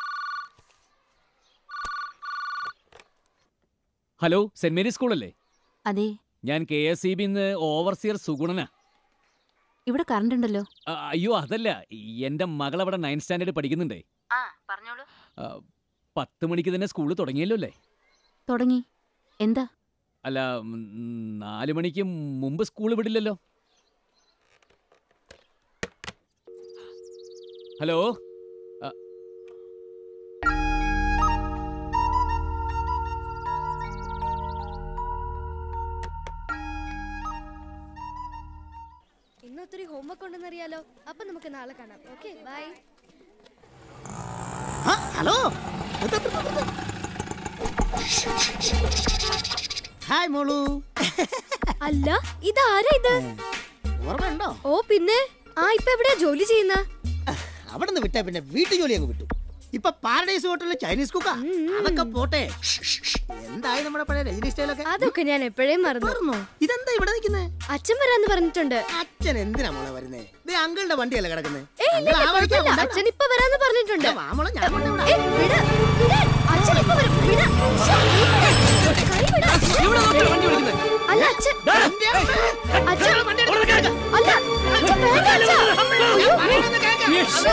ഹലോ സെന്റ് മേരീസ് സ്കൂളല്ലേ അതെ ഞാൻ കെ എസ് ഇ ബിന്ന് ഓവർസിയർ സുഗുണനാ ഇവിടെ കറണ്ട് ഉണ്ടല്ലോ ആ, അയ്യോ അതല്ല എന്റെ മകൾ അവിടെ നയൻത് സ്റ്റാൻഡേർഡ് പഠിക്കുന്നുണ്ടേ ആ പറഞ്ഞോളൂ ആ, പത്ത് മണിക്ക് തന്നെ സ്കൂൾ തുടങ്ങിയല്ലോ അല്ലേ തുടങ്ങി എന്താ അല്ല ഉം, നാല് മണിക്ക് മുമ്പ് സ്കൂൾ വിടില്ലല്ലോ ഹലോ ആ, ഇന്ന് ഒത്തിരി ഹോംവർക്ക് ഉണ്ടെന്നറിയാലോ അപ്പൊ നമുക്ക് നാളെ കാണാം ഓക്കെ ബൈ ഹലോ ഹായ് മോളു അല്ല ഇതാരാ ഇത് ഓർമ്മയുണ്ടോ ഓ പിന്നെ ആ ഇപ്പൊ എവിടെയാ ജോലി ചെയ്യുന്ന അവിടെ നിന്ന് വിട്ടാ പിന്നെ വീട്ടു ജോലി അങ്ങ് വിട്ടു ഇപ്പൊ പാരഡൈസ് ഹോട്ടലിൽ ചൈനീസ് കുക്കാ അതൊക്കെ പോട്ടെ എന്തായി നമ്മുടെ പഴയ രജനി സ്റ്റൈലൊക്കെ അതൊക്കെ ഞാൻ എപ്പോഴേ മറന്നു ഇതെന്താ ഇവിടെ നിൽക്കുന്നേ അച്ഛൻ വരാന്ന് പറഞ്ഞിട്ടുണ്ട് അച്ഛൻ എന്തിനാ മോളെ വരുന്നേ ദേ അങ്കിളുടെ വണ്ടിയല്ലേ കിടക്കുന്നേ ഏയ്, ഇല്ല, ഇല്ല, കുഴപ്പമില്ല. അച്ഛൻ ഇപ്പൊ വരാന്ന് പറഞ്ഞിട്ടുണ്ട് ഏയ്, വിട്, വിട്. അച്ഛൻ ഇപ്പൊ വരും. വിട്. ശ്ശെ, വിട്. കൈ വിട്. അല്ല അച്ഛൻ അച്ഛൻ അല്ല അച്ഛൻ വേണ്ട അച്ഛാ. അയ്യോ. ശ്ശോ.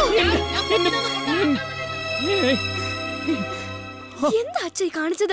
എന്താ അച്ഛ ഈ കാണിച്ചത്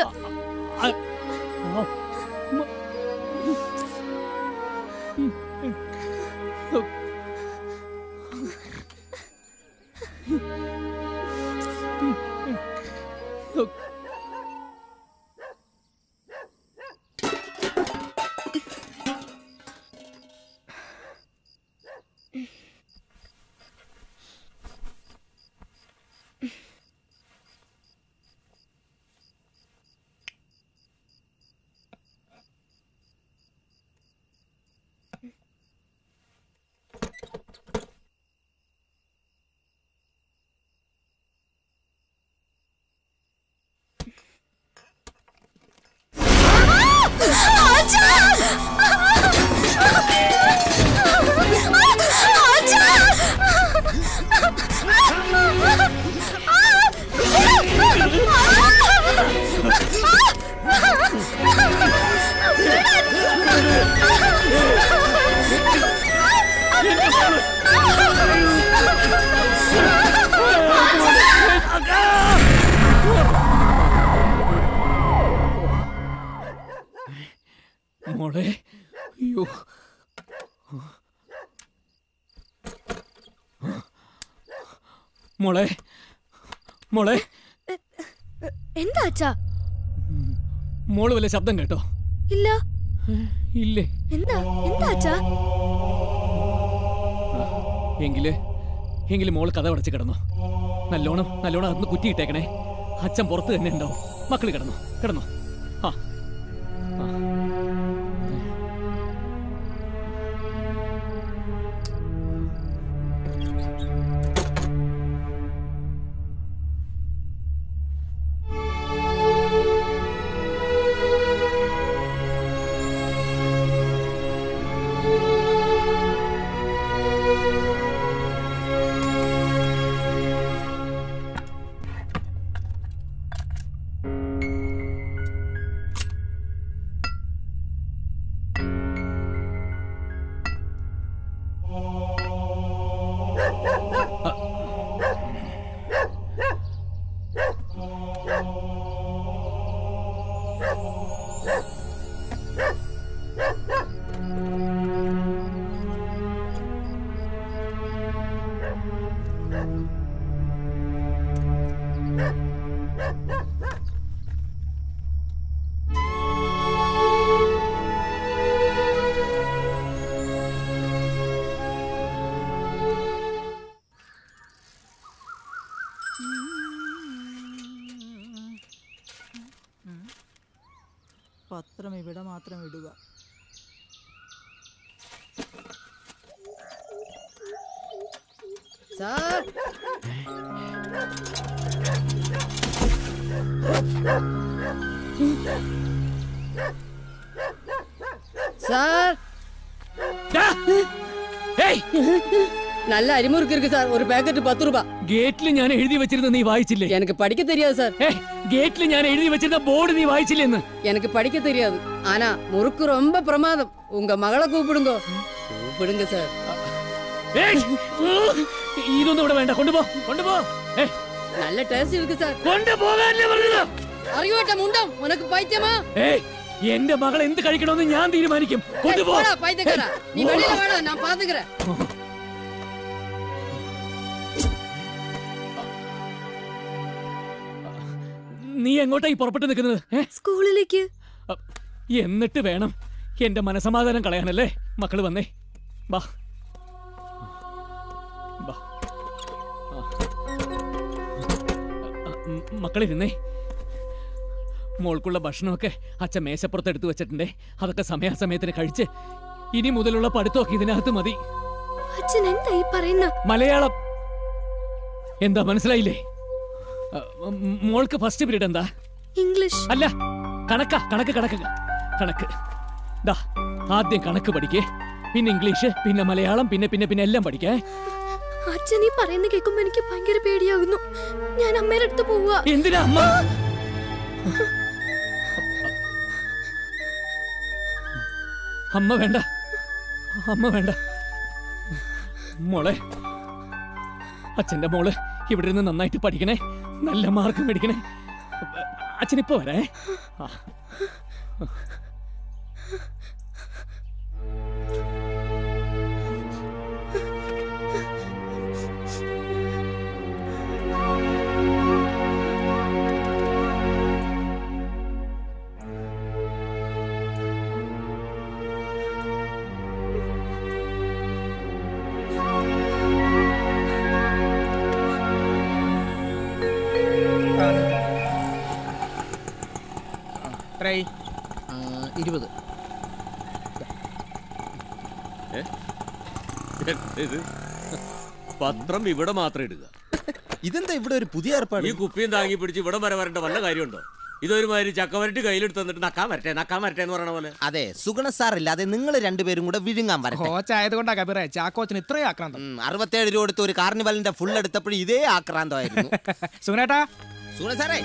മോളെ അയ്യോ മോളെ മോളെ എന്താ അച്ഛാ മോള് വല്ല ശബ്ദം കേട്ടോ ഇല്ല ഇല്ലേ എന്താ എന്താ അച്ഛാ എങ്കില് എങ്കില് മോള് കഥ അടച്ച് കിടന്നു നല്ലോണം നല്ലോണം അന്ന് കുറ്റിയിട്ടേക്കണേ അച്ഛൻ പുറത്ത് തന്നെ ഉണ്ടാവും മക്കള് കിടന്നു കിടന്നു ആ ആ. പത്രം ഇവിടെ മാത്രം ഇടുക സാർ சார் நல்ல அரிமுறுக்கு இருக்கு சார் ஒரு பேக்கெட் பத்து ரூபாய் ഗേറ്റിൽ ഞാൻ എഴുതി വെച്ചിരുന്ന നീ വായിച്ചില്ലേ எனக்கு படிக்க தெரியாது சார் ഗേറ്റിൽ ഞാൻ എഴുതി വെച്ചിരുന്ന ബോർഡ് നീ വായിച്ചില്ലെന്ന് எனக்கு படிக்க தெரியாது ஆனா முறுக்கு ரொம்ப பிரமாதம் உங்க மகளை கூப்பிடுங்க கூப்பிடுங்க சார் ഏയ്! ഇതൊന്നും ഇവിടെ വേണ്ട കൊണ്ടുപോ കൊണ്ടുപോ ഏയ്! நல்ல டேஸ்ட் இருக்கு சார் കൊണ്ടുപോകാനല്ലേ പറഞ്ഞത് அறிவோட்ட முண்டம் உனக்கு பைத்தியமா ഏയ് എന്റെ മകൾ എന്ത് കഴിക്കണമെന്ന് ഞാൻ തീരുമാനിക്കും കൊണ്ടുപോ போடா பைத்தியக்காரா நீ வெளியில வேணா நான் பாத்துக்கிறேன் നീ എങ്ങോട്ടായി പുറപ്പെട്ടു നിൽക്കുന്നത് സ്കൂളിലേക്ക് എന്നിട്ട് വേണം എന്റെ മനസമാധാനം കളയാനല്ലേ മക്കള് വന്നേ വാ വാ. ആ. ഉം, മക്കളിരുന്നേ മോൾക്കുള്ള ഭക്ഷണമൊക്കെ അച്ഛൻ മേശപ്പുറത്ത് എടുത്തു വെച്ചിട്ടുണ്ടേ അതൊക്കെ സമയാസമയത്തിന് കഴിച്ച് ഇനി മുതലുള്ള പഠിത്തമൊക്കെ ഇതിനകത്ത് മതി അച്ഛൻ എന്താ ഈ പറയുന്ന മലയാളം എന്താ മനസ്സിലായില്ലേ ആ, ഉം, മോൾക്ക് ഫസ്റ്റ് പീരീഡ് എന്താ ഇംഗ്ലീഷ് അല്ല കണക്കാ കണക്ക് കണക്ക് കണക്ക് ദാ ആദ്യം കണക്ക് പഠിക്കേ പിന്നെ ഇംഗ്ലീഷ് പിന്നെ മലയാളം പിന്നെ പിന്നെ പിന്നെ എല്ലാം പഠിക്കേ അച്ഛൻ ഈ പറയുന്ന കേൾക്കുമ്പോ എനിക്ക് ഭയങ്കര പേടിയാകുന്നു ഞാൻ അമ്മയുടെ അടുത്ത് പോവുക എന്തിനാ അമ്മ അമ്മ വേണ്ട അമ്മ വേണ്ട മോളെ അച്ഛന്റെ മോള് ഇവിടെ നിന്ന് നന്നായിട്ട് പഠിക്കണേ നല്ല മാർക്ക് മേടിക്കണേ അച്ഛനിപ്പോ വരേ ആ. ട്രൈ ഇരുപത് ഏ? ഇത് പത്രം ഇവിടെ മാത്രം ഇടുക ഇതെന്താ ഇവിടെ ഒരു പുതിയ ഏർപ്പാട് ഈ കുപ്പിയും താങ്ങി പിടിച്ച് ഇവിടെ വരെ വരേണ്ട വല്ല കാര്യമുണ്ടോ ഇതൊരുമാതിരി ചക്കവരട്ടി കയ്യിലെടുത്ത് തന്നിട്ട് നക്കാൻ വരട്ടെ നക്കാൻ വരട്ടെ എന്ന് പറയണ പോലെ അതെ സുഗുണ സാർ ഇല്ലാതെ നിങ്ങൾ രണ്ടുപേരും കൂടെ വിഴുങ്ങാൻ വരട്ടെ കോച്ചായതുകൊണ്ടാ കബീറെ ചാക്കോച്ചന് ഇത്രയും ആക്രാന്തം ഉം, അറുപത്തേഴ് രൂപ കൊടുത്ത് ഒരു കാർണിവലിന്റെ ഫുൾ എടുത്തപ്പോഴും ഇതേ ആക്രാന്തമായിരുന്നു സുഗുണേട്ടാ സുഗുണ സാറേ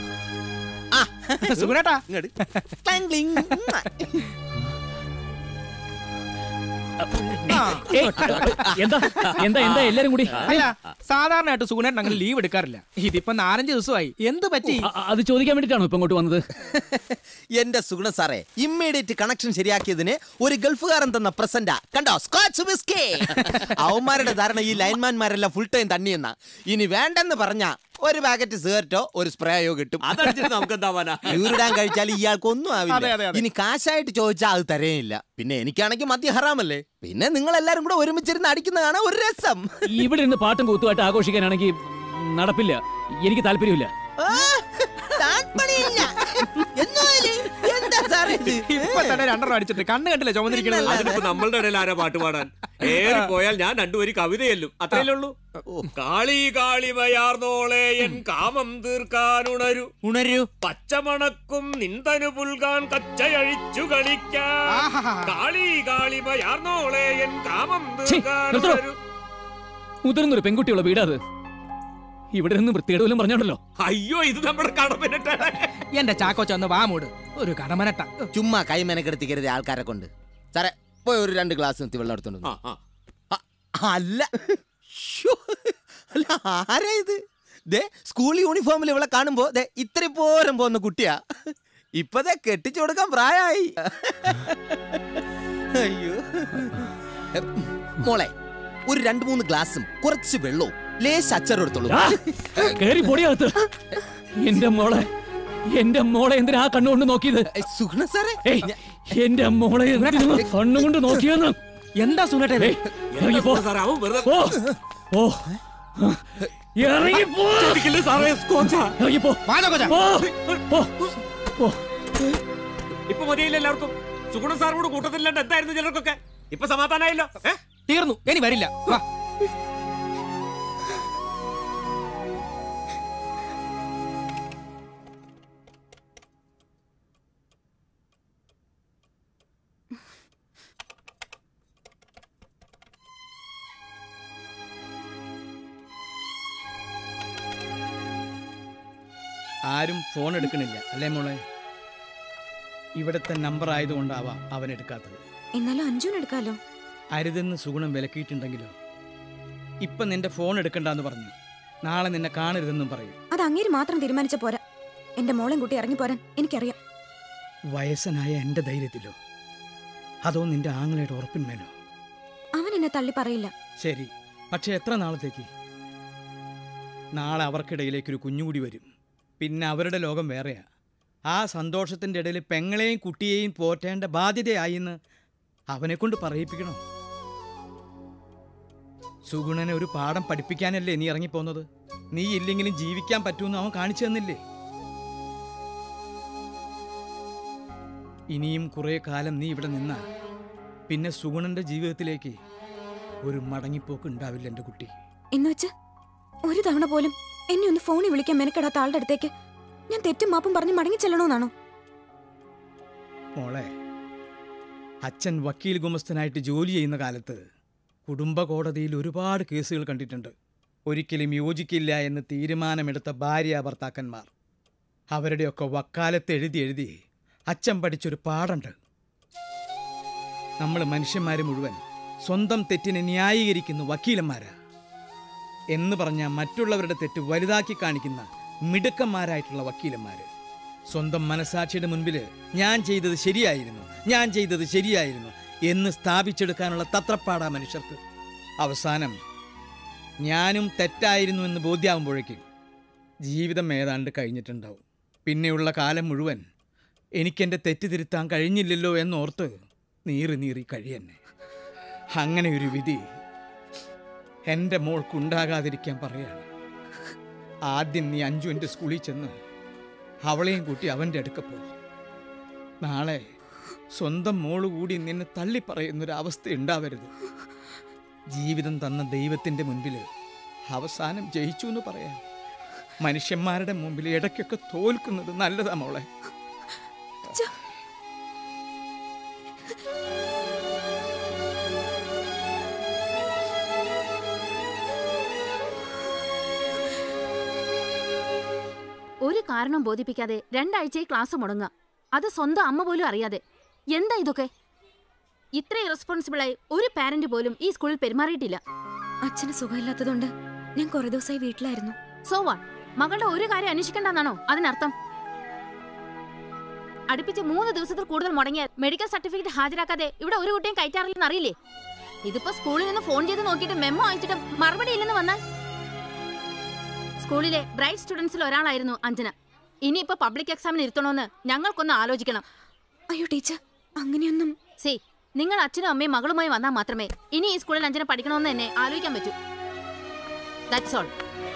സുഗുണേട്ടാ ഇങ്ങട്. Clang cling. ഏയ്, എന്താ എന്താ എന്താ എല്ലാരും കൂടി അല്ല സാധാരണയായിട്ട് സുഗുണേട്ടൻ അങ്ങനെ ലീവ് എടുക്കാറില്ല ഇതിപ്പോ നാലഞ്ച് ദിവസമായി എന്ത് പറ്റി അ- അത് ചോദിക്കാൻ വേണ്ടിട്ടാണോ ഇപ്പൊ ഇങ്ങോട്ട് വന്നത് എന്റെ സുഗുണ സാറേ ഇമ്മീഡിയറ്റ് കണക്ഷൻ ശരിയാക്കിയതിന് ഒരു ഗൾഫുകാരൻ തന്ന പ്രസന്റാ കണ്ടോ സ്കോച്ച് വിസ്കി അവന്മാരുടെ ധാരണ ഈ ലൈൻമാൻമാരെല്ലാം ഫുൾ ടൈം തണ്ണിയെന്ന ഇനി വേണ്ടെന്ന് പറഞ്ഞ ഒരു പാക്കറ്റ് സിഗരറ്റോ ഒരു സ്പ്രേയോ കിട്ടും അതടിച്ചിട്ട് നമുക്ക് എന്താവാനാ യൂറിടാൻ കഴിച്ചാൽ ഇയാൾക്കൊന്നും അതെ, അതെ, ആവില്ല അതെ. ഇനി കാശായിട്ട് ചോദിച്ചാൽ അത് തരേയില്ല പിന്നെ എനിക്കാണെങ്കിൽ മദ്യ ഹറാമല്ലേ പിന്നെ നിങ്ങൾ എല്ലാരും കൂടെ ഒരുമിച്ചിരുന്ന് അടിക്കുന്ന കാണാൻ ഒരു രസം ഇവിടെ ഇരുന്ന് പാട്ടും കൂത്തുമായിട്ട് ആഘോഷിക്കാനാണെങ്കിൽ നടപ്പില്ല എനിക്ക് താല്പര്യമില്ല ആ, താല്പര്യമില്ല. എന്നാല് എന്താ സാറേ ഇത്? ഇപ്പൊ തന്നെ രണ്ടെണ്ണം അടിച്ചിട്ട് കണ്ണ് കണ്ടില്ല ചുമന്നിരിക്കണത് അതിനിപ്പോ നമ്മളുടെ ഇടയിൽ ആരാ പാട്ട് പാടാൻ ഏറി പോയാൽ ഞാൻ രണ്ടുപേരും കവിതയല്ലും അത്രയല്ലേ ഉള്ളൂ കാളി കാളിമയാർന്നോളെ എൻ കാമം തീർക്കാനുണരു ഉണരൂ പച്ചമണക്കും നിന്തനു പുൽകാൻ കച്ചയഴിച്ചു കളിക്കാൻ കാളി കാളിമയാർന്നോളെ എൻ കാമം ഛീ, നിർത്തണോ? തീർക്കാനുണരു മുതിർന്നൊരു പെൺകുട്ടിയുള്ള വീടാത് ഇവിടെ നിന്ന് വൃത്തികേട് വല്ലതും പറഞ്ഞോണ്ടല്ലോ അയ്യോ ഇത് നമ്മുടെ കടമനിട്ടാണ് എന്റെ ചാക്കോ ചെന്ന് വാ മൂട് ഒരു കടമനട്ട ചുമ്മാ കൈ മെനക്കെടുത്തിക്കരുത് ആൾക്കാരെ കൊണ്ട് സാറേ പോയി ഒരു രണ്ട് ഗ്ലാസ് നിർത്തി വെള്ളം എടുത്തോണ്ട് വന്നോ. അ- അല്ല ശ്ശോ. അല്ല ആരാ ഇത് ദേ സ്കൂൾ യൂണിഫോമിൽ ഇവളെ കാണുമ്പോ ദേ ഇത്ര പോരം പോകുന്ന കുട്ടിയാ ഇപ്പതേ കെട്ടിച്ചു കൊടുക്കാൻ പ്രായമായി അയ്യോ എ, മോളെ ഒരു രണ്ട് മൂന്ന് ഗ്ലാസും കുറച്ച് വെള്ളവും ലേശ് അച്ചറും എടുത്തോളൂ കേറി പൊടിയകത്ത് എന്റെ മോളെ എന്റെ മോളെ എന്തിനാ ആ കണ്ണുകൊണ്ട് നോക്കിയത് സുഗുണ സാറേ ഏയ്, എന്റെ മോളെ എന്തിനാ കണ്ണുകൊണ്ട് നോക്കിയെന്ന് എന്താ സുനേട്ടേ ഇറങ്ങിപ്പോ സാറേ അവൻ വെറുതെ ഓ ഓ ഇറങ്ങിപ്പോ ചോദിക്കില്ലേ സാറേ സ്കോച്ചാ ഇറങ്ങിപ്പോ ഓ, ഓ, ഓ. ഇപ്പൊ മതിയില്ല എല്ലാവർക്കും സുഗുണ സാറിനോട് കൂട്ടത്തില്ലാണ്ട് എന്തായിരുന്നു ചിലർക്കൊക്കെ ഇപ്പൊ സമാധാനായല്ലോ ഏ തീർന്നു ഇനി വരില്ല വാ ആരും ഫോൺ എടുക്കണില്ല അല്ലേ മോളെ ഇവിടുത്തെ നമ്പർ ആയതുകൊണ്ടാവാം അവൻ എടുക്കാത്തത് എന്നാലും അഞ്ജുൻ എടുക്കാലോ അരുതെന്ന് സുഗുണം വിലക്കിയിട്ടുണ്ടെങ്കിലോ ഇപ്പൊ നിന്റെ ഫോൺ എടുക്കണ്ടെന്ന് പറഞ്ഞു നാളെ നിന്നെ കാണരുതെന്നും പറയും അത് അങ്ങേര് മാത്രം തീരുമാനിച്ച പോരാ എന്റെ മോളെയും കൂട്ടി ഇറങ്ങിപ്പോരാൻ എനിക്കറിയാം വയസ്സനായ എന്റെ ധൈര്യത്തിലോ അതോ നിന്റെ ആങ്ങളയുടെ ഉറപ്പിന്മേലോ അവൻ എന്നെ തള്ളി പറയില്ല ശരി പക്ഷെ എത്ര നാളത്തേക്ക് നാളെ അവർക്കിടയിലേക്ക് ഒരു കുഞ്ഞുകൂടി വരും പിന്നെ അവരുടെ ലോകം വേറെയാ ആ സന്തോഷത്തിൻ്റെ ഇടയിൽ പെങ്ങളെയും കുട്ടിയെയും പോറ്റേണ്ട ബാധ്യതയായിന്ന് അവനെ കൊണ്ട് പറയിപ്പിക്കണോ സുഗുണനെ ഒരു പാഠം പഠിപ്പിക്കാനല്ലേ നീ ഇറങ്ങിപ്പോന്നത് നീ ഇല്ലെങ്കിലും ജീവിക്കാൻ പറ്റുമെന്ന് അവൻ കാണിച്ചു തന്നില്ലേ ഇനിയും കുറേ കാലം നീ ഇവിടെ നിന്നാ പിന്നെ സുഗുണന്റെ ജീവിതത്തിലേക്ക് ഒരു മടങ്ങിപ്പോക്ക് ഉണ്ടാവില്ല എൻ്റെ കുട്ടി എന്ന് വെച്ച് ഒരു തവണ പോലും എന്നെ ഒന്ന് ഫോണിൽ വിളിക്കാൻ മെനക്കെടാത്ത ആളുടെ അടുത്തേക്ക് ഞാൻ തെറ്റും മാപ്പും പറഞ്ഞ് മടങ്ങി ചെല്ലണോന്നാണോ മോളെ അച്ഛൻ വക്കീൽ ഗുമസ്തനായിട്ട് ജോലി ചെയ്യുന്ന കാലത്ത് കുടുംബ കോടതിയിൽ ഒരുപാട് കേസുകൾ കണ്ടിട്ടുണ്ട് ഒരിക്കലും യോജിക്കില്ല എന്ന് തീരുമാനമെടുത്ത ഭാര്യ ഭർത്താക്കന്മാർ അവരുടെയൊക്കെ വക്കാലത്ത് എഴുതി എഴുതി അച്ഛൻ പഠിച്ചൊരു പാടുണ്ട് നമ്മൾ മനുഷ്യന്മാർ മുഴുവൻ സ്വന്തം തെറ്റിനെ ന്യായീകരിക്കുന്ന വക്കീലന്മാരാ എന്ന് പറഞ്ഞാൽ മറ്റുള്ളവരുടെ തെറ്റ് വലുതാക്കി കാണിക്കുന്ന മിടുക്കന്മാരായിട്ടുള്ള വക്കീലന്മാര് സ്വന്തം മനസാക്ഷിയുടെ മുൻപിൽ ഞാൻ ചെയ്തത് ശരിയായിരുന്നു ഞാൻ ചെയ്തത് ശരിയായിരുന്നു എന്ന് സ്ഥാപിച്ചെടുക്കാനുള്ള തത്രപ്പാടാ മനുഷ്യർക്ക് അവസാനം ഞാനും തെറ്റായിരുന്നു എന്ന് ബോധ്യമാകുമ്പോഴേക്കും ജീവിതം ഏതാണ്ട് കഴിഞ്ഞിട്ടുണ്ടാവും പിന്നെയുള്ള കാലം മുഴുവൻ എനിക്കെൻ്റെ തെറ്റ് തിരുത്താൻ കഴിഞ്ഞില്ലല്ലോ എന്നോർത്ത് നീറി നീറി കഴിയന്നെ അങ്ങനെ ഒരു വിധി എൻ്റെ മോൾക്കുണ്ടാകാതിരിക്കാൻ പറയാണ് ആദ്യം നീ അഞ്ചു എൻ്റെ സ്കൂളിൽ ചെന്ന് അവളെയും കൂട്ടി അവൻ്റെ അടുക്ക പോ നാളെ സ്വന്തം മോള് കൂടി നിന്നെ തള്ളി പറയുന്നൊരവസ്ഥ ഉണ്ടാവരുത് ജീവിതം തന്ന ദൈവത്തിൻ്റെ മുൻപിൽ അവസാനം ജയിച്ചു എന്ന് പറയാം മനുഷ്യന്മാരുടെ മുമ്പിൽ ഇടയ്ക്കൊക്കെ തോൽക്കുന്നത് നല്ലതാ മോളെ ഒരു കാരണം ബോധിപ്പിക്കാതെ രണ്ടാഴ്ചയായി ക്ലാസ് മുടങ്ങുക അത് സ്വന്തം അമ്മ പോലും അറിയാതെ എന്താ ഇതൊക്കെ ഇത്ര ഇറസ്പോൺസിബിൾ ആയി ഒരു പാരന്റ് പോലും ഈ സ്കൂളിൽ പെരുമാറിയിട്ടില്ല അച്ഛന് സുഖമില്ലാത്തതുകൊണ്ട് ഞാൻ കുറെ ദിവസമായി വീട്ടിലായിരുന്നു സോ വാട്ട് മകളുടെ ഒരു കാര്യം അന്വേഷിക്കണ്ടെന്നാണോ അതിനർത്ഥം അടുപ്പിച്ച് മൂന്ന് ദിവസത്തിൽ കൂടുതൽ മുടങ്ങിയാൽ മെഡിക്കൽ സർട്ടിഫിക്കറ്റ് ഹാജരാക്കാതെ ഇവിടെ ഒരു കുട്ടിയും കയറ്റാറില്ലെന്ന് അറിയില്ലേ ഇതിപ്പോ സ്കൂളിൽ നിന്ന് ഫോൺ ചെയ്ത് നോക്കിയിട്ട് മെമ്മോ അയച്ചിട്ട് മറുപടി ഇല്ലെന്ന് വന്നാൽ സ്കൂളിലെ ബ്രൈറ്റ് സ്റ്റുഡൻസിൽ ഒരാളായിരുന്നു അഞ്ജന ഇനിയിപ്പോ പബ്ലിക് എക്സാമിന് ഇരുത്തണോന്ന് ഞങ്ങൾക്കൊന്ന് ആലോചിക്കണം അയ്യോ ടീച്ചർ അങ്ങനെയൊന്നും സി നിങ്ങൾ അച്ഛനും അമ്മയും മകളുമായി വന്നാൽ മാത്രമേ ഇനി ഈ സ്കൂളിൽ അഞ്ജന പഠിക്കണമെന്ന് തന്നെ ആലോചിക്കാൻ പറ്റൂ ദാറ്റ്സ് ഓൾ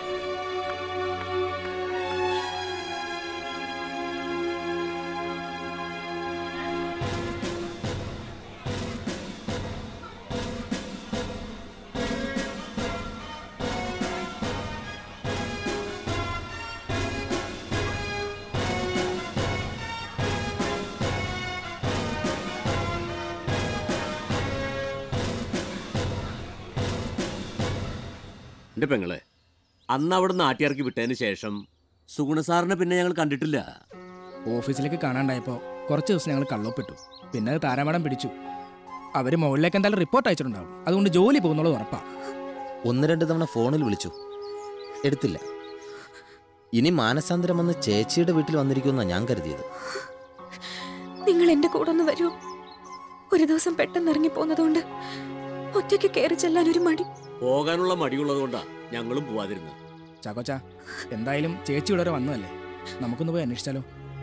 എന്റെ പെങ്ങളെ അന്ന് അവിടെ നിന്ന് ആട്ടിയിറക്കി വിട്ടതിന് ശേഷം സുഗുണ സാറിനെ പിന്നെ ഞങ്ങൾ കണ്ടിട്ടില്ല ഓഫീസിലേക്ക് കാണാണ്ടായപ്പോൾ കുറച്ച് ദിവസം ഞങ്ങൾ കള്ളൊപ്പിട്ടു പിന്നെ അത് താരാമടം പിടിച്ചു അവർ മുകളിലേക്ക് എന്തായാലും റിപ്പോർട്ട് അയച്ചിട്ടുണ്ടാവും അതുകൊണ്ട് ജോലി പോകുന്നുള്ളത് ഉറപ്പാ ഒന്ന് രണ്ട് തവണ ഫോണിൽ വിളിച്ചു എടുത്തില്ല ഇനി മാനസാന്തരം വന്ന് ചേച്ചിയുടെ വീട്ടിൽ വന്നിരിക്കുമെന്നാണ് ഞാൻ കരുതിയത് നിങ്ങൾ എന്റെ കൂടെ ഒന്ന് വരൂ ഒരു ദിവസം പെട്ടെന്ന് ഇറങ്ങി പോകുന്നതുകൊണ്ട് ഒറ്റയ്ക്ക് കയറി ചെല്ലാൻ ഒരു മടി പോകാനുള്ള മടിയുള്ളത് കൊണ്ടാ ഞങ്ങളും പോവാതിരുന്നത് ചാക്കോച്ച എന്തായാലും ചേച്ചി ഇവിടെ വരെ വന്നതല്ലേ നമുക്കൊന്ന് പോയി അന്വേഷിച്ചാലോ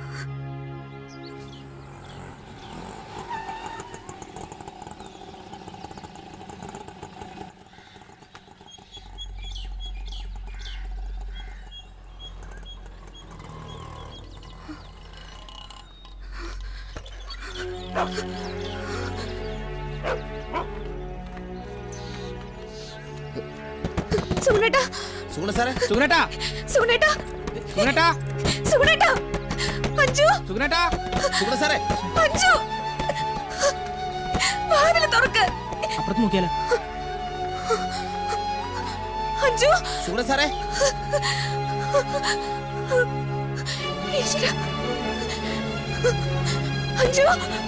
സുഗുണേട്ടാ സുഗുണ സാറേ സുഗുണേട്ടാ സുഗുണേട്ടാ സുഗുണേട്ടാ സുഗുണേട്ടാ അഞ്ജു സുഗുണേട്ടാ സുഗുണ സാറേ അഞ്ജു വാതില് തുറക്ക് അപ്പുറത്ത് നോക്കിയാലോ അഞ്ജു സുഗുണ സാറേ ഈശ്വരാ. അഞ്ജു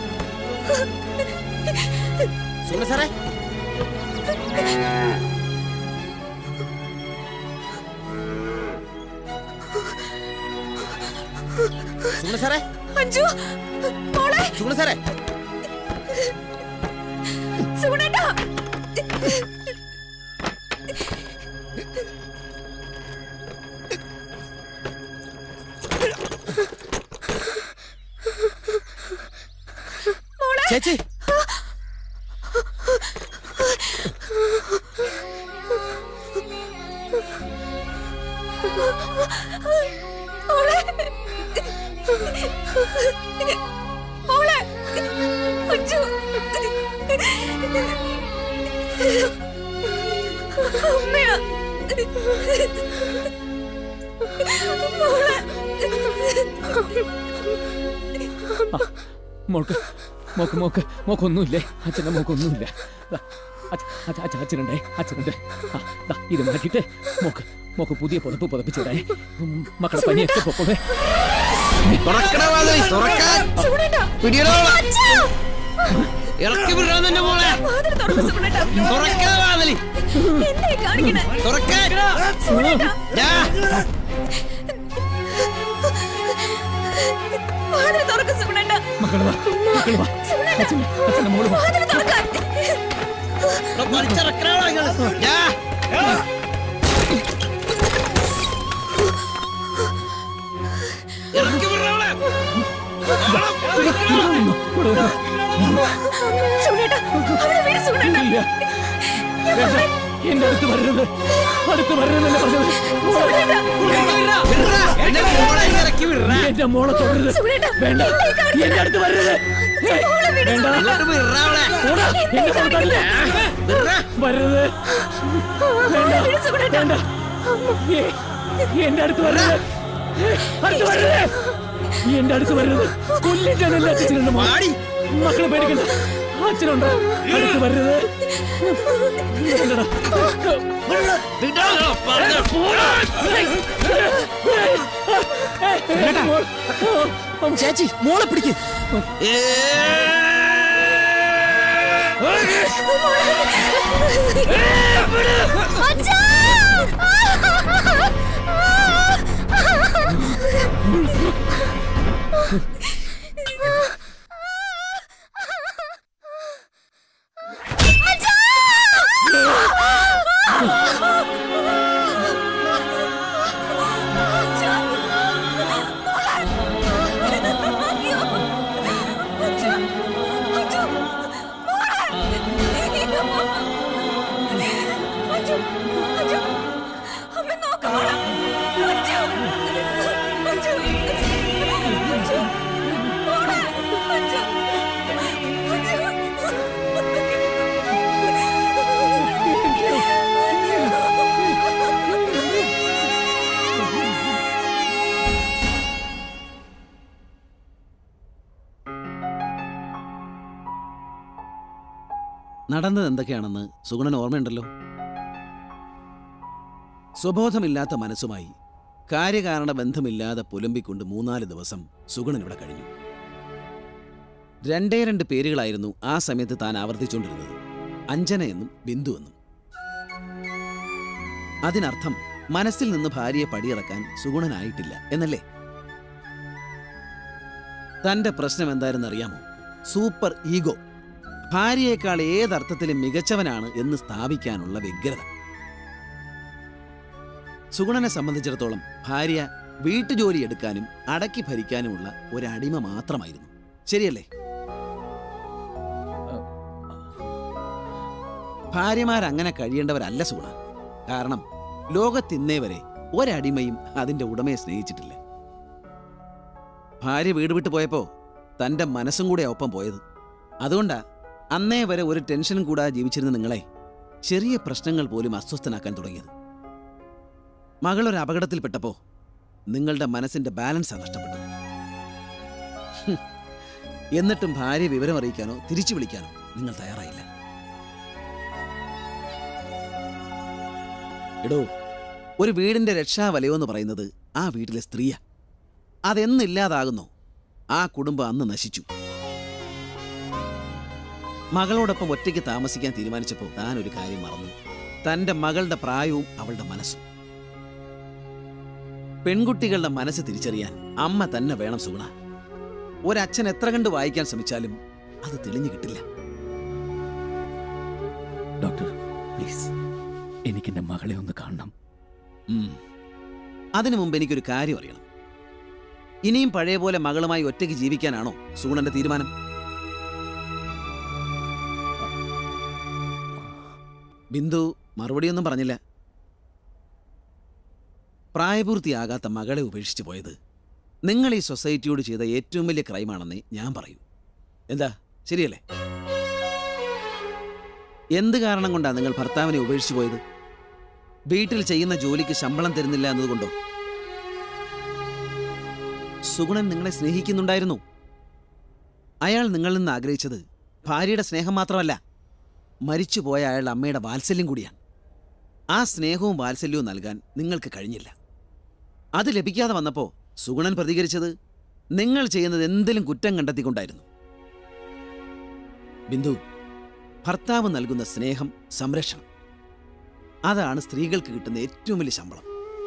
സുഗുണ സാറേ സുഗുണ സാറേ അഞ്ജു മോളെ സുഗുണ സാറേ സുഗുണേട്ടാ മോളെ ചേച്ചി മോളെ മോളെ അഞ്ജു അമ്മയാ മോളെ മോൾക്ക് മോക്ക് മോക്ക് മോക്കൊന്നുമില്ലേ അച്ഛൻ്റെ മോക്കൊന്നുമില്ല ദാ, അച്ഛ- അച്ഛ- അച്ഛ- അച്ഛനുണ്ടേ അച്ഛനുണ്ട് ആ, ദാ, ഇത് മാറ്റിയിട്ട് മോക്ക് മോക്ക് പുതിയ പുതപ്പ് പുതപ്പിച്ചിടേ ഉം, മക്കളെ പനിയൊക്കെ പൊക്കോളേ തുറക്കണ വാതിൽ, തുറക്കാൻ. പിടിയെടോ. ഇറക്കി വിടാൻ തന്നെ മോളെ വാതിൽ തുറക്ക് സുഗുണേട്ടാ തുറക്കണ വാതിൽ. എന്നെ കാണിക്കണേ തുറക്കാൻ. സുഗുണേട്ടാ ദാ. വാതിൽ തുറക്ക് സുഗുണേട്ടാ മക്കളെ വാ മക്കളെ വാ സുഗുണേട്ടാ അച്ഛൻ്റെ അച്ഛൻ്റെ മോള് വാ വാതിൽ തുറക്കാൻ ഇവിടെ വലിച്ചിറക്കണോ നിങ്ങള്? ദാ. ഇറക്കി വിടണോളെ. സുഗുണേട്ടാ അവിടെ വീട് സുഗുണേട്ടാ ഇല്ല വേണ്ട എന്റെ അടുത്ത് വരരുത് അടുത്ത് വരരുതല്ലേ പറഞ്ഞത് സുഗുണേട്ടാ വിടറാ. എന്റെ മോളെ ഇറക്കി വിടറാ. എന്റെ മോളെ തൊടരുത് സുഗുണേട്ടാ വേണ്ട എന്റെ അടുത്ത് വരരുത് ഏയ്, വേണ്ട ഇങ്ങോട്ട് വിടറാ അവളെ. ഓടാ, എന്റെ മോളെ തല്ല്. വിടറാ. വരരുത് വേണ്ട വേണ്ട ഏയ്, എന്റെ അടുത്ത് വരരുത് ഏയ്, അടുത്ത് വരരുത് എന്റെ അടുത്ത് വരരുത് കൊല്ലിട്ടാണ് അച്ഛനുണ്ട് മക്കളെ പേടിക്കണ്ട അച്ഛനുണ്ട് അടുത്ത് വരരുത് വേണ്ടടാ. പോടാ. ചേച്ചി മോളെ പിടിക്ക് നടന്നത് എന്തൊക്കെയാണെന്ന് സുഗുണൻ ഓർമ്മയുണ്ടല്ലോ സ്വബോധമില്ലാത്ത മനസ്സുമായി കാര്യകാരണ ബന്ധമില്ലാതെ പുലമ്പിക്കൊണ്ട് മൂന്നാല് ദിവസം സുഗുണൻ ഇവിടെ കഴിഞ്ഞു രണ്ടേ രണ്ട് പേരുകളായിരുന്നു ആ സമയത്ത് താൻ ആവർത്തിച്ചുകൊണ്ടിരുന്നത് അഞ്ജന എന്നും ബിന്ദു എന്നും അതിനർത്ഥം മനസ്സിൽ നിന്ന് ഭാര്യയെ പടിയിറക്കാൻ സുഗുണനായിട്ടില്ല എന്നല്ലേ തന്റെ പ്രശ്നം എന്തായിരുന്ന് അറിയാമോ സൂപ്പർ ഈഗോ ഭാര്യയേക്കാൾ ഏതർത്ഥത്തിലും മികച്ചവനാണ് എന്ന് സ്ഥാപിക്കാനുള്ള വ്യഗ്രത സുഗുണനെ സംബന്ധിച്ചിടത്തോളം ഭാര്യ വീട്ടുജോലി എടുക്കാനും അടക്കി ഭരിക്കാനുമുള്ള ഒരടിമ മാത്രമായിരുന്നു ശരിയല്ലേ ഭാര്യമാരങ്ങനെ കഴിയേണ്ടവരല്ല സുഗുണ കാരണം ലോകത്തിന്നേ വരെ ഒരടിമയും അതിന്റെ ഉടമയെ സ്നേഹിച്ചിട്ടില്ല ഭാര്യ വീട് വിട്ടു പോയപ്പോ തന്റെ മനസ്സും കൂടെ ഒപ്പം പോയത് അതുകൊണ്ടാ അന്നേ വരെ ഒരു ടെൻഷനും കൂടാതെ ജീവിച്ചിരുന്ന നിങ്ങളെ ചെറിയ പ്രശ്നങ്ങൾ പോലും അസ്വസ്ഥനാക്കാൻ തുടങ്ങിയത് മകൾ ഒരു അപകടത്തിൽപ്പെട്ടപ്പോ നിങ്ങളുടെ മനസ്സിന്റെ ബാലൻസാ നഷ്ടപ്പെട്ടത് ഹും. എന്നിട്ടും ഭാര്യ വിവരം അറിയിക്കാനോ തിരിച്ചു വിളിക്കാനോ നിങ്ങൾ തയ്യാറായില്ല എടോ ഒരു വീടിന്റെ രക്ഷാവലയോ എന്ന് പറയുന്നത് ആ വീട്ടിലെ സ്ത്രീയാ അതെന്നില്ലാതാകുന്നോ ആ കുടുംബം അന്ന് നശിച്ചു മകളോടൊപ്പം ഒറ്റയ്ക്ക് താമസിക്കാൻ തീരുമാനിച്ചപ്പോൾ താൻ ഒരു കാര്യം മറന്നു തന്റെ മകളുടെ പ്രായവും അവളുടെ മനസ്സും പെൺകുട്ടികളുടെ മനസ്സ് തിരിച്ചറിയാൻ അമ്മ തന്നെ വേണം സുഗുണ ഒരച്ഛൻ എത്ര കണ്ട് വായിക്കാൻ ശ്രമിച്ചാലും അത് തെളിഞ്ഞു കിട്ടില്ല ഡോക്ടർ പ്ലീസ് എനിക്ക് എന്റെ മകളെ ഒന്ന് കാണണം ഉം. അതിനു മുമ്പ് എനിക്കൊരു കാര്യം അറിയണം ഇനിയും പഴയ പോലെ മകളുമായി ഒറ്റയ്ക്ക് ജീവിക്കാനാണോ സുഗുണന്റെ തീരുമാനം ബിന്ദു മറുപടിയൊന്നും പറഞ്ഞില്ല പ്രായപൂർത്തിയാകാത്ത മകളെ ഉപേക്ഷിച്ചു പോയത് നിങ്ങൾ ഈ സൊസൈറ്റിയോട് ചെയ്ത ഏറ്റവും വലിയ ക്രൈമാണെന്നേ ഞാൻ പറയൂ എന്താ ശരിയല്ലേ എന്ത് കാരണം കൊണ്ടാണ് നിങ്ങൾ ഭർത്താവിനെ ഉപേക്ഷിച്ചു പോയത് വീട്ടിൽ ചെയ്യുന്ന ജോലിക്ക് ശമ്പളം തരുന്നില്ല എന്നതുകൊണ്ടോ സുഗുണൻ നിങ്ങളെ സ്നേഹിക്കുന്നുണ്ടായിരുന്നു അയാൾ നിങ്ങളിൽ നിന്ന് ആഗ്രഹിച്ചത് ഭാര്യയുടെ സ്നേഹം മാത്രമല്ല മരിച്ചുപോയ അയാളുടെ അമ്മയുടെ വാത്സല്യം കൂടിയാണ് ആ സ്നേഹവും വാത്സല്യവും നൽകാൻ നിങ്ങൾക്ക് കഴിഞ്ഞില്ല അത് ലഭിക്കാതെ വന്നപ്പോൾ സുഗുണൻ പ്രതികരിച്ചത് നിങ്ങൾ ചെയ്യുന്നത് എന്തെങ്കിലും കുറ്റം കണ്ടെത്തിക്കൊണ്ടായിരുന്നു ബിന്ദു ഭർത്താവ് നൽകുന്ന സ്നേഹം സംരക്ഷണം അതാണ് സ്ത്രീകൾക്ക് കിട്ടുന്ന ഏറ്റവും വലിയ ശമ്പളം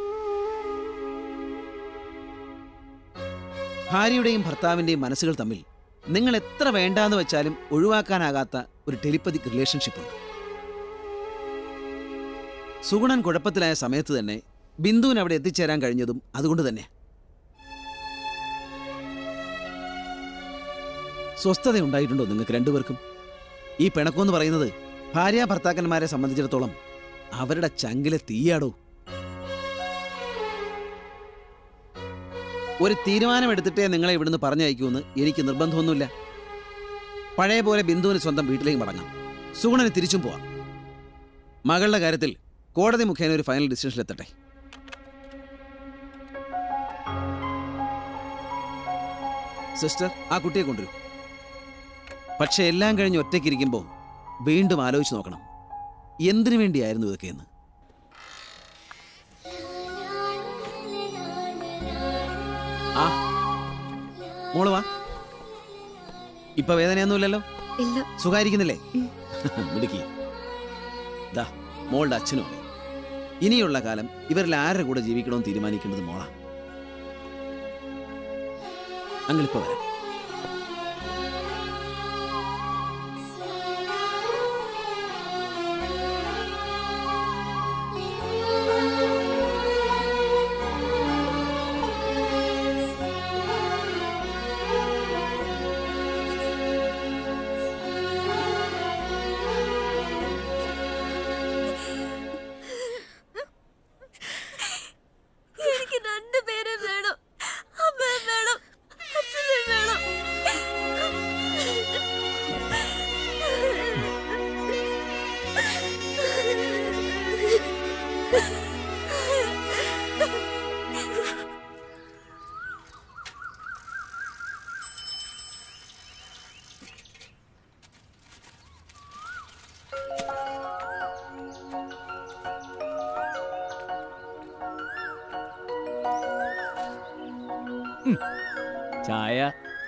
ഭാര്യയുടെയും ഭർത്താവിന്റെയും മനസ്സുകൾ തമ്മിൽ നിങ്ങൾ എത്ര വേണ്ടാന്ന് വെച്ചാലും ഒഴിവാക്കാനാകാത്ത ഒരു ടെലിപ്പതിക് റിലേഷൻഷിപ്പ് ഉണ്ട് സുഗുണൻ കുഴപ്പത്തിലായ സമയത്ത് തന്നെ ബിന്ദുവിന് അവിടെ എത്തിച്ചേരാൻ കഴിഞ്ഞതും അതുകൊണ്ട് തന്നെ സ്വസ്ഥത ഉണ്ടായിട്ടുണ്ടോ നിങ്ങൾക്ക് രണ്ടുപേർക്കും ഈ പിണക്കമെന്ന് പറയുന്നത് ഭാര്യ ഭർത്താക്കന്മാരെ സംബന്ധിച്ചിടത്തോളം അവരുടെ ചങ്കിലെ തീയാടോ ഒരു തീരുമാനമെടുത്തിട്ടേ നിങ്ങളെ ഇവിടുന്ന് പറഞ്ഞയക്കൂന്ന് എനിക്ക് നിർബന്ധമൊന്നുമില്ല പഴയ പോലെ ബിന്ദുവിന് സ്വന്തം വീട്ടിലേക്ക് മടങ്ങാം സുഗുണന് തിരിച്ചും പോവാം മകളുടെ കാര്യത്തിൽ കോടതി മുഖേന ഒരു ഫൈനൽ ഡിസിഷനിലെത്തട്ടെ സിസ്റ്റർ ആ കുട്ടിയെ കൊണ്ടുവരൂ പക്ഷെ എല്ലാം കഴിഞ്ഞ് ഒറ്റയ്ക്കിരിക്കുമ്പോൾ വീണ്ടും ആലോചിച്ച് നോക്കണം എന്തിനു വേണ്ടിയായിരുന്നു ഇതൊക്കെയെന്ന് ആ മോള് വാ ഇപ്പൊ വേദനയൊന്നുമില്ലല്ലോ ഇല്ല സുഖായിരിക്കുന്നില്ലേ മിടുക്കി ദാ മോളുടെ അച്ഛനും അമ്മയും. ഇനിയുള്ള കാലം ഇവരിൽ ആരുടെ കൂടെ ജീവിക്കണമെന്ന് തീരുമാനിക്കേണ്ടത് മോളാ അങ്ങളിപ്പോ വരാം എനിക്ക് രണ്ടുപേരെ വേണം അമ്മയെ വേണം അച്ഛനെ വേണം ചായ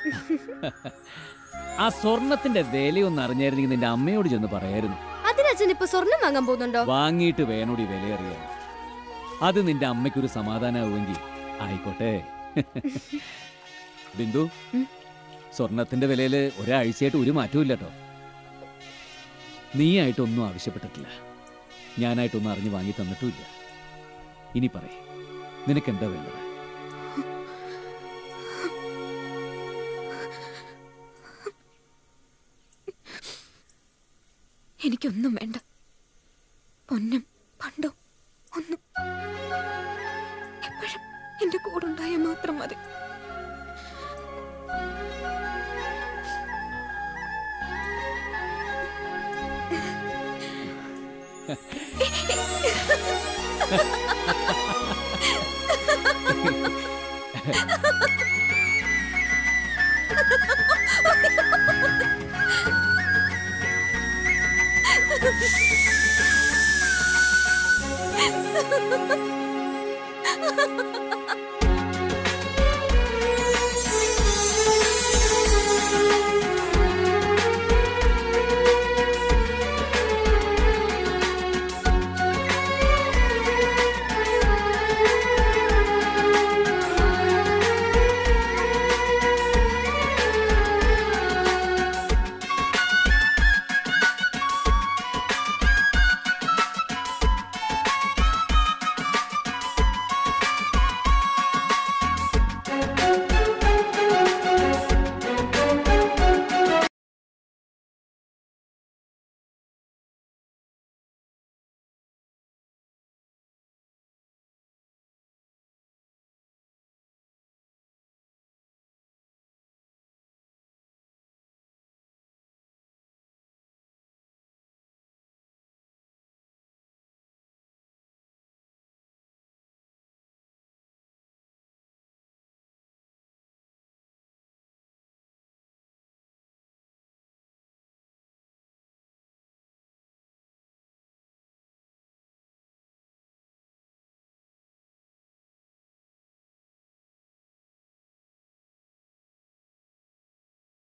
ആ സ്വർണത്തിന്റെ വിലയൊന്ന് അറിഞ്ഞായിരുന്നെങ്കിൽ നിന്റെ അമ്മയോട് ചെന്ന് പറയായിരുന്നു അതിനച്ഛൻ ഇപ്പൊ സ്വർണം വാങ്ങാൻ പോകുന്നുണ്ടോ വാങ്ങിയിട്ട് വേണോടി വില അറിയാൻ അത് നിന്റെ അമ്മയ്ക്കൊരു സമാധാനമാവുമെങ്കിൽ ആയിക്കോട്ടെ ബിന്ദു സ്വർണത്തിന്റെ വിലയില് ഒരാഴ്ചയായിട്ട് ഒരു മാറ്റവും ഇല്ല കേട്ടോ നീയായിട്ടൊന്നും ആവശ്യപ്പെട്ടിട്ടില്ല ഞാനായിട്ടൊന്നും അറിഞ്ഞു വാങ്ങി തന്നിട്ടുമില്ല ഇനി പറയേ നിനക്കെന്താ വേണ്ടത് എനിക്കൊന്നും വേണ്ട പൊന്നും പണ്ടോ ഒന്നും എപ്പോഴും എന്റെ കൂടെ ഉണ്ടായാൽ മാത്രം മതി Ha ha ha!